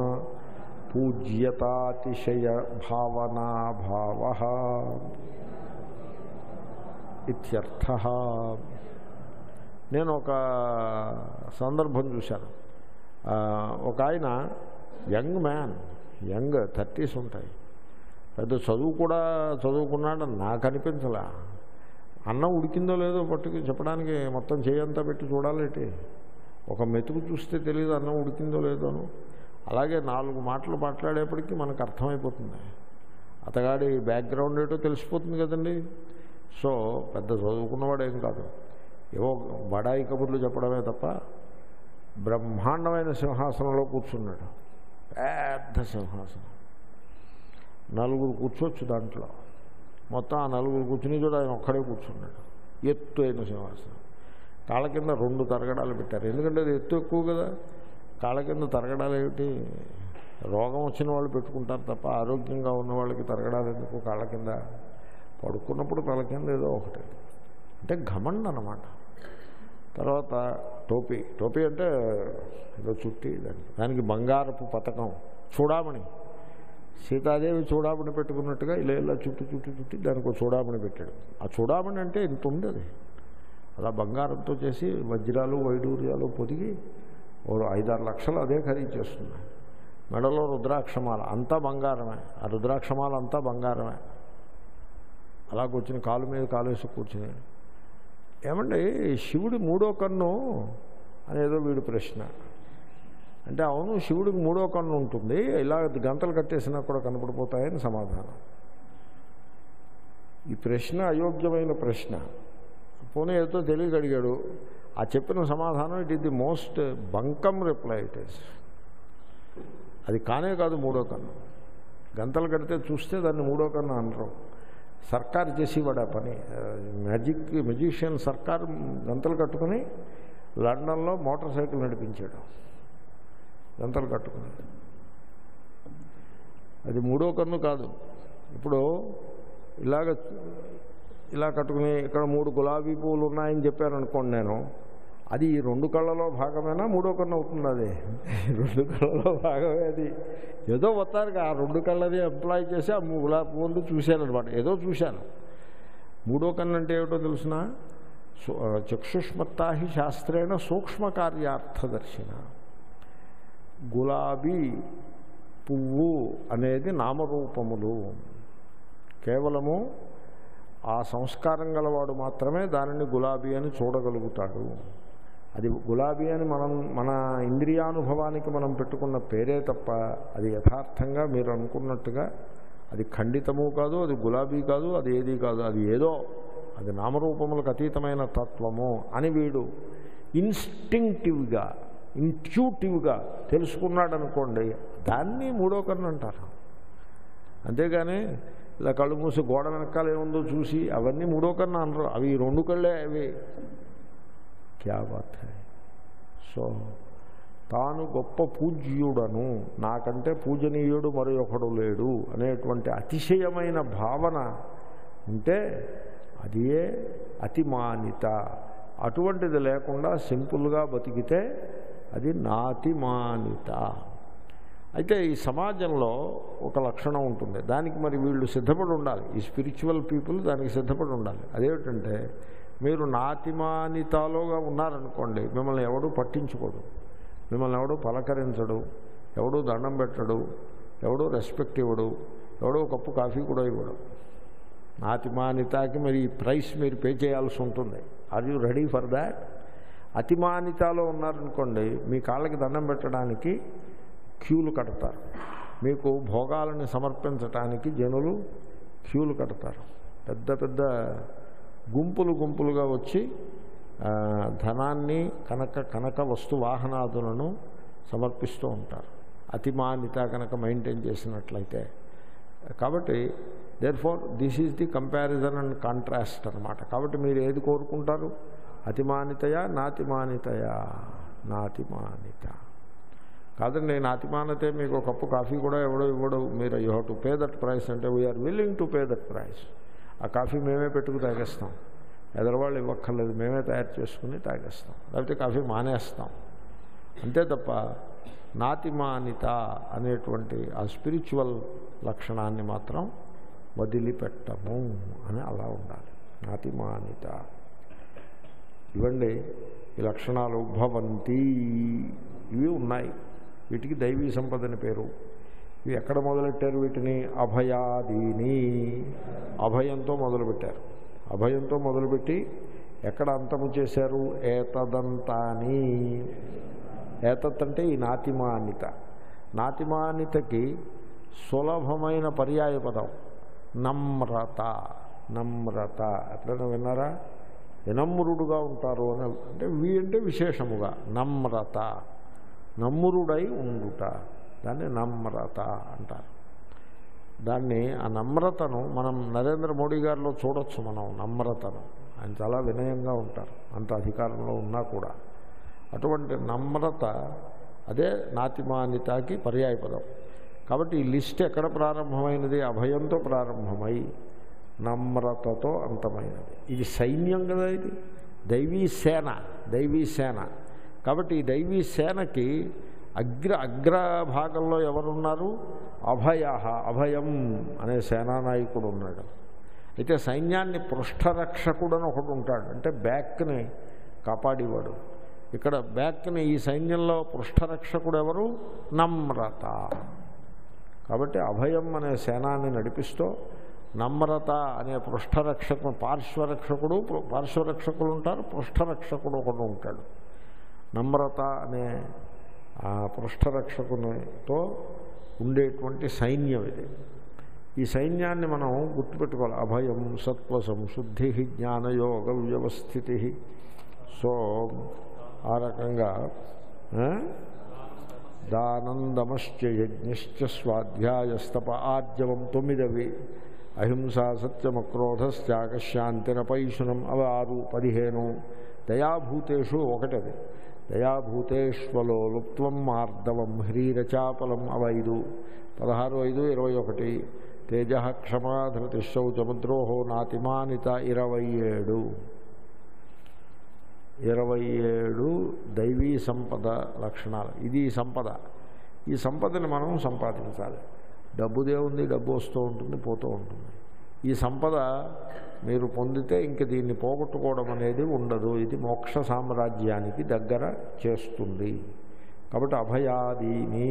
Speaker 1: పూజ్యతాతిశయ భావనాభావ ఇత్యర్థ నేను ఒక సందర్భం చూశాను ఆ, ఒక ఆయన యంగ్ మ్యాన్ యంగ్ థర్టీస్ ఉంటాయి పెద్ద చదువు కూడా చదువుకున్నాడని నాకు అనిపించలా అన్నం ఉడికిందో లేదో పట్టుకు చెప్పడానికి మొత్తం చేయంతా పెట్టి చూడాలేటి ఒక మెతుకు చూస్తే తెలియదు అన్నం ఉడికిందో లేదోను అలాగే నాలుగు మాటలు మాట్లాడేప్పటికీ మనకు అర్థమైపోతుంది అతగాడి బ్యాక్గ్రౌండ్ ఏటో తెలిసిపోతుంది కదండి సో పెద్ద చదువుకున్నవాడు ఏం కాదు ఏవో బడాయి కబుర్లు చెప్పడమే తప్ప బ్రహ్మాండమైన సింహాసనంలో కూర్చున్నాడు పెద్ద సింహాసనం నలుగురు కూర్చోవచ్చు దాంట్లో మొత్తం ఆ నలుగురు కూర్చుని కూడా ఆయన ఒక్కడే కూర్చున్నాడు ఎత్తు అయిన సింహాసనం కాళ్ళ కింద రెండు తరగడాలు పెట్టారు ఎందుకంటే అది ఎత్తు ఎక్కువ కదా కాళ్ళ కింద తరగడాలు ఏమిటి రోగం వచ్చిన వాళ్ళు పెట్టుకుంటారు తప్ప ఆరోగ్యంగా ఉన్న వాళ్ళకి తరగడాలు ఎందుకు కాళ్ళ కింద పడుకున్నప్పుడు తల కింద ఏదో ఒకటి అంటే ఘమండ్ అనమాట తర్వాత టోపీ టోపీ అంటే ఏదో చుట్టి దానికి దానికి బంగారపు పథకం చూడామణి సీతాదేవి చూడామణి పెట్టుకున్నట్టుగా ఇలా ఇలా చుట్టు చుట్టు చుట్టి దానికి ఒక చూడామణి పెట్టాడు ఆ చూడామణి అంటే ఇంత ఉంది అది అలా బంగారంతో చేసి వజ్రాలు వైడూర్యాలు పొదిగి ఓ ఐదారు లక్షలు అదే ఖరీదు చేస్తుంది మెడలో రుద్రాక్షమాల అంతా బంగారమే ఆ రుద్రాక్షమాల అంతా బంగారమే అలా కూర్చుని కాలు మీద కాలు వేసి కూర్చుని ఏమండి శివుడి మూడో కన్ను అనేదో వీడి ప్రశ్న అంటే అవును శివుడికి మూడో కన్ను ఉంటుంది ఇలా గంటలు కట్టేసినా కూడా కనపడిపోతాయని సమాధానం ఈ ప్రశ్న అయోగ్యమైన ప్రశ్న పోనీ ఏదో తెలియక అడిగాడు ఆ చెప్పిన సమాధానం it is the most bunkum reply it is అది కానే కాదు మూడో కన్ను గంతలు కడితే చూస్తే దాన్ని మూడో కన్ను అనరు సర్కార్ చేసేవాడు ఆ పని మ్యాజిక్ మెజిషియన్ సర్కార్ గంతలు కట్టుకుని లండన్లో మోటార్ సైకిల్ నడిపించాడు గంతలు కట్టుకుని అది మూడో కన్ను కాదు ఇప్పుడు ఇలాగ ఇలా కట్టుకుని ఇక్కడ మూడు గులాబీ పువ్వులు ఉన్నాయని చెప్పాను అనుకోండి నేను అది ఈ రెండు కళ్ళలో భాగమేనా మూడో కన్ను అవుతుంది అది రెండు కళ్ళలో భాగమే అది ఏదో వస్తారుగా ఆ రెండు కళ్ళది ఎంప్లాయ్ చేసి ఆ గులాబీ పువ్వులు చూశాను అనమాట ఏదో చూశాను మూడో కన్ను అంటే ఏమిటో తెలుసిన చక్షుష్మత్తాహి శాస్త్రేణ సూక్ష్మ కార్యార్థదర్శిన గులాబీ పువ్వు అనేది నామరూపములు కేవలము ఆ సంస్కారం గలవాడు మాత్రమే దానిని గులాబీ అని చూడగలుగుతాడు అది గులాబీ అని మనం మన ఇంద్రియానుభవానికి మనం పెట్టుకున్న పేరే తప్ప అది యథార్థంగా మీరు అనుకున్నట్టుగా అది ఖండితము కాదు అది గులాబీ కాదు అది ఏది కాదు అది ఏదో అది నామరూపములకు అతీతమైన తత్వము అని వీడు ఇన్స్టింక్టివ్గా ఇంట్యూటివ్గా తెలుసుకున్నాడు అనుకోండి దాన్ని మూడో కన్ను అంటారు అంతేగాని ఇలా కళ్ళు మూసి గోడ వెనకాల ఏముందో చూసి అవన్నీ మూడో కన్నా అనరు అవి రెండు కళ్ళే అవి క్యా బాత్ హై సో తాను గొప్ప పూజ్యుడను నాకంటే పూజనీయుడు మరి ఒకడు లేడు అనేటువంటి అతిశయమైన భావన ఉంటే అదియే అతిమానిత అటువంటిది లేకుండా సింపుల్గా బతికితే అది నాతిమానిత అయితే ఈ సమాజంలో ఒక లక్షణం ఉంటుంది దానికి మరి వీళ్ళు సిద్ధపడి ఉండాలి ఈ స్పిరిచువల్ పీపుల్ దానికి సిద్ధపడి ఉండాలి అదేమిటంటే మీరు నాతిమానితాలోగా ఉన్నారనుకోండి మిమ్మల్ని ఎవడూ పట్టించుకోడు మిమ్మల్ని ఎవడూ పలకరించడు ఎవడూ దండం పెట్టడు ఎవడూ రెస్పెక్ట్ ఇవ్వడు ఎవడో కప్పు కాఫీ కూడా ఇవ్వడు నాతిమానితాకి మరి ఈ ప్రైస్ మీరు పే చేయాల్సి ఉంటుంది are you ready for that అతిమానితాలో ఉన్నారనుకోండి మీ కాళ్ళకి దండం పెట్టడానికి క్యూలు కడతారు మీకు భోగాలను సమర్పించటానికి జనులు క్యూలు కడతారు పెద్ద పెద్ద గుంపులు గుంపులుగా వచ్చి ధనాన్ని కనక కనక వస్తు వాహనాదులను సమర్పిస్తూ ఉంటారు అతిమానిత కనుక మెయింటైన్ చేసినట్లయితే కాబట్టి therefore this is the comparison and contrast అనమాట కాబట్టి మీరు ఏది కోరుకుంటారు అతిమానితయా నాతిమానితయా నాతిమానిత కాదండి నాతిమానతే మీకు ఒక కప్పు కాఫీ కూడా ఎవడో ఇవ్వడు మీరు you have to pay that price అంటే we are willing to pay that price ఆ కాఫీ మేమే పెట్టుకు తాగేస్తాం ఎదరవాళ్ళు ఇవ్వక్కర్లేదు మేమే తయారు చేసుకుని తాగేస్తాం లేకపోతే కాఫీ మానేస్తాం అంతే తప్ప నాతిమానిత అనేటువంటి ఆ స్పిరిచువల్ లక్షణాన్ని మాత్రం వదిలిపెట్టము అని అలా ఉండాలి నాతిమానిత ఇవ్వండి ఈ లక్షణాలు భవంతి ఇవి ఉన్నాయి వీటికి దైవీ సంపదని పేరు ఇవి ఎక్కడ మొదలెట్టారు వీటిని అభయాదీని అభయంతో మొదలుపెట్టారు అభయంతో మొదలుపెట్టి ఎక్కడ అంతము చేశారు ఏతదంతాని ఏతత్ అంటే ఈ నాతిమానిత నాతిమానితకి సులభమైన పర్యాయ పదం నమ్రత నమ్రత ఎప్పుడైనా విన్నారా వినమ్రుడుగా ఉంటారు అని అంటే వీ అంటే విశేషముగా నమ్రత నమ్రుడై ఉండుట దాన్ని నమ్రత అంటారు దాన్ని ఆ నమ్రతను మనం నరేంద్ర మోడీ గారిలో చూడొచ్చు మనం నమ్రతను ఆయన చాలా వినయంగా ఉంటారు అంత అధికారంలో ఉన్నా కూడా అటువంటి నమ్రత అదే నాతిమానితాకి పర్యాయపదం కాబట్టి ఈ లిస్ట్ ఎక్కడ ప్రారంభమైనది అభయంతో ప్రారంభమై నమ్రతతో అంతమైనది ఇది సైన్యం కదా ఇది దైవీ సేన దైవీ సేన కాబట్టి ఈ దైవీ సేనకి అగ్ర అగ్రభాగంలో ఎవరున్నారు అభయ అభయం అనే సేనానాయకుడు ఉన్నాడు అయితే సైన్యాన్ని పృష్ఠరక్షకుడు అని ఒకడు ఉంటాడు అంటే బ్యాక్ని కాపాడేవాడు ఇక్కడ బ్యాక్ని ఈ సైన్యంలో పృష్ఠరక్షకుడు ఎవరు నమ్రత కాబట్టి అభయం అనే సేనాన్ని నడిపిస్తూ నమ్రత అనే పృష్ఠరక్షకు పార్శ్వరక్షకుడు పార్శ్వరక్షకులు ఉంటారు పృష్ఠరక్షకుడు ఒకడు ఉంటాడు నమ్రత అనే ఆ పృష్ఠరక్షకునితో ఉండేటువంటి సైన్యం ఇది ఈ సైన్యాన్ని మనం గుర్తుపెట్టుకోవాలి అభయం సత్వ సంశుద్ధి జ్ఞానయోగ వ్యవస్థితి సో ఆ రకంగా ఆ, దానందమశ్చ యజ్ఞశ్చ స్వాధ్యాయస్తప ఆర్జవం తొమ్మిదవి అహింసా సత్యమక్రోధశ్చాకశాంతిరపైశునం అవి ఆరు పదిహేను దయాభూతేషు ఒకటది దయాభూతేష్వలో లుప్త్వం మార్దవం హ్రీరచాపలం అవ ఐదు పదహారు ఐదు ఇరవై ఒకటి తేజ క్షమాధృతి శౌచముద్రోహో నాతిమానిత ఇరవై ఏడు ఇరవై ఏడు దైవీ సంపద లక్షణాలు ఇది సంపద ఈ సంపదని మనం సంపాదించాలి డబ్బుదే ఉంది డబ్బు వస్తూ ఉంటుంది పోతూ ఉంటుంది ఈ సంపద మీరు పొందితే ఇంక దీన్ని పోగొట్టుకోవడం అనేది ఉండదు ఇది మోక్ష సామ్రాజ్యానికి దగ్గర చేస్తుంది కాబట్టి అభయాదీని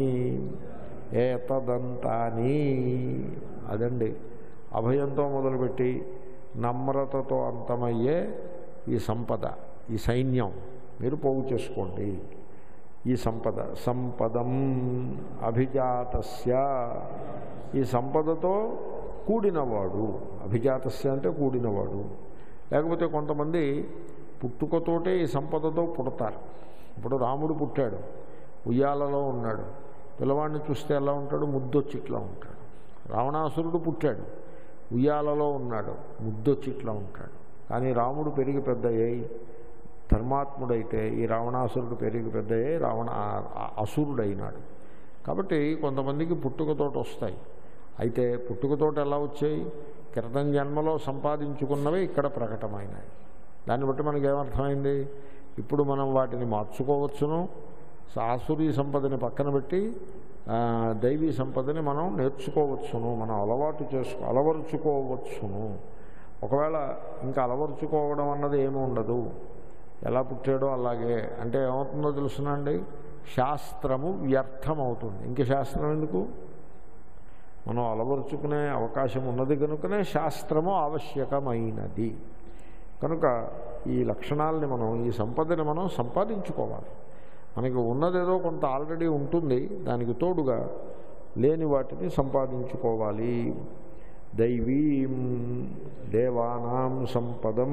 Speaker 1: ఏతదంతాని అదండి అభయంతో మొదలుపెట్టి నమ్రతతో అంతమయ్యే ఈ సంపద ఈ సైన్యం మీరు పోగు చేసుకోండి ఈ సంపద సంపదం అభిజాతస్య ఈ సంపదతో కూడినవాడు అభిజాతస్య అంటే కూడినవాడు లేకపోతే కొంతమంది పుట్టుకతోటే ఈ సంపదతో పుడతారు ఇప్పుడు రాముడు పుట్టాడు ఉయ్యాలలో ఉన్నాడు పిల్లవాడిని చూస్తే ఎలా ఉంటాడు ముద్దొచ్చి ఇట్లా ఉంటాడు రావణాసురుడు పుట్టాడు ఉయ్యాలలో ఉన్నాడు ముద్దొచ్చి ఇట్లా ఉంటాడు కానీ రాముడు పెరిగి పెద్ద అయ్యి ధర్మాత్ముడైతే ఈ రావణాసురుడు పెరిగి పెద్ద అయ్యి రావణ ఆ- అసురుడైనాడు కాబట్టి కొంతమందికి పుట్టుకతోటి వస్తాయి అయితే పుట్టుకతోటి ఎలా వచ్చాయి క్రితం జన్మలో సంపాదించుకున్నవి ఇక్కడ ప్రకటమైనాయి దాన్ని బట్టి మనకి ఏమర్థమైంది ఇప్పుడు మనం వాటిని మార్చుకోవచ్చును ఆసురీ సంపదని పక్కన పెట్టి ఆ, దైవీ సంపదని మనం నేర్చుకోవచ్చును మనం అలవాటు చేసుకో అలవరుచుకోవచ్చును ఒకవేళ ఇంకా అలవరుచుకోవడం అన్నది ఏమీ ఉండదు ఎలా పుట్టాడో అలాగే అంటే ఏమవుతుందో తెలుసునండి శాస్త్రము వ్యర్థమవుతుంది ఇంక శాస్త్రం ఎందుకు మనం అలవరుచుకునే అవకాశం ఉన్నది కనుకనే శాస్త్రము ఆవశ్యకమైనది కనుక ఈ లక్షణాలని మనం ఈ సంపదని మనం సంపాదించుకోవాలి మనకి ఉన్నదేదో కొంత ఆల్రెడీ ఉంటుంది దానికి తోడుగా లేని వాటిని సంపాదించుకోవాలి దైవీం దేవానాం సంపదం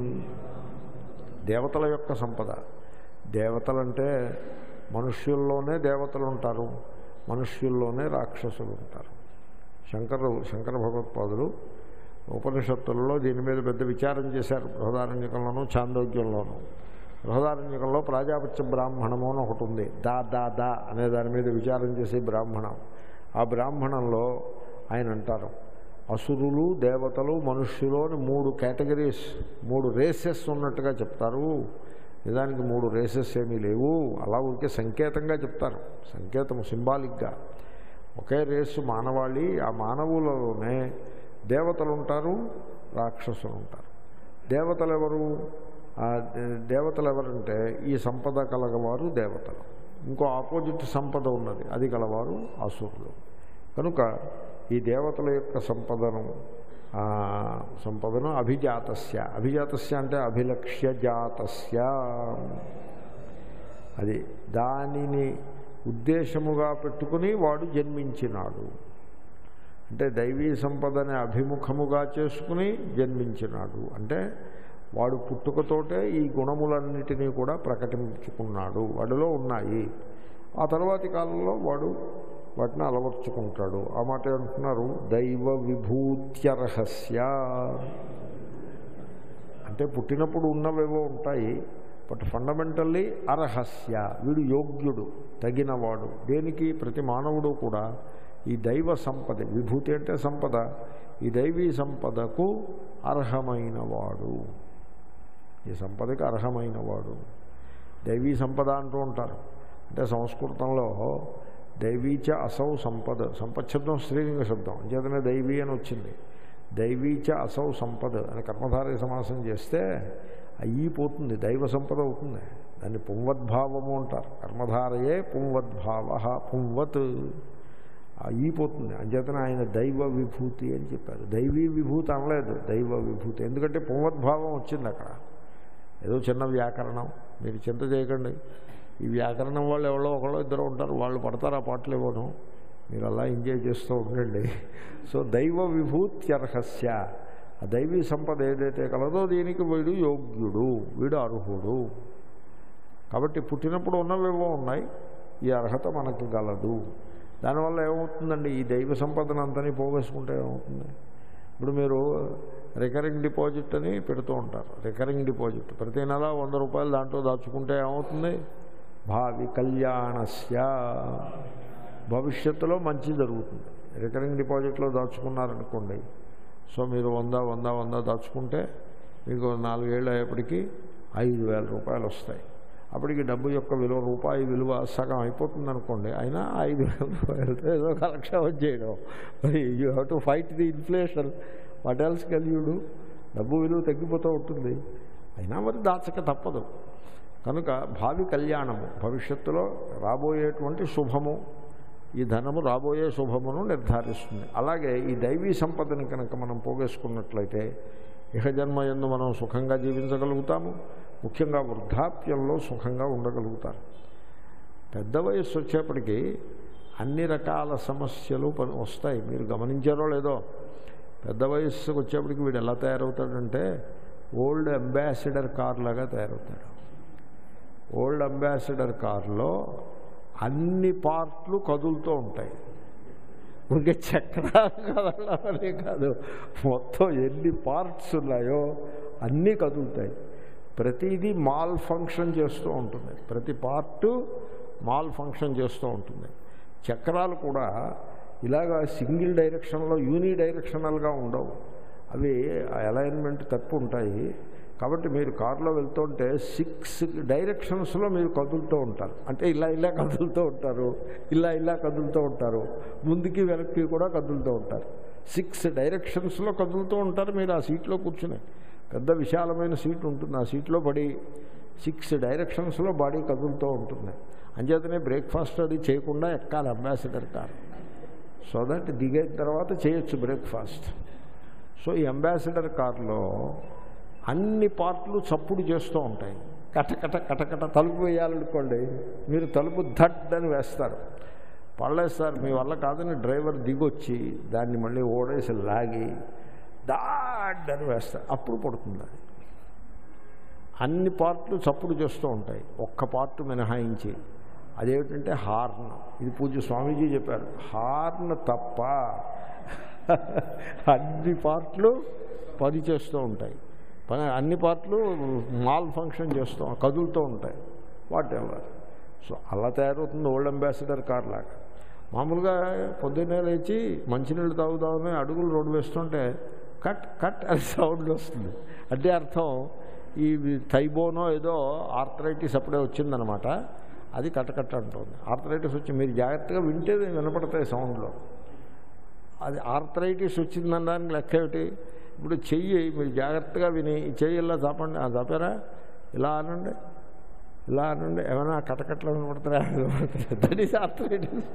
Speaker 1: దేవతల యొక్క సంపద దేవతలంటే మనుష్యుల్లోనే దేవతలు ఉంటారు మనుష్యుల్లోనే రాక్షసులు ఉంటారు శంకరు శంకర భగవత్పాదులు ఉపనిషత్తులలో దీని మీద పెద్ద విచారం చేశారు బృహదారణ్యకంలోనూ చాందోగ్యంలోనూ బృహదారణ్యకంలో ప్రాజాపత్య బ్రాహ్మణము అని ఒకటి ఉంది దా దా దా అనే దాని మీద విచారం చేసే బ్రాహ్మణం ఆ బ్రాహ్మణంలో ఆయన అంటారు అసురులు దేవతలు మనుష్యులు అని మూడు కేటగిరీస్ మూడు రేసెస్ ఉన్నట్టుగా చెప్తారు నిజానికి మూడు రేసెస్ ఏమీ లేవు అలా ఊరికే సంకేతంగా చెప్తారు సంకేతం సింబాలిక్గా ఒకే రేసు మానవాళి ఆ మానవులలోనే దేవతలు ఉంటారు రాక్షసులు ఉంటారు దేవతలు ఎవరు ఆ దే- దేవతలు ఎవరంటే ఈ సంపద కలగవారు దేవతలు ఇంకో ఆపోజిట్ సంపద ఉన్నది అది కలవారు అసురులు కనుక ఈ దేవతల యొక్క సంపదను ఆ, సంపదను అభిజాతస్య అభిజాతస్య అంటే అభిలక్ష్య జాతస్య అది దానిని ఉద్దేశముగా పెట్టుకుని వాడు జన్మించినాడు అంటే దైవీ సంపదని అభిముఖముగా చేసుకుని జన్మించినాడు అంటే వాడు పుట్టుకతోటే ఈ గుణములన్నిటినీ కూడా ప్రకటించుకున్నాడు వాడిలో ఉన్నాయి ఆ తర్వాతి కాలంలో వాడు వాటిని అలవర్చుకుంటాడు ఆ మాట అంటున్నారు దైవ విభూత్యర్హస్య అంటే పుట్టినప్పుడు ఉన్నవేవో ఉంటాయి బట్ ఫండమెంటల్లీ అర్హస్య వీడు యోగ్యుడు తగినవాడు దేనికి ప్రతి మానవుడు కూడా ఈ దైవ సంపద విభూతి అంటే సంపద ఈ దైవీ సంపదకు అర్హమైనవాడు ఈ సంపదకి అర్హమైన వాడు దైవీ సంపద అంటూ ఉంటారు అంటే సంస్కృతంలో దైవీచ అసౌ సంపద సంపత్ శబ్దం స్త్రీలింగ శబ్దం అంచేతనే దైవీ అని వచ్చింది దైవీచ అసౌ సంపద అని కర్మధారయ సమాసం చేస్తే అయ్యి పోతుంది దైవ సంపద అవుతుంది దాన్ని పుంవద్భావము అంటారు కర్మధారయే పుంవద్భావ పుంవత్ అయిపోతుంది అంచేతన ఆయన దైవ విభూతి అని చెప్పారు దైవీ విభూతి అనలేదు దైవ విభూతి ఎందుకంటే పుంవద్భావం వచ్చింది అక్కడ ఏదో చిన్న వ్యాకరణం మీరు చింత చేయకండి ఈ వ్యాకరణం వాళ్ళు ఎవరో ఒకళ్ళో ఇద్దరు ఉంటారు వాళ్ళు పడతారు ఆ పాటలు ఇవ్వను మీరు అలా ఎంజాయ్ చేస్తూ ఉండండి సో దైవ విభూత్యర్హస్య ఆ దైవీ సంపద ఏదైతే కలదో దీనికి వీడు యోగ్యుడు వీడు అర్హుడు కాబట్టి పుట్టినప్పుడు ఉన్నవేవో ఉన్నాయి ఈ అర్హత మనకు గలదు దానివల్ల ఏమవుతుందండి ఈ దైవ సంపదను అంతని పోగేసుకుంటే ఏమవుతుంది ఇప్పుడు మీరు రికరింగ్ డిపాజిట్ అని పెడుతూ ఉంటారు రికరింగ్ డిపాజిట్ ప్రతి నెల వంద రూపాయలు దాంట్లో దాచుకుంటే ఏమవుతుంది భావి కళ్యాణస్య భవిష్యత్తులో మంచి జరుగుతుంది రికరింగ్ డిపాజిట్లో దాచుకున్నారనుకోండి సో మీరు వంద వంద వంద దాచుకుంటే మీకు నాలుగేళ్ళు అయ్యేప్పటికీ ఐదు వేల రూపాయలు వస్తాయి అప్పటికి డబ్బు యొక్క విలువ రూపాయి విలువ సగం అయిపోతుంది అనుకోండి అయినా ఐదు వేల రూపాయలతో ఏదో కలక్షేపం చేయడం మరి you have to fight the inflation what else కలియుడు డబ్బు విలువ తగ్గిపోతూ ఉంటుంది అయినా మరి దాచక తప్పదు కనుక భావి కళ్యాణము భవిష్యత్తులో రాబోయేటువంటి శుభము ఈ ధనము రాబోయే శుభమును నిర్ధారిస్తుంది అలాగే ఈ దైవీ సంపదని కనుక మనం పోగేసుకున్నట్లయితే ఇహ జన్మ ఎందు మనం సుఖంగా జీవించగలుగుతాము ముఖ్యంగా వృద్ధాప్యంలో సుఖంగా ఉండగలుగుతారు పెద్ద వయస్సు వచ్చేప్పటికీ అన్ని రకాల సమస్యలు పని వస్తాయి మీరు గమనించారో లేదో పెద్ద వయస్సుకు వచ్చేప్పటికి వీడు ఎలా తయారవుతాడంటే ఓల్డ్ అంబాసిడర్ కార్ లాగా తయారవుతాడు ఓల్డ్ అంబాసిడర్ కారులో అన్ని పార్ట్లు కదులుతూ ఉంటాయి ఇంకే చక్రాలు కదలనే కాదు మొత్తం ఎన్ని పార్ట్స్ ఉన్నాయో అన్నీ కదులుతాయి ప్రతిదీ మాల్ ఫంక్షన్ చేస్తూ ఉంటుంది ప్రతి పార్టు మాల్ ఫంక్షన్ చేస్తూ ఉంటుంది చక్రాలు కూడా ఇలాగా సింగిల్ డైరెక్షన్లో యూని డైరెక్షనల్గా ఉండవు అవి అలైన్మెంట్ తప్పు ఉంటాయి కాబట్టి మీరు కారులో వెళ్తుంటే సిక్స్ డైరెక్షన్స్లో మీరు కదులుతూ ఉంటారు అంటే ఇలా ఇలా కదులుతూ ఉంటారు ఇలా ఇలా కదులుతూ ఉంటారు ముందుకి వెనక్కి కూడా కదులుతూ ఉంటారు సిక్స్ డైరెక్షన్స్లో కదులుతూ ఉంటారు మీరు ఆ సీట్లో కూర్చుని పెద్ద విశాలమైన సీట్ ఉంటుంది ఆ సీట్లో పడి సిక్స్ డైరెక్షన్స్లో బాడీ కదులుతూ ఉంటుంది అంచేతనే బ్రేక్ఫాస్ట్ అది చేయకుండా ఎక్కాలి అంబాసిడర్ కారు సో దట్ దిగిన తర్వాత చేయొచ్చు బ్రేక్ఫాస్ట్ సో ఈ అంబాసిడర్ కారులో అన్ని పార్ట్లు చప్పుడు చేస్తూ ఉంటాయి కటకట కటకట తలుపు వేయాలనుకోండి మీరు తలుపు ధడ్ అని వేస్తారు పడలేస్తారు మీ వల్ల కాదని డ్రైవర్ దిగొచ్చి దాన్ని మళ్ళీ ఓడేసి లాగి దాడ్ అని వేస్తారు అప్పుడు పడుతుంది అది అన్ని పార్ట్లు చప్పుడు చేస్తూ ఉంటాయి ఒక్క పార్ట్ మినహాయించి అదేమిటంటే హార్న్ ఇది పూజ స్వామీజీ చెప్పారు హార్న్ తప్ప అన్ని పార్ట్లు పని చేస్తూ ఉంటాయి పని అన్ని పార్ట్లు మాల్ ఫంక్షన్ చేస్తూ కదులుతూ ఉంటాయి వాట్ ఎవర్ సో అలా తయారవుతుంది ఓల్డ్ అంబాసిడర్ కార్ లాగా మామూలుగా పొద్దున్నే లేచి మంచినీళ్ళు తాగుదామని అడుగులు రోడ్డు వేస్తుంటే కట్ కట్ అని సౌండ్ వస్తుంది అంటే అర్థం ఈ థైబోనో ఏదో ఆర్థరైటిస్ అప్పుడే వచ్చిందనమాట అది కట్టకట్ట అంటుంది ఆర్థరైటిస్ వచ్చి మీరు జాగ్రత్తగా వింటే వినపడతాయి సౌండ్లో అది ఆర్థరైటిస్ వచ్చిందనడానికి లెక్క ఏమిటి ఇప్పుడు చెయ్యి మీరు జాగ్రత్తగా విని ఈ చెయ్యి ఇలా చాపండి ఆ చాపారా ఇలా అనండి ఇలా అనండి ఏమైనా కటకట్లు వినపడతారా దట్ ఈస్ ఆర్థరైటిస్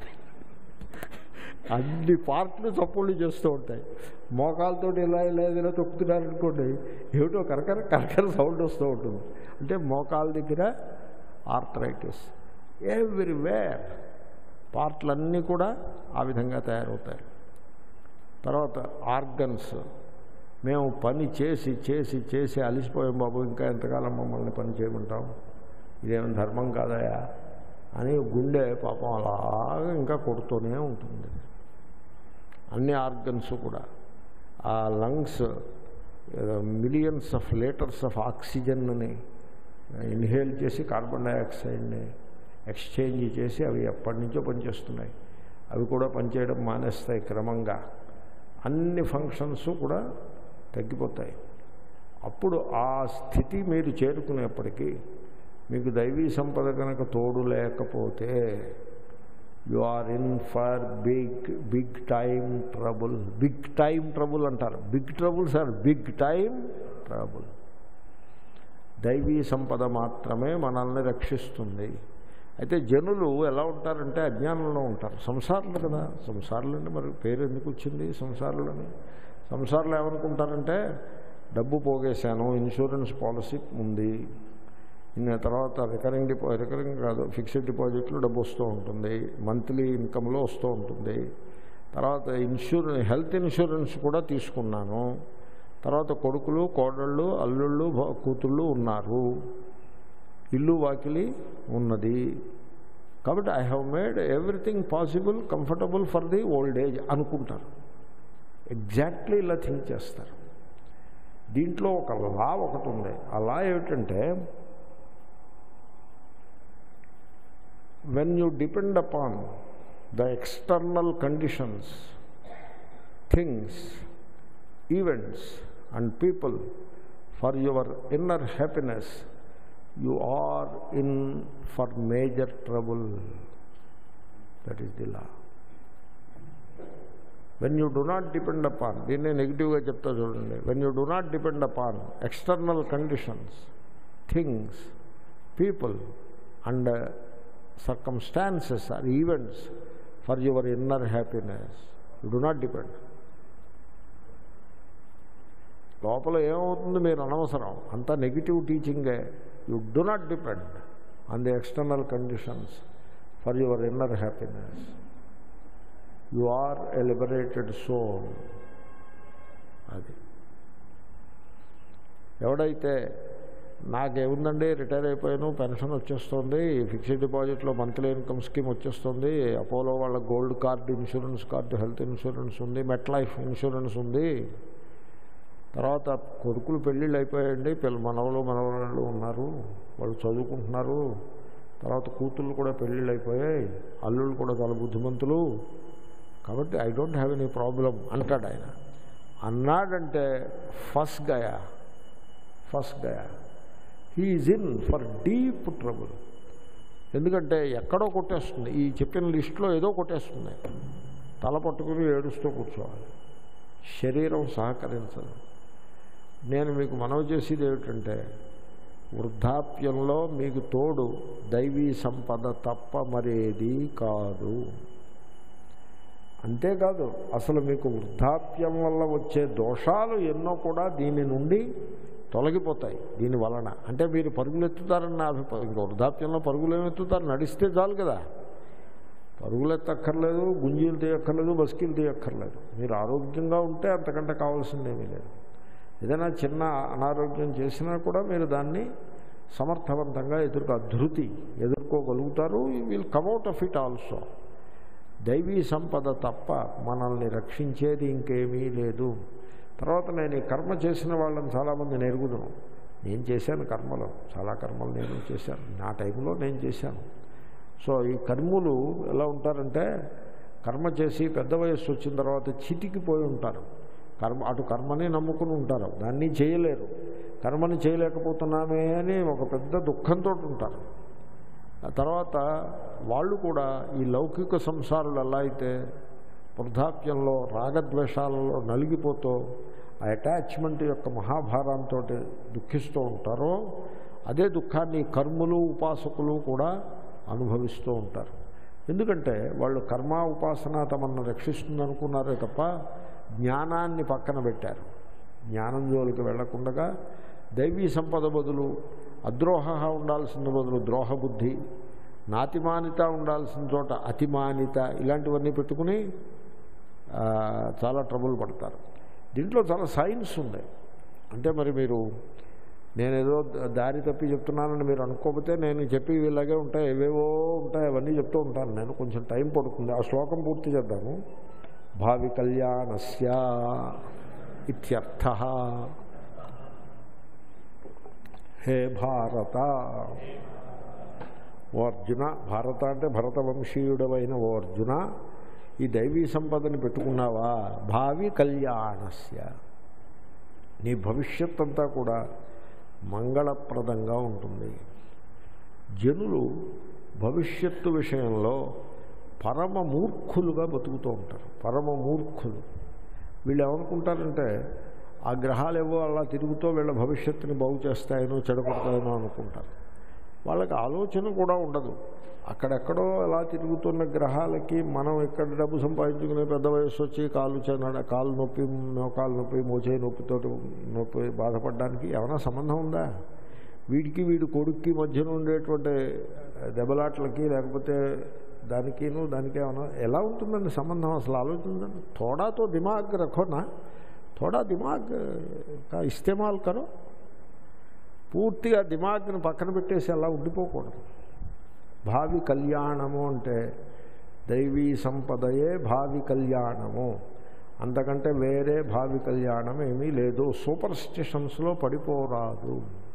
Speaker 1: అన్ని పార్ట్లు చప్పుళ్ళు చేస్తూ ఉంటాయి మోకాలతో ఇలా ఇలా ఇలా తొక్కుతున్నారనుకోండి ఏమిటో కరకర కరకర సౌండ్ వస్తూ ఉంటుంది అంటే మోకాల దగ్గర ఆర్థరైటిస్ ఎవ్రీవేర్ పార్ట్లన్నీ కూడా ఆ విధంగా తయారవుతాయి తర్వాత ఆర్గన్స్ మేము పని చేసి చేసి చేసి అలిసిపోయాం బాబు ఇంకా ఎంతకాలం మమ్మల్ని పని చేయమంటాం ఇదేం ధర్మం కాదయా అని గుండె పాపం అలాగా ఇంకా కొడుతూనే ఉంటుంది అన్ని ఆర్గన్స్ కూడా ఆ lungs millions of litres of ఆక్సిజన్ని ఇన్హేల్ చేసి కార్బన్ డైఆక్సైడ్ని ఎక్స్చేంజ్ చేసి అవి ఎప్పటి నుంచో పనిచేస్తున్నాయి అవి కూడా పనిచేయడం మానేస్తాయి క్రమంగా అన్ని ఫంక్షన్స్ కూడా తగ్గిపోతాయి అప్పుడు ఆ స్థితి మీరు చేరుకునేప్పటికీ మీకు దైవీ సంపద కనుక తోడు లేకపోతే you are in for big big time trouble big time trouble అంటారు big trouble sir big time trouble దైవీ సంపద మాత్రమే మనల్ని రక్షిస్తుంది అయితే జనులు ఎలా ఉంటారంటే అజ్ఞానంలో ఉంటారు సంసారులు కదా సంసారులు అంటే మరి పేరు ఎందుకు వచ్చింది సంసారులని సంసారులు ఏమనుకుంటారంటే డబ్బు పోగేశాను ఇన్సూరెన్స్ పాలసీ ఉంది ఇన్న తర్వాత రికరింగ్ డిపా రికరింగ్ కాదు ఫిక్స్డ్ డిపాజిట్లో డబ్బు వస్తూ ఉంటుంది మంత్లీ ఇన్కంలో వస్తూ ఉంటుంది తర్వాత ఇన్సూరెన్స్ హెల్త్ ఇన్సూరెన్స్ కూడా తీసుకున్నాను తర్వాత కొడుకులు కోడళ్ళు అల్లుళ్ళు భ- కూతుళ్ళు ఉన్నారు ఇల్లు వాకిలి ఉన్నది కాబట్టి I have made everything possible comfortable for the old age అనుకుంటారు ఎగ్జాక్ట్లీ ఇలా థింక్ చేస్తారు దీంట్లో ఒక లా ఒకటి ఉంది ఆ లా ఏమిటంటే when you depend upon the external conditions, things, events, and people for your inner happiness, you are in for major trouble. That is the law. When you do not depend upon దీన్ని నెగిటివ్గా చెప్తా చూడండి when you do not depend upon external conditions things people and circumstances or events for your inner happiness you do not depend లోపల ఏమవుతుంది మీరు అనవసరం అంతా negative టీచింగే you do not depend on the external conditions for your inner happiness you are a liberated soul అది ఎవడైతే నాకేముందండి retire అయిపోయాను పెన్షన్ వచ్చేస్తుంది ఫిక్స్డ్ డిపాజిట్లో మంత్లీ ఇన్కమ్ స్కీమ్ వచ్చేస్తుంది అపోలో వాళ్ళ gold card insurance card health insurance ఉంది మెట్ లైఫ్ ఇన్సూరెన్స్ ఉంది తర్వాత కొడుకులు పెళ్ళిళ్ళు అయిపోయాయండి పిల్ల మనవలు మనవరాళ్ళు ఉన్నారు వాళ్ళు చదువుకుంటున్నారు తర్వాత కూతుళ్ళు కూడా పెళ్ళిళ్ళు అయిపోయాయి అల్లుళ్ళు కూడా చాలా బుద్ధిమంతులు కాబట్టి I don't have any problem అంటాడు ఆయన అన్నాడంటే ఫస్ట్ గయా ఫస్ట్ గయా he is in for deep trouble ఎందుకంటే ఎక్కడో కొట్టేస్తుంది ఈ చెప్పిన లిస్టులో ఏదో కొట్టేస్తుంది తల పట్టుకుని ఏడుస్తూ కూర్చోవాలి శరీరం సహకరించదు నేను మీకు మనవి చేసేది ఏమిటంటే వృద్ధాప్యంలో మీకు తోడు దైవీ సంపద తప్ప మరేది కాదు అంతేకాదు అసలు మీకు వృద్ధాప్యం వల్ల వచ్చే దోషాలు ఎన్నో కూడా దీని నుండి తొలగిపోతాయి దీని వలన అంటే మీరు పరుగులు ఎత్తుతారని నా అభిప్రాయం ఇంకా వృద్ధాప్యంలో పరుగులు ఏమి ఎత్తుతారు నడిస్తే చాలు కదా పరుగులు ఎత్తక్కర్లేదు గుంజీలు తీయక్కర్లేదు బస్కీలు తీయక్కర్లేదు మీరు ఆరోగ్యంగా ఉంటే అంతకంటే కావాల్సిందేమీ లేదు ఏదైనా చిన్న అనారోగ్యం చేసినా కూడా మీరు దాన్ని సమర్థవంతంగా ఎదుర్కో ధృతి ఎదుర్కోగలుగుతారు will come out of it also దైవీ సంపద తప్ప మనల్ని రక్షించేది ఇంకేమీ లేదు తర్వాత నేను ఈ కర్మ చేసిన వాళ్ళని చాలామంది ఎరుగుదును నేను చేశాను కర్మలు చాలా కర్మలు నేను చేశాను నా టైంలో నేను చేశాను సో ఈ కర్ములు ఎలా ఉంటారంటే కర్మ చేసి పెద్ద వయస్సు వచ్చిన తర్వాత చిటికిపోయి ఉంటారు కర్మ అటు కర్మని నమ్ముకుని ఉంటారు దాన్ని చేయలేరు కర్మని చేయలేకపోతున్నామే అని ఒక పెద్ద దుఃఖంతో ఉంటారు ఆ తర్వాత వాళ్ళు కూడా ఈ లౌకిక సంసారులు ఎలా అయితే వృద్ధాప్యంలో రాగద్వేషాలలో నలిగిపోతూ ఆ అటాచ్మెంట్ యొక్క మహాభారంతో దుఃఖిస్తూ ఉంటారో అదే దుఃఖాన్ని ఈ కర్ములు ఉపాసకులు కూడా అనుభవిస్తూ ఉంటారు ఎందుకంటే వాళ్ళు కర్మ ఉపాసన తమను రక్షిస్తుంది అనుకున్నారే తప్ప జ్ఞానాన్ని పక్కన పెట్టారు జ్ఞానం జోలికి వెళ్లకుండా దైవీ సంపద బదులు అద్రోహ ఉండాల్సిన బదులు ద్రోహబుద్ధి నాతిమానిత ఉండాల్సిన చోట అతిమానిత ఇలాంటివన్నీ పెట్టుకుని ఆ, చాలా ట్రబుల్ పడతారు దీంట్లో చాలా సైన్స్ ఉంది అంటే మరి మీరు నేనేదో దారి తప్పి చెప్తున్నానని మీరు అనుకోకపోతే నేను చెప్పి ఇలాగే ఉంటాయి ఏవేవో ఉంటాయి అవన్నీ చెప్తూ ఉంటాను నేను కొంచెం టైం పడుతుంది ఆ శ్లోకం పూర్తి చేద్దాము భావి కళ్యాణస్య ఇత్యర్థ హే భారత ఓ అర్జున భారత అంటే భరతవంశీయుడవైన ఓ అర్జున ఈ దైవీ సంపదని పెట్టుకున్నావా భావి కళ్యాణస్య నీ భవిష్యత్ అంతా కూడా మంగళప్రదంగా ఉంటుంది జనులు భవిష్యత్తు విషయంలో పరమ మూర్ఖులుగా బతుకుతూ ఉంటారు పరమ మూర్ఖులు వీళ్ళు ఏమనుకుంటారంటే ఆ గ్రహాలు ఏవో అలా తిరుగుతూ వీళ్ళ భవిష్యత్తుని బాగు చేస్తాయనో చెడగొడతాయనో అనుకుంటారు వాళ్ళకి ఆలోచన కూడా ఉండదు అక్కడెక్కడో అలా తిరుగుతున్న గ్రహాలకి మనం ఇక్కడ డబ్బు సంపాదించుకునే పెద్ద వయసు వచ్చి కాలు చెనడ కాలు నొప్పి మోకాలు నొప్పి మోచే నొప్పితో నొప్పి బాధపడడానికి ఏమైనా సంబంధం ఉందా వీడికి వీడి కొడుక్కి మధ్యన ఉండేటువంటి దెబ్బలాట్లకి లేకపోతే దానికిను దానికి ఏమైనా ఎలా ఉంటుందండి సంబంధం అసలు ఆలోచించండి థోడాతో దిమాగ్ రఖోనా థోడా దిమాగ్ కా ఇస్తేమాల్ కరో పూర్తిగా దిమాగ్ని పక్కన పెట్టేసి అలా ఉండిపోకూడదు భావి కళ్యాణము అంటే దైవీ సంపదయే భావి కళ్యాణము అంతకంటే వేరే భావి కళ్యాణం ఏమీ లేదు సూపర్ స్టిషన్స్లో పడిపోరాదు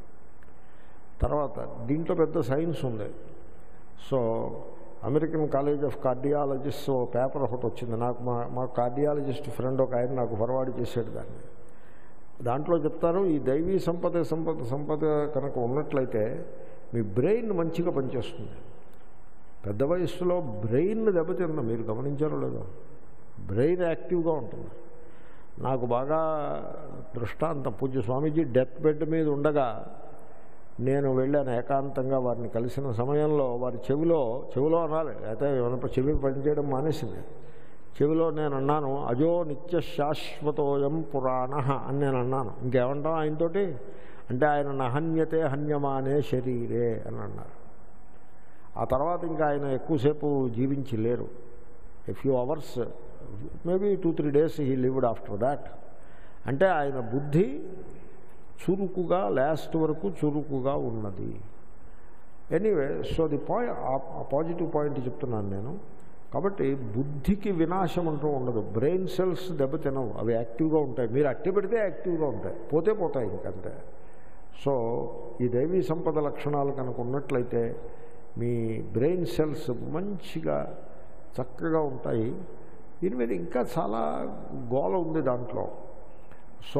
Speaker 1: తర్వాత దీంట్లో పెద్ద సైన్స్ ఉంది so American college of cardiologist ఓ పేపర్ ఒకటి వచ్చింది నాకు మా మా కార్డియాలజిస్ట్ ఫ్రెండ్ ఒక ఆయన నాకు ఫర్వార్డ్ చేసాడు దాన్ని దాంట్లో చెప్తారు ఈ దైవీ సంపద సంపద సంపద కనుక ఉన్నట్లయితే మీ బ్రెయిన్ మంచిగా పనిచేస్తుంది పెద్ద వయస్సులో బ్రెయిన్ దెబ్బతిందా మీరు గమనించారో లేదో బ్రెయిన్ యాక్టివ్గా ఉంటుంది నాకు బాగా దృష్టాంతం పూజ్య స్వామీజీ డెత్ బెడ్ మీద ఉండగా నేను వెళ్ళాను ఏకాంతంగా వారిని కలిసిన సమయంలో వారి చెవిలో చెవిలో అనాలి అయితే ఏమైనా చెవి పనిచేయడం మానేసింది చెవిలో నేను అన్నాను అజో నిత్య శాశ్వతోయం పురాణ అని నేను అన్నాను ఇంకేమంటాం ఆయనతోటి అంటే ఆయన నహన్యతే హన్యమానే శరీరే అని అన్నారు ఆ తర్వాత ఇంకా ఆయన ఎక్కువసేపు జీవించి లేరు a few hours maybe two three days he lived after that అంటే ఆయన బుద్ధి చురుకుగా లాస్ట్ వరకు చురుకుగా ఉన్నది ఎనీవే సో ది పాయింట్ ఆ పాజిటివ్ పాయింట్ చెప్తున్నాను నేను కాబట్టి బుద్ధికి వినాశం అంటూ ఉండదు బ్రెయిన్ సెల్స్ దెబ్బతినవు అవి యాక్టివ్గా ఉంటాయి మీరు అట్టి పెడితే యాక్టివ్గా ఉంటాయి పోతే పోతాయి ఇంకంతే సో ఈ దైవీ సంపద లక్షణాలు కనుక ఉన్నట్లయితే మీ బ్రెయిన్ సెల్స్ మంచిగా చక్కగా ఉంటాయి దీని మీద ఇంకా చాలా గోల ఉంది దాంట్లో సో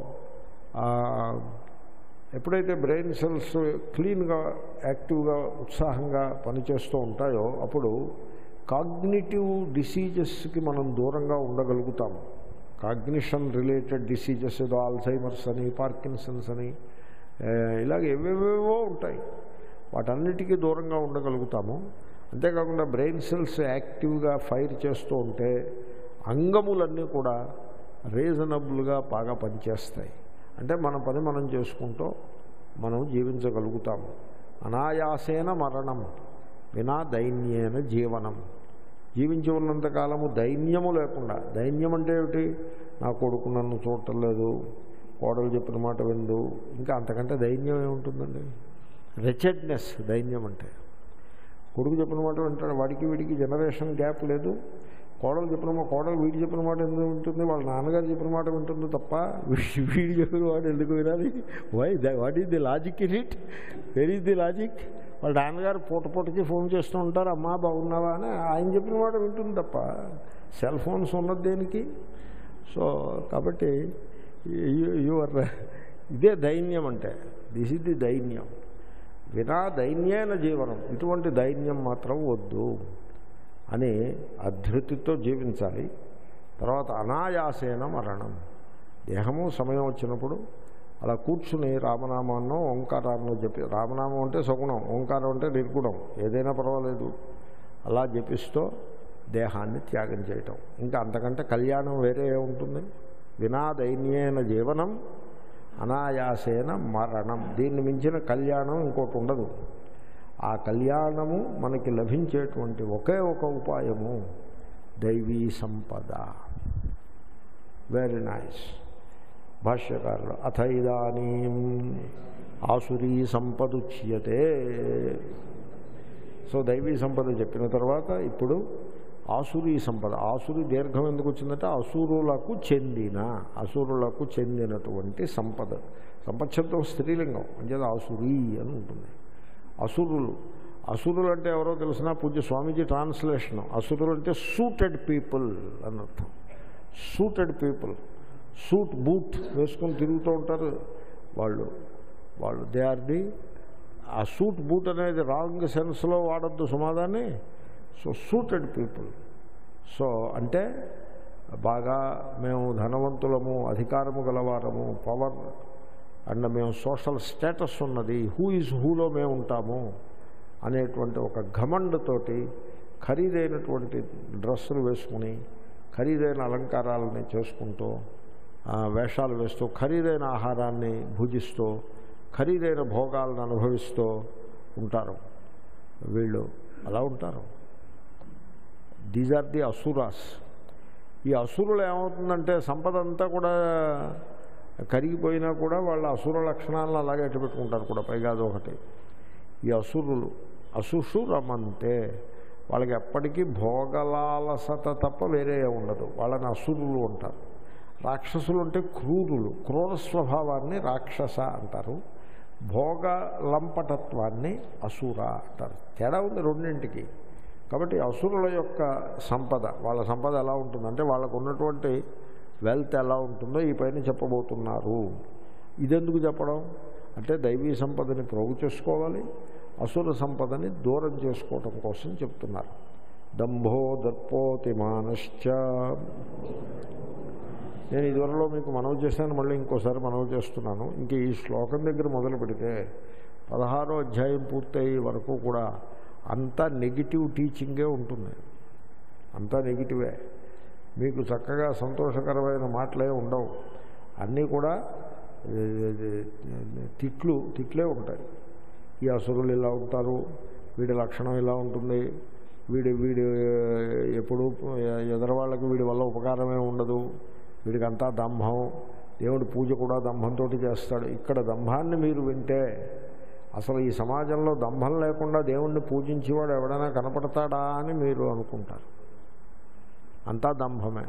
Speaker 1: ఎప్పుడైతే బ్రెయిన్ సెల్స్ క్లీన్గా యాక్టివ్గా ఉత్సాహంగా పనిచేస్తూ ఉంటాయో అప్పుడు కాగ్నిటివ్ డిసీజెస్కి మనం దూరంగా ఉండగలుగుతాము కాగ్నిషన్ రిలేటెడ్ డిసీజెస్ ఏదో ఆల్సైమర్స్ అని పార్కిన్సన్స్ అని ఇలాగ ఏవేవేవో ఉంటాయి వాటన్నిటికీ దూరంగా ఉండగలుగుతాము అంతేకాకుండా బ్రెయిన్ సెల్స్ యాక్టివ్గా ఫైర్ చేస్తూ ఉంటే అంగములన్నీ కూడా రీజనబుల్గా బాగా పనిచేస్తాయి అంటే మన పని మనం చేసుకుంటూ మనం జీవించగలుగుతాము అనాయాసేన మరణం వినా దైన్యేన జీవనం జీవించి ఉన్నంతకాలము దైన్యము లేకుండా దైన్యం అంటే ఏమిటి నా కొడుకు నన్ను చూడటం లేదు కోడలు చెప్పిన మాట విందు ఇంకా అంతకంటే దైన్యం ఏముంటుందండి రెచెడ్నెస్ దైన్యం అంటే కొడుకు చెప్పిన మాట వింటాడు వాడికి వీడికి జనరేషన్ గ్యాప్ లేదు కోడలు చెప్పిన మాట కోడలు వీడి చెప్పిన మాట ఎందుకు వింటుంది వాళ్ళ నాన్నగారు చెప్పిన మాట వింటుంది తప్ప వీడి చెప్పిన వాడు ఎందుకు వినాలి why what is the logic in it where is the logic వాళ్ళ నాన్నగారు పూట పూటకి ఫోన్ చేస్తూ ఉంటారు అమ్మా బాగున్నావా అని ఆయన చెప్పిన మాట వింటుంది తప్ప సెల్ ఫోన్స్ ఉన్నది దేనికి సో కాబట్టి యువర్ ఇదే దైన్యం అంటే దిస్ ఇస్ ది దైన్యం వినా దైన్యైన జీవనం ఇటువంటి దైన్యం మాత్రం వద్దు అని అధృతితో జీవించాలి తర్వాత అనాయాసేన మరణం దేహము సమయం వచ్చినప్పుడు అలా కూర్చుని రామనామాన్నో ఓంకారాన్నో చెప్పి రామనామం అంటే సగుణం ఓంకారం అంటే నిర్గుణం ఏదైనా పర్వాలేదు అలా జపిస్తూ దేహాన్ని త్యాగం చేయటం ఇంకా అంతకంటే కళ్యాణం వేరే ఉంటుంది వినా దైన్యేన జీవనం అనాయాసేన మరణం దీన్ని మించిన కళ్యాణం ఇంకోటి ఉండదు ఆ కళ్యాణము మనకి లభించేటువంటి ఒకే ఒక ఉపాయము దైవీ సంపద వెరీ నైస్ భాష్యకారులు అథ ఇదానీ ఆసురీ సంపదుచ్యతే సో దైవీ సంపద చెప్పిన తర్వాత ఇప్పుడు ఆసురీ సంపద ఆసురి దీర్ఘం ఎందుకు వచ్చిందంటే అసురులకు చెందిన అసురులకు చెందినటువంటి సంపద సంపత్శబ్దం స్త్రీలింగం అంటే ఆసురీ అని ఉంటుంది అసురులు అసురులు అంటే ఎవరో తెలిసిన పూజ్య స్వామీజీ ట్రాన్స్లేషన్ అసురులు అంటే సూటెడ్ పీపుల్ అని అర్థం సూటెడ్ పీపుల్ సూట్ బూట్ వేసుకొని తిరుగుతూ ఉంటారు వాళ్ళు వాళ్ళు దే ఆర్ ది ఆ సూట్ బూట్ అనేది రాంగ్ సెన్స్లో వాడద్దు సుమాదాన్ని సో సూటెడ్ పీపుల్ సో అంటే బాగా మేము ధనవంతులము అధికారము గలవారము పవర్ అండ్ మేము సోషల్ స్టేటస్ ఉన్నది హూ ఈజ్ హూలో మేము ఉంటాము అనేటువంటి ఒక ఘమండతోటి ఖరీదైనటువంటి డ్రెస్సులు వేసుకుని ఖరీదైన అలంకారాలని చేసుకుంటూ ఆ, వేషాలు వేస్తూ ఖరీదైన ఆహారాన్ని భుజిస్తూ ఖరీదైన భోగాలను అనుభవిస్తూ ఉంటారు వీళ్ళు అలా ఉంటారు దీస్ ఆర్ ది అసురాస్ ఈ అసురులు ఏమవుతుందంటే సంపద అంతా కూడా కరిగిపోయినా కూడా వాళ్ళ అసుర లక్షణాలను అలాగే ఎట్టు పెట్టుకుంటారు కూడా పైగా అదొకటి ఈ అసురులు అసుషు రమంతే వాళ్ళకి ఎప్పటికీ భోగలాలసత తప్ప వేరే ఉండదు వాళ్ళని అసురులు అంటారు రాక్షసులు అంటే క్రూరులు క్రూర స్వభావాన్ని రాక్షస అంటారు భోగ లంపటత్వాన్ని అసుర అంటారు తేడా ఉంది రెండింటికి కాబట్టి అసురుల యొక్క సంపద వాళ్ళ సంపద ఎలా ఉంటుందంటే వాళ్ళకు ఉన్నటువంటి వెల్త్ ఎలా ఉంటుందో ఈ పైన చెప్పబోతున్నారు ఇదెందుకు చెప్పడం అంటే దైవీ సంపదని ప్రోగు చేసుకోవాలి అసుర సంపదని దూరం చేసుకోవటం కోసం చెప్తున్నారు దంభో దర్పోతిమానశ్చ నేను ఇదివరలో మీకు మనవి చేశాను మళ్ళీ ఇంకోసారి మనవి చేస్తున్నాను ఇంక ఈ శ్లోకం దగ్గర మొదలు పెడితే పదహారో అధ్యాయం పూర్తయ్యే వరకు కూడా అంతా నెగిటివ్ టీచింగే ఉంటుంది అంతా నెగిటివే మీకు చక్కగా సంతోషకరమైన మాటలే ఉండవు అన్నీ కూడా ఏ, ఏ, తిట్లు తిట్లే ఉంటాయి ఈ అసురులు ఇలా ఉంటారు వీడి లక్షణం ఇలా ఉంటుంది వీడి వీడి ఎప్పుడు ఎదరవాళ్ళకి వీడి వల్ల ఉపకారమే ఉండదు వీడికి అంతా దంభం దేవుడి పూజ కూడా దంభంతో చేస్తాడు ఇక్కడ దంభాన్ని మీరు వింటే అసలు ఈ సమాజంలో దంభం లేకుండా దేవుణ్ణి పూజించేవాడు ఎవడైనా కనపడతాడా అని మీరు అనుకుంటారు అంతా దంభమే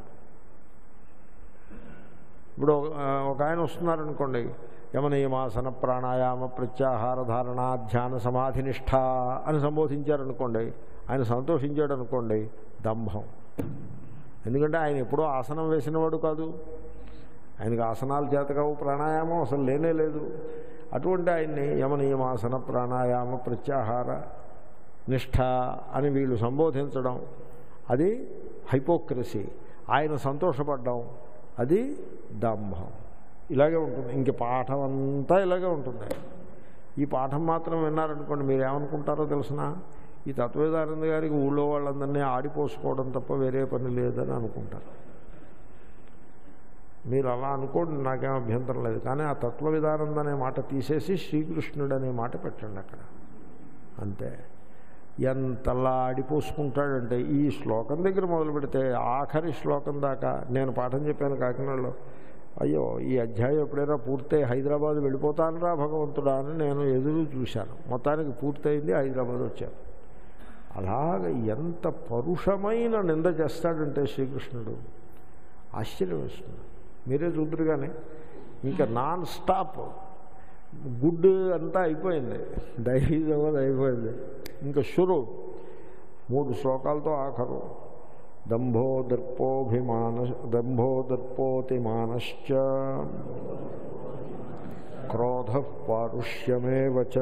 Speaker 1: ఇప్పుడు ఆ, ఒక ఆయన వస్తున్నారనుకోండి యమనియమాసన ప్రాణాయామ ప్రత్యాహార ధారణ ధ్యాన సమాధి నిష్ఠ అని సంబోధించారనుకోండి ఆయన సంతోషించాడు అనుకోండి దంభం ఎందుకంటే ఆయన ఎప్పుడూ ఆసనం వేసినవాడు కాదు ఆయనకు ఆసనాలు చేతకావు ప్రాణాయామం అసలు లేనే లేదు అటువంటి ఆయన్ని యమనియమాసన ప్రాణాయామ ప్రత్యాహార నిష్ఠ అని వీళ్ళు సంబోధించడం అది హైపోక్రసీ ఆయన సంతోషపడ్డం అది దంభం ఇలాగే ఉంటుంది ఇంక పాఠం అంతా ఇలాగే ఉంటుంది ఈ పాఠం మాత్రం విన్నారనుకోండి మీరు ఏమనుకుంటారో తెలిసిన ఈ తత్వవేదానంద గారికి ఊళ్ళో వాళ్ళందరినీ ఆడిపోసుకోవడం తప్ప వేరే పని లేదని అనుకుంటారు మీరు అలా అనుకోండి నాకేం అభ్యంతరం లేదు కానీ ఆ తత్వ విధానం అనే మాట తీసేసి శ్రీకృష్ణుడు అనే మాట పెట్టండి అక్కడ అంతే ఎంతలా ఆడిపోసుకుంటాడంటే ఈ శ్లోకం దగ్గర మొదలు పెడితే ఆఖరి శ్లోకం దాకా నేను పాఠం చెప్పాను కాకినాడలో అయ్యో ఈ అధ్యాయం ఎప్పుడైనా పూర్తయి హైదరాబాద్ వెళ్ళిపోతానరా భగవంతుడా అని నేను ఎదురు చూశాను మొత్తానికి పూర్తయింది హైదరాబాద్ వచ్చాను అలాగ ఎంత పరుషమైన నింద చేస్తాడంటే శ్రీకృష్ణుడు ఆశ్చర్యం వేస్తుంది మీరే చూద్దరు కానీ ఇంకా నాన్ స్టాప్ గుడ్ అంతా అయిపోయింది దైవీజమది అయిపోయింది ఇంకా షురు మూడు శ్లోకాలతో ఆఖరు దంభో దర్పోభిమాన దంభో దర్పోతిమానశ్చ క్రోధ పారుష్యమేవ చ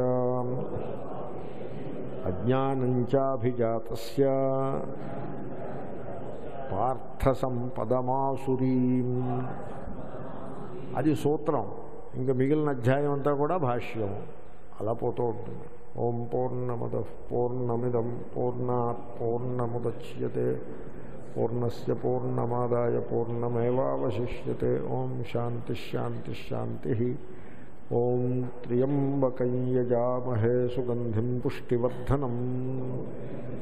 Speaker 1: అజ్ఞానంచాభిజాత పార్థసంపదమాసురీం అది సూత్రం ఇంకా మిగిలిన అధ్యాయం అంతా కూడా భాష్యం అలా పోతూ ఉంటుంది ఓం పూర్ణమద పూర్ణమిదం పూర్ణాత్ పూర్ణముద్యతే పూర్ణస్ పూర్ణమాదాయ పూర్ణమేవాశిష్యతే ఓం శాంతి శాంతి శాంతి ఓం త్ర్యంబకం యజామహే సుగంధిం పుష్టివర్ధనం